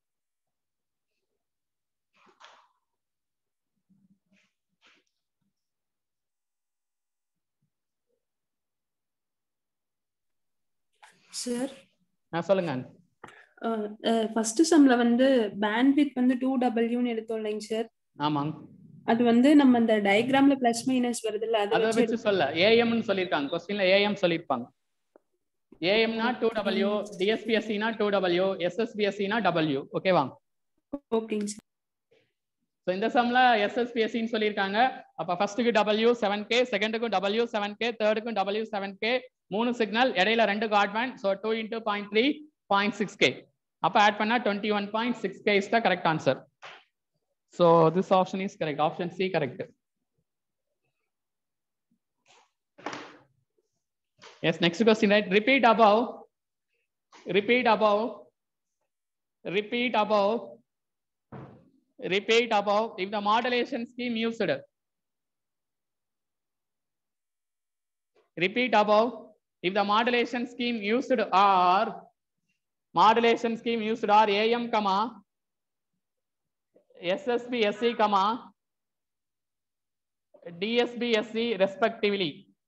சார் நான் சொல்லுங்க ஃபர்ஸ்ட் செம்ல வந்து பேண்ட்வித் வந்து டூ டபிள்யூன்னு எடுத்தோம் இல்லைங்க சார் ஆமாங்க அது வந்து நம்ம அந்த டயக்ராம்ல பிளஸ் மைனஸ் வருதுல்ல அதை அதை வச்சு வச்சு சொல்ல ஏஎம்னு சொல்லியிருக்காங்க கொஸ்டின்ல ஏஎம் சொல்லியிருப்பாங்க ஏஎம்னா டூ டபிள்யூ டிஎஸ்பிஎஸ்சினா டூ டபிள்யூ எஸ்எஸ்பிஎஸ்சினா டபிள்யூ ஓகேவா ஓகேங்க சார் ஸோ இந்த சம்ல எஸ்எஸ்பிஎஸ்சின்னு சொல்லியிருக்காங்க அப்ப ஃபர்ஸ்ட்டுக்கு டபிள்யூ செவன் கே செகண்டுக்கும் டபிள்யூ செவன் கே தேர்டுக்கும் டபிள்யூ செவன் கே மூணு சிக்னல் இடையில ரெண்டு guard band so two into point three point six K அப்போ ஆட் பண்ணா twenty one point six K is the correct answer so this option is correct option C correct Yes, next question, right? Repeat above. Repeat above. repeat above repeat above if the modulation scheme used repeat above if the modulation scheme used are modulation scheme used are am comma ssb sc comma dsb sc respectively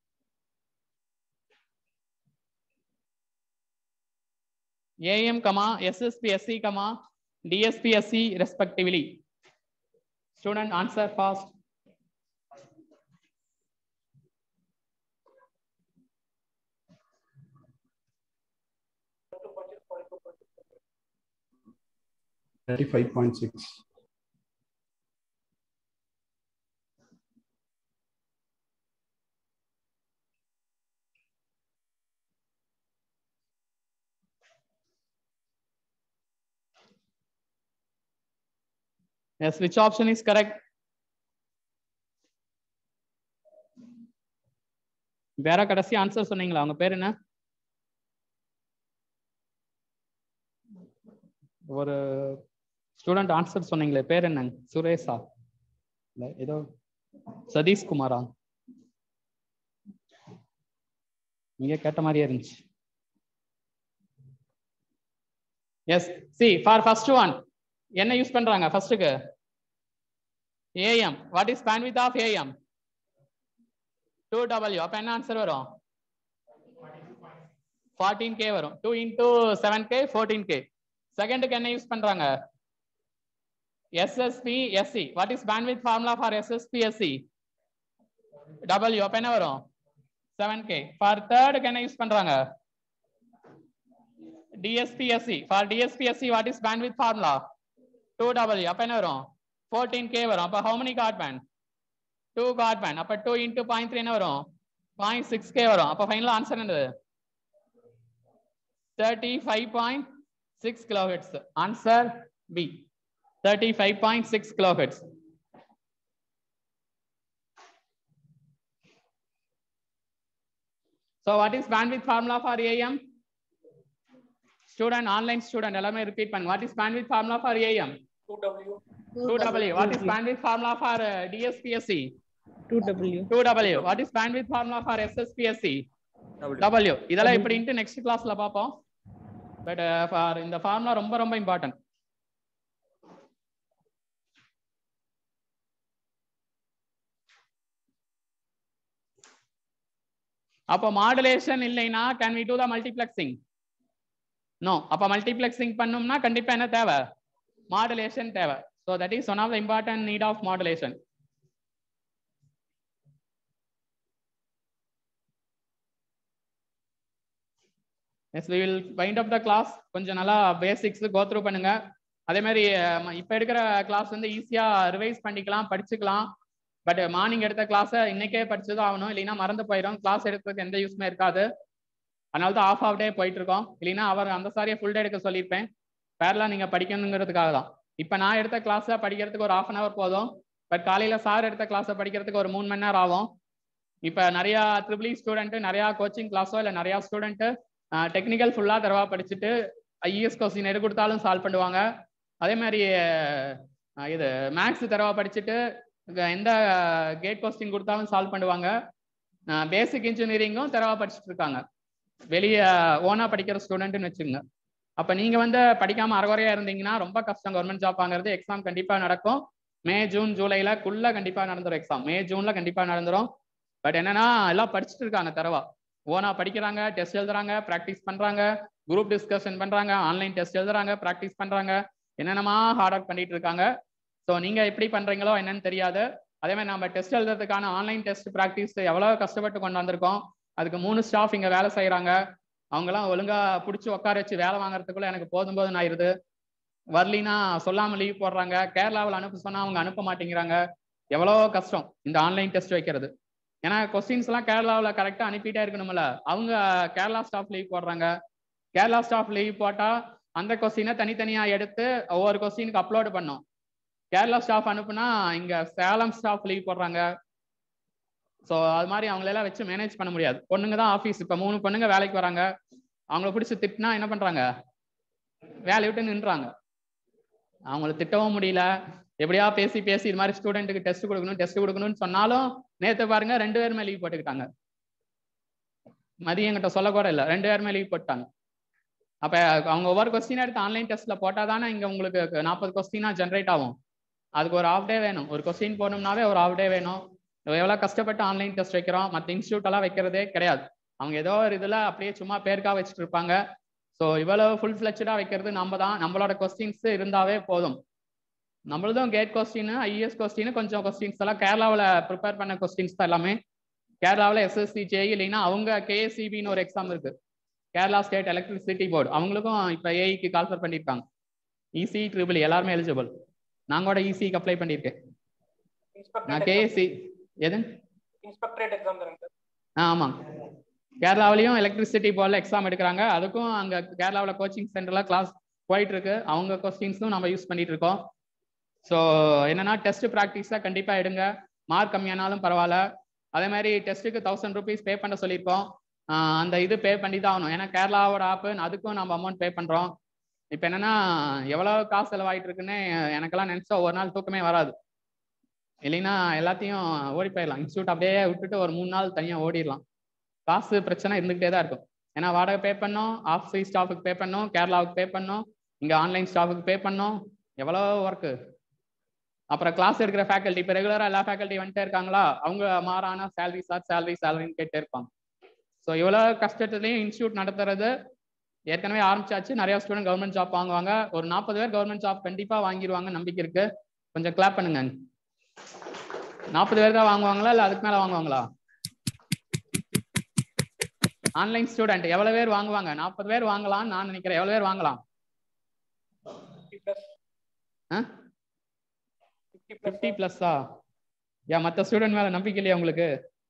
am comma ssb sc comma dsp sc respectively student answer fast Thirty-five point six. Yes, which option is correct? வேற கடைசி answer சொன்னீங்களா உங்க பேர் என்ன ஒரு student answer சொன்னீங்களே பேர் என்னங்க சுரேஷா இல்ல ஏதோ சதீஷ் குமாரா நீங்க கேட்ட மாதிரியே இருந்துச்சு yes C for first one என்ன யூஸ் பண்றாங்க ஃபர்ஸ்ட்டுக்கு AM what is bandwidth of AM two W அப்ப என்ன ஆன்சர் வரும் ஃபார்ட்டீன் கே வரும் two into seven K fourteen K செகண்டுக்கு என்ன யூஸ் பண்றாங்க SSB SC what is bandwidth formula for SSB SC W அப்ப என்ன வரும் செவன் கே ஃபார் தேர்டுக்கு என்ன யூஸ் பண்றாங்க DSBSC for DSBSC what is bandwidth formula two W அப்ப என்ன வரும் ஃபோர்டீன் கே வரும் அப்ப how many guard band two guard band அப்ப டூ இன்டூ பாயிண்ட் த்ரீ என்ன வரும் பாயிண்ட் சிக்ஸ் கே வரும் அப்ப ஃபைனல் ஆன்சர் என்னது thirty five point six kilohertz answer B thirty five point six kilohertz So what is bandwidth formula for AM? Student, online student, எல்லாமே repeat பண்ணுங்க. What is bandwidth formula for AM? 2W. What is bandwidth formula for uh, DSPSC? 2W. 2W. What is bandwidth formula for SSPSC? W. இதெல்லாம் இப்படின்ட்டு next கிளாஸ்ல பார்ப்போம் but for இந்த formula ரொம்ப ரொம்ப important அப்போ மாடுலேஷன் இல்லைன்னா can we do the multiplexing no அப்போ மல்டிப்ளெக்சிங் பண்ணோம்னா கண்டிப்பா என்ன தேவை மாடுலேஷன் தேவை so that is one of the important need of modulation yes we will wind up the class கொஞ்சம் நல்லா பேசிக்ஸ் கோத்ரூ பண்ணுங்க அதே மாதிரி அஹ், இப்ப எடுக்கிற கிளாஸ் வந்து ஈஸியா ரிவைஸ் பண்ணிக்கலாம் படிச்சுக்கலாம் பட் மார்னிங் எடுத்த கிளாஸை இன்னைக்கே படிச்சுதான் ஆகணும் இல்லைன்னா மறந்து போயிடும் கிளாஸ் எடுக்கிறதுக்கு எந்த யூஸ்மே இருக்காது அதனால தான் ஆஃப் ஆஃப் டே போயிட்டு இருக்கோம் இல்லைன்னா அவர் அந்த சாரியை ஃபுல் டே எடுக்க சொல்லியிருப்பேன் பேரலாம் நீங்க படிக்கணுங்கிறதுக்காக தான் இப்போ நான் எடுத்த கிளாஸை படிக்கிறதுக்கு ஒரு ஆஃப் அன் ஹவர் போதும் பட் காலையில சார் எடுத்த கிளாஸை படிக்கிறதுக்கு ஒரு மூணு மணி நேரம் ஆகும் இப்போ நிறைய ட்ரிபிள் ஸ்டூடெண்ட் நிறைய கோச்சிங் கிளாஸோ இல்லை நிறைய ஸ்டூடெண்ட் டெக்னிக்கல் ஃபுல்லாக தரவா படிச்சுட்டு ஐஎஸ் கொஸ்டின் எது கொடுத்தாலும் சால்வ் பண்ணுவாங்க அதே மாதிரி அஹ், இது மேக்ஸ் தரவா படிச்சுட்டு இங்க எந்த கேட் கொஸ்டின் கொடுத்தாலும் சால்வ் பண்ணுவாங்க பேசிக் இன்ஜினியரிங்கும் தரவா படிச்சுட்டு இருக்காங்க வெளியே ஓனா படிக்கிற ஸ்டூடெண்ட்னு வச்சுங்க அப்ப நீங்க வந்து படிக்காம அறகுறையா இருந்தீங்கன்னா ரொம்ப கஷ்டம் கவர்மெண்ட் ஜாப் வாங்குறது எக்ஸாம் கண்டிப்பா நடக்கும் மே ஜூன் ஜூலைல குள்ள கண்டிப்பா நடந்துரும் எக்ஸாம் மே ஜூன்ல கண்டிப்பா நடந்துரும் பட் என்னன்னா எல்லாம் படிச்சுட்டு இருக்காங்க தரவா ஓனா படிக்கிறாங்க டெஸ்ட் எழுதுறாங்க ப்ராக்டிஸ் பண்றாங்க குரூப் டிஸ்கஷன் பண்றாங்க ஆன்லைன் டெஸ்ட் எழுதுறாங்க ப்ராக்டிஸ் பண்றாங்க என்னென்னமா ஹார்ட் ஒர்க் பண்ணிட்டு இருக்காங்க ஸோ நீங்க எப்படி பண்றீங்களோ என்னன்னு தெரியாது அதே மாதிரி நம்ம டெஸ்ட் எழுதுறதுக்கான ஆன்லைன் டெஸ்ட் ப்ராக்டிஸ் எவ்வளவு கஷ்டப்பட்டு கொண்டு வந்திருக்கோம் அதுக்கு மூணு ஸ்டாஃப் இங்க வேலை செய்யறாங்க அவங்கெல்லாம் ஒழுங்கா பிடிச்சி உட்கார வச்சு வேலை வாங்குறதுக்குள்ள எனக்கு போதும் போதும் ஆயிருது வரலினா சொல்லாம லீவ் போடுறாங்க கேரளாவில் அனுப்ப சொன்னா அவங்க அனுப்ப மாட்டேங்கிறாங்க எவ்வளோ கஷ்டம் இந்த ஆன்லைன் டெஸ்ட் வைக்கிறது ஏன்னா கொஸ்டின்ஸ் எல்லாம் கேரளாவில் கரெக்டாக அனுப்பிட்டே இருக்கணும்ல அவங்க கேரளா ஸ்டாஃப் லீவ் போடுறாங்க கேரளா ஸ்டாஃப் லீவ் போட்டா அந்த கொஸ்டினை தனித்தனியா எடுத்து ஒவ்வொரு கொஸ்டினுக்கு அப்லோடு பண்ணோம் கேரளா ஸ்டாஃப் அனுப்புனா இங்க சேலம் ஸ்டாஃப் லீவ் போடுறாங்க ஸோ அது மாதிரி அவங்களெல்லாம் வச்சு மேனேஜ் பண்ண முடியாது பொண்ணுங்க தான் ஆஃபீஸ் இப்போ மூணு பொண்ணுங்க வேலைக்கு வராங்க அவங்கள பிடிச்சி திட்டினா என்ன பண்றாங்க வேலையை விட்டு நின்றாங்க அவங்கள திட்டவும் முடியல எப்படியா பேசி பேசி இது மாதிரி ஸ்டூடெண்ட்டுக்கு டெஸ்ட் கொடுக்கணும் டெஸ்ட் கொடுக்கணும்னு சொன்னாலும் நேத்து பாருங்க ரெண்டு பேருமே லீவ் போட்டுக்கிட்டாங்க மதியம் என்கிட்ட சொல்ல கூட இல்லை ரெண்டு பேருமே லீவ் போட்டாங்க அப்ப அவங்க ஒவ்வொரு கொஸ்டின் எடுத்து ஆன்லைன் டெஸ்ட்ல போட்டா தானே இங்க உங்களுக்கு நாற்பது கொஸ்டினா ஜென்ரேட் ஆகும் அதுக்கு ஒரு ஆஃப் டே வேணும் ஒரு கொஸ்டின் போடணும்னாவே ஒரு ஆஃப் டே வேணும் எவ்வளவு கஷ்டப்பட்டு ஆன்லைன் டெஸ்ட் வைக்கிறோம் மற்ற இன்ஸ்டியூட் எல்லாம் வைக்கிறதே கிடையாது அவங்க ஏதோ ஒரு இதுல அப்படியே சும்மா பேருக்கா வச்சுட்டு இருப்பாங்க ஸோ இவ்வளவு ஃபுல் ஃபிளெச்சடா வைக்கிறது நம்ம தான் நம்மளோட கொஸ்டின்ஸ் இருந்தாவே போதும் நம்மளதும் கேட் கொஸ்டின் ஐஎஸ் கொஸ்டின் கொஞ்சம் கொஸ்டின்ஸ் எல்லாம் கேரளாவில் ப்ரிப்பேர் பண்ண கொஸ்டின்ஸ் தான் எல்லாமே கேரளாவில் எஸ்எஸ்சி ஜேஇ இல்லைன்னா அவங்க கேஎஸ்சிபின்னு ஒரு எக்ஸாம் இருக்கு கேரளா ஸ்டேட் எலக்ட்ரிசிட்டி போர்டு அவங்களுக்கும் இப்போ ஏஐக்கு கால்ஃபர் பண்ணியிருக்காங்க இசி ட்ரிபிள் எல்லாருமே எலிஜிபிள் நான் கூட இசிக்கு அப்ளை பண்ணியிருக்கேன் நான் கேஎஸ்சி எது இன்ஸ்பெக்டரேட் எக்ஸாம் தானே சார் ஆ ஆமாங்க கேரளாவிலையும் எலக்ட்ரிசிட்டி போர்டில் எக்ஸாம் எடுக்கிறாங்க அதுக்கும் அங்கே கேரளாவில் கோச்சிங் சென்டரில் கிளாஸ் போயிட்டு இருக்கு அவங்க கொஸ்டின்ஸும் நம்ம யூஸ் பண்ணிட்டு இருக்கோம் ஸோ என்னன்னா டெஸ்ட் ப்ராக்டிஸாக கண்டிப்பாக எடுங்க மார்க் கம்மியானாலும் பரவாயில்ல அதே மாதிரி டெஸ்ட்டுக்கு தௌசண்ட் ருபீஸ் பே பண்ண சொல்லியிருக்கோம் ஆஹ் அந்த இது பே பண்ணி தான் ஆகணும் ஏன்னா கேரளாவோட ஆப்பு அதுக்கும் நம்ம அமௌண்ட் பே பண்ணுறோம் இப்போ என்னன்னா எவ்வளோ காசு செலவாயிட்டு இருக்குன்னு எனக்கெல்லாம் நினச்சா ஒரு நாள் தூக்கமே வராது இல்லைன்னா எல்லாத்தையும் ஓடி போயிடலாம் இன்ஸ்டியூட் அப்படியே விட்டுட்டு ஒரு மூணு நாள் தனியாக ஓடிடலாம் காசு பிரச்சனை இருந்துகிட்டே தான் இருக்கும் ஏன்னா வாடகை பே பண்ணோம் ஆஃப் சைஸ் ஸ்டாஃபுக்கு பே பண்ணோம் கேரளாவுக்கு பே பண்ணோம் இங்கே ஆன்லைன் ஸ்டாஃபுக்கு பே பண்ணோம் எவ்வளோ ஒர்க்கு அப்புறம் கிளாஸ் எடுக்கிற ஃபேக்கல்ட்டி இப்போ ரெகுலராக எல்லா ஃபேக்கல்ட்டி வந்துட்டே இருக்காங்களா அவங்க மாறான சேலரி சார் சேலரி சேலரின்னு கேட்டே இருப்பாங்க ஸோ இவ்வளோ கஷ்டத்துலையும் இன்ஸ்டியூட் நடத்துறது ஏற்கனவே ஆரம்பிச்சாச்சு நிறைய ஸ்டூடெண்ட் கவர்மெண்ட் ஜாப் வாங்குவாங்க ஒரு நாற்பது பேர் கவர்மெண்ட் ஜாப் கண்டிப்பாக வாங்கிடுவாங்க நம்பிக்கை இருக்கு கொஞ்சம் கிளாப் பண்ணுங்க நாற்பது பேர் தான் வாங்குவாங்களா இல்லை அதுக்கு மேலே வாங்குவாங்களா ஆன்லைன் ஸ்டூடெண்ட் எவ்வளவு பேர் வாங்குவாங்க நாற்பது பேர் வாங்கலாம்னு நான் நினைக்கிறேன் எவ்வளவு பேர் வாங்கலாம் ஃபிஃப்டி பிளஸ்ஸா யா மற்ற ஸ்டூடெண்ட் மேல நம்பிக்கை இல்லையா உங்களுக்கு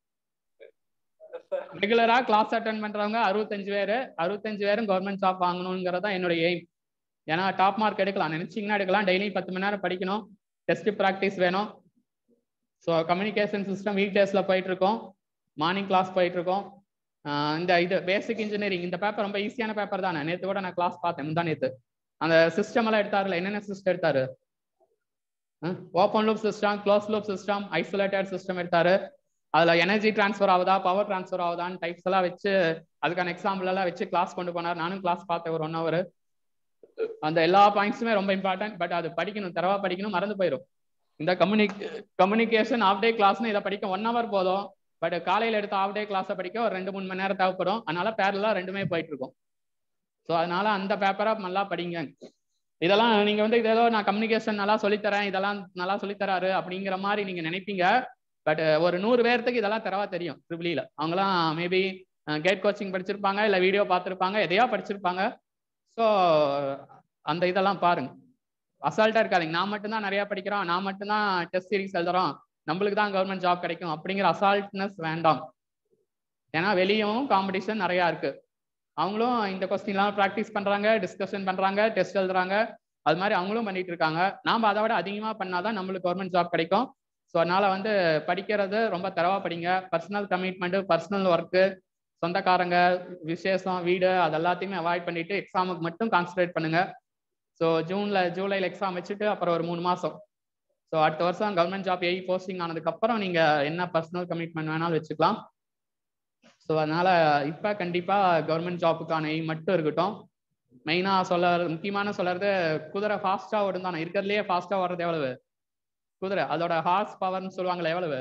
ரெகுலரா கிளாஸ் அட்டன் பண்றவங்க அறுபத்தஞ்சு பேர் அறுபத்தஞ்சு பேரும் கவர்மெண்ட் ஜாப் வாங்கணுங்கிறதா என்னோட எய்ம் ஏன்னா டாப் மார்க் எடுக்கலாம் நினைச்சீங்கன்னா எடுக்கலாம் டெய்லி பத்து மணி நேரம் படிக்கணும் டெஸ்ட் ப்ராக்டிஸ் வேணும் ஸோ கம்யூனிகேஷன் சிஸ்டம் வீக் டேஸ்ல போயிட்டு இருக்கோம் மார்னிங் கிளாஸ் போயிட்டு இருக்கோம் இந்த இது பேசிக் இன்ஜினியரிங் இந்த பேப்பர் ரொம்ப ஈஸியான பேப்பர் தானே நேற்று கூட நான் கிளாஸ் பார்த்தேன் முந்தா நேற்று அந்த சிஸ்டம் எல்லாம் எடுத்தாருல என்னென்ன சிஸ்டம் எடுத்தாரு open loop system close loop system isolated system எடுத்தாரு அதுல எனர்ஜி டிரான்ஸ்ஃபர் ஆகுதா பவர் டிரான்ஸ்ஃபர் ஆகுதான்னு டைப்ஸ் எல்லாம் வச்சு அதுக்கான எக்ஸாம்பிள் எல்லாம் வச்சு கிளாஸ் கொண்டு போனார் நானும் கிளாஸ் பார்த்தேன் ஒரு ஒன் ஹவர் அந்த எல்லா பாயிண்ட்ஸுமே ரொம்ப இம்பார்ட்டன்ட் பட் அது படிக்கணும் தரவா படிக்கணும் மறந்து போயிடும் இந்த கம்யூனிக் கம்யூனிகேஷன் ஆஃப் டே கிளாஸ்னு இதை படிக்க ஒன் ஹவர் போதும் பட் காலையில எடுத்த ஆஃப் டே கிளாஸை படிக்க ஒரு ரெண்டு மூணு மணி நேரம் தேவைப்படும் அதனால பேரலா ரெண்டுமே போயிட்டு இருக்கும் ஸோ அதனால அந்த பேப்பரா நல்லா படிங்க இதெல்லாம் நீங்க வந்து இதோ நான் கம்யூனிகேஷன் நல்லா சொல்லித்தரேன் இதெல்லாம் நல்லா சொல்லித்தராரு அப்படிங்கிற மாதிரி நீங்க நினைப்பீங்க பட் ஒரு நூறு பேர்த்துக்கு இதெல்லாம் தரவா தெரியும் ட்ரிபிளியில அவங்களாம் மேபி கேட் கோச்சிங் படிச்சிருப்பாங்க இல்லை வீடியோ பார்த்துருப்பாங்க எதையா படிச்சிருப்பாங்க ஸோ அந்த இதெல்லாம் பாருங்க அசால்ட்டா இருக்காதீங்க நான் மட்டும்தான் நிறைய படிக்கிறோம் நான் மட்டும்தான் டெஸ்ட் சீரிஸ் எழுதுறோம் நம்மளுக்கு தான் கவர்மெண்ட் ஜாப் கிடைக்கும் அப்படிங்கிற அசால்ட்னஸ் வேண்டாம் ஏன்னா வெளியும் காம்படிஷன் நிறையா இருக்கு அவங்களும் இந்த கொஸ்டின்லாம் ப்ராக்டிஸ் பண்றாங்க டிஸ்கஷன் பண்றாங்க டெஸ்ட் எழுதுறாங்க அது மாதிரி அவங்களும் பண்ணிட்டு இருக்காங்க நாம அதை விட அதிகமாக பண்ணாதான் நம்மளுக்கு கவர்மெண்ட் ஜாப் கிடைக்கும் ஸோ அதனால வந்து படிக்கிறது ரொம்ப தரவா படிங்க பர்சனல் கமிட்மெண்ட் பர்சனல் ஒர்க்கு சொந்தக்காரங்க விசேஷம் வீடு அது எல்லாத்தையுமே அவாய்ட் பண்ணிட்டு எக்ஸாமுக்கு மட்டும் கான்சன்ட்ரேட் பண்ணுங்க ஸோ ஜூன்ல ஜூலைல எக்ஸாம் வச்சுட்டு அப்புறம் ஒரு மூணு மாசம் ஸோ அடுத்த வருஷம் கவர்மெண்ட் ஜாப் எய் போஸ்டிங் ஆனதுக்கு அப்புறம் நீங்க என்ன பர்சனல் கமிட்மெண்ட் வேணாலும் வச்சுக்கலாம் ஸோ அதனால இப்ப கண்டிப்பா கவர்மெண்ட் ஜாப்புக்கான எய்ம் மட்டும் இருக்கட்டும் மெயினா சொல்ல முக்கியமான சொல்றது குதிரை ஃபாஸ்டா ஓடும் தானே இருக்கிறதுலயே ஃபாஸ்டா ஓடுறது எவ்வளவு குதிரை அதோட ஹார்ஸ் பவர்னு சொல்லுவாங்களே எவ்வளவு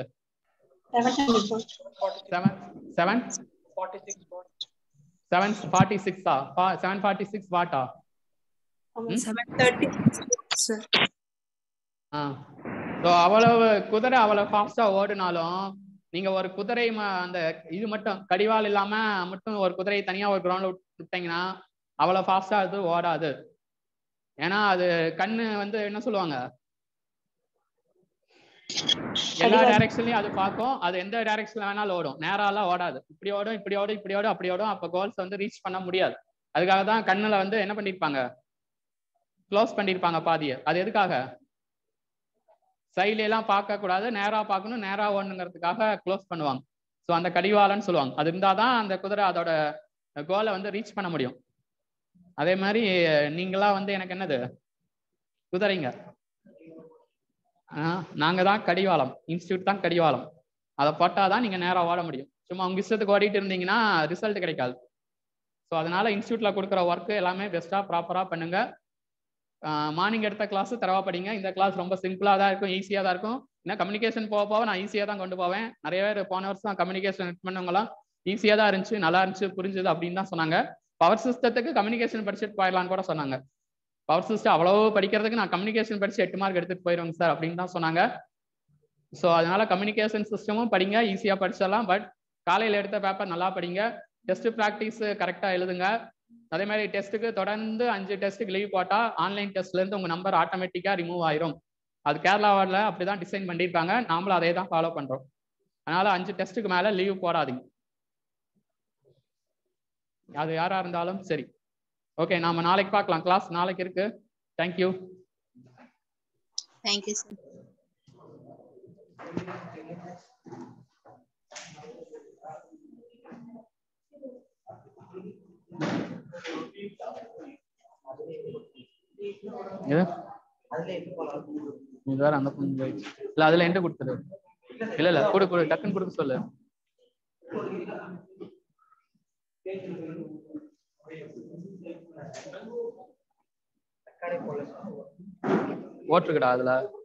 செவன் செவன் செவன் ஃபார்ட்டி சிக்ஸா செவன் ஃபார்ட்டி சிக்ஸ் வாட்டா ஆ ஸோ அவ்வளவு குதிரை அவ்வளவு ஃபாஸ்டா ஓடினாலும் நீங்க ஒரு குதிரை அந்த இது மட்டும் கடிவால் இல்லாம மட்டும் ஒரு குதிரையை தனியா ஒரு கிரவுண்ட்ல விட்டீங்கன்னா அவ்வளவு ஃபாஸ்டா அது ஓடாது ஏன்னா அது கண்ணு வந்து என்ன சொல்லுவாங்க எல்லா டைரக்ஷன்லயும் அது பார்க்கும் அது எந்த டைரக்ஷன்ல வேணாலும் ஓடும் நேராலாம் ஓடாது இப்படி ஓடும் இப்படி ஓடும் இப்படி ஓடும் அப்படி ஓடும் அப்ப கோல்ஸ் வந்து ரீச் பண்ண முடியாது அதுக்காக தான் கண்ணுல வந்து என்ன பண்ணிருப்பாங்க க்ளோஸ் பண்ணிருப்பாங்க பாதிய அது எதுக்காக சைட்ல எல்லாம் பார்க்க கூடாது நேரா பார்க்கணும் நேரா ஓடணுங்கிறதுக்காக க்ளோஸ் பண்ணுவாங்க ஸோ அந்த கடிவாளன்னு சொல்லுவாங்க அது இருந்தாதான் அந்த குதிரை அதோட கோலை வந்து ரீச் பண்ண முடியும் அதே மாதிரி நீங்களா வந்து எனக்கு என்னது குதிரைங்க ஆஹ் நாங்க தான் கடிவாளம் இன்ஸ்டியூட் தான் கடிவாளம் அதை போட்டாதான் நீங்க நேரா ஓட முடியும் சும்மா உங்க இஷ்டத்துக்கு ஓடிட்டு இருந்தீங்கன்னா ரிசல்ட் கிடைக்காது ஸோ அதனால இன்ஸ்டியூட்ல கொடுக்குற ஒர்க் எல்லாமே பெஸ்டா ப்ராப்பரா பண்ணுங்க மார்னிங் எடுத்த கிளாஸ் தரவா படிங்க இந்த கிளாஸ் ரொம்ப சிம்பிளா தான் இருக்கும் ஈஸியா தான் இருக்கும் ஏன்னா கம்யூனிகேஷன் போக போக நான் ஈஸியா தான் கொண்டு போவேன் நிறைய பேர் போன வருஷம் கம்யூனிகேஷன் பண்ணவங்களாம் ஈஸியா தான் இருந்துச்சு நல்லா இருந்துச்சு புரிஞ்சுது அப்படின்னு தான் சொன்னாங்க பவர் சிஸ்டத்துக்கு கம்யூனிகேஷன் படிச்சுட்டு போயிடலான்னு கூட சொன்னாங்க பவர் சிஸ்டம் அவ்வளவு படிக்கிறதுக்கு நான் கம்யூனிகேஷன் படிச்சு எட்டு மார்க் எடுத்துட்டு போயிடுவேங்க சார் அப்படின்னு தான் சொன்னாங்க ஸோ அதனால கம்யூனிகேஷன் சிஸ்டமும் படிங்க ஈஸியா படிச்சிடலாம் பட் காலையில எடுத்த பேப்பர் நல்லா படிங்க டெஸ்ட் ப்ராக்டிஸ் கரெக்டா எழுதுங்க அதே மாதிரி டெஸ்ட்டுக்கு தொடர்ந்து அஞ்சு டெஸ்ட்டுக்கு லீவ் போட்டா ஆன்லைன் டெஸ்ட்ல இருந்து உங்க நம்பர் ஆட்டோமேட்டிக்கா ரிமூவ் ஆயிரும் அது கேரளாவில் அப்படிதான் டிசைன் பண்ணியிருக்காங்க நாமளும் அதே தான் ஃபாலோ பண்றோம் அதனால அஞ்சு டெஸ்ட்டுக்கு மேல லீவ் போடாதீங்க அது யாரா இருந்தாலும் சரி ஓகே நாம நாளைக்கு பார்க்கலாம் கிளாஸ் நாளைக்கு இருக்கு தேங்க்யூ தேங்க்யூ சார் இது இது வேற அந்த பொண்ணு போயிடுச்சு. இல்ல அதுல என்கிட்ட கொடுத்துரு இல்ல இல்ல கொடு கொடு டக்குன்னு கொடுக்க சொல்லு ஓட்டுருக்கடா அதுல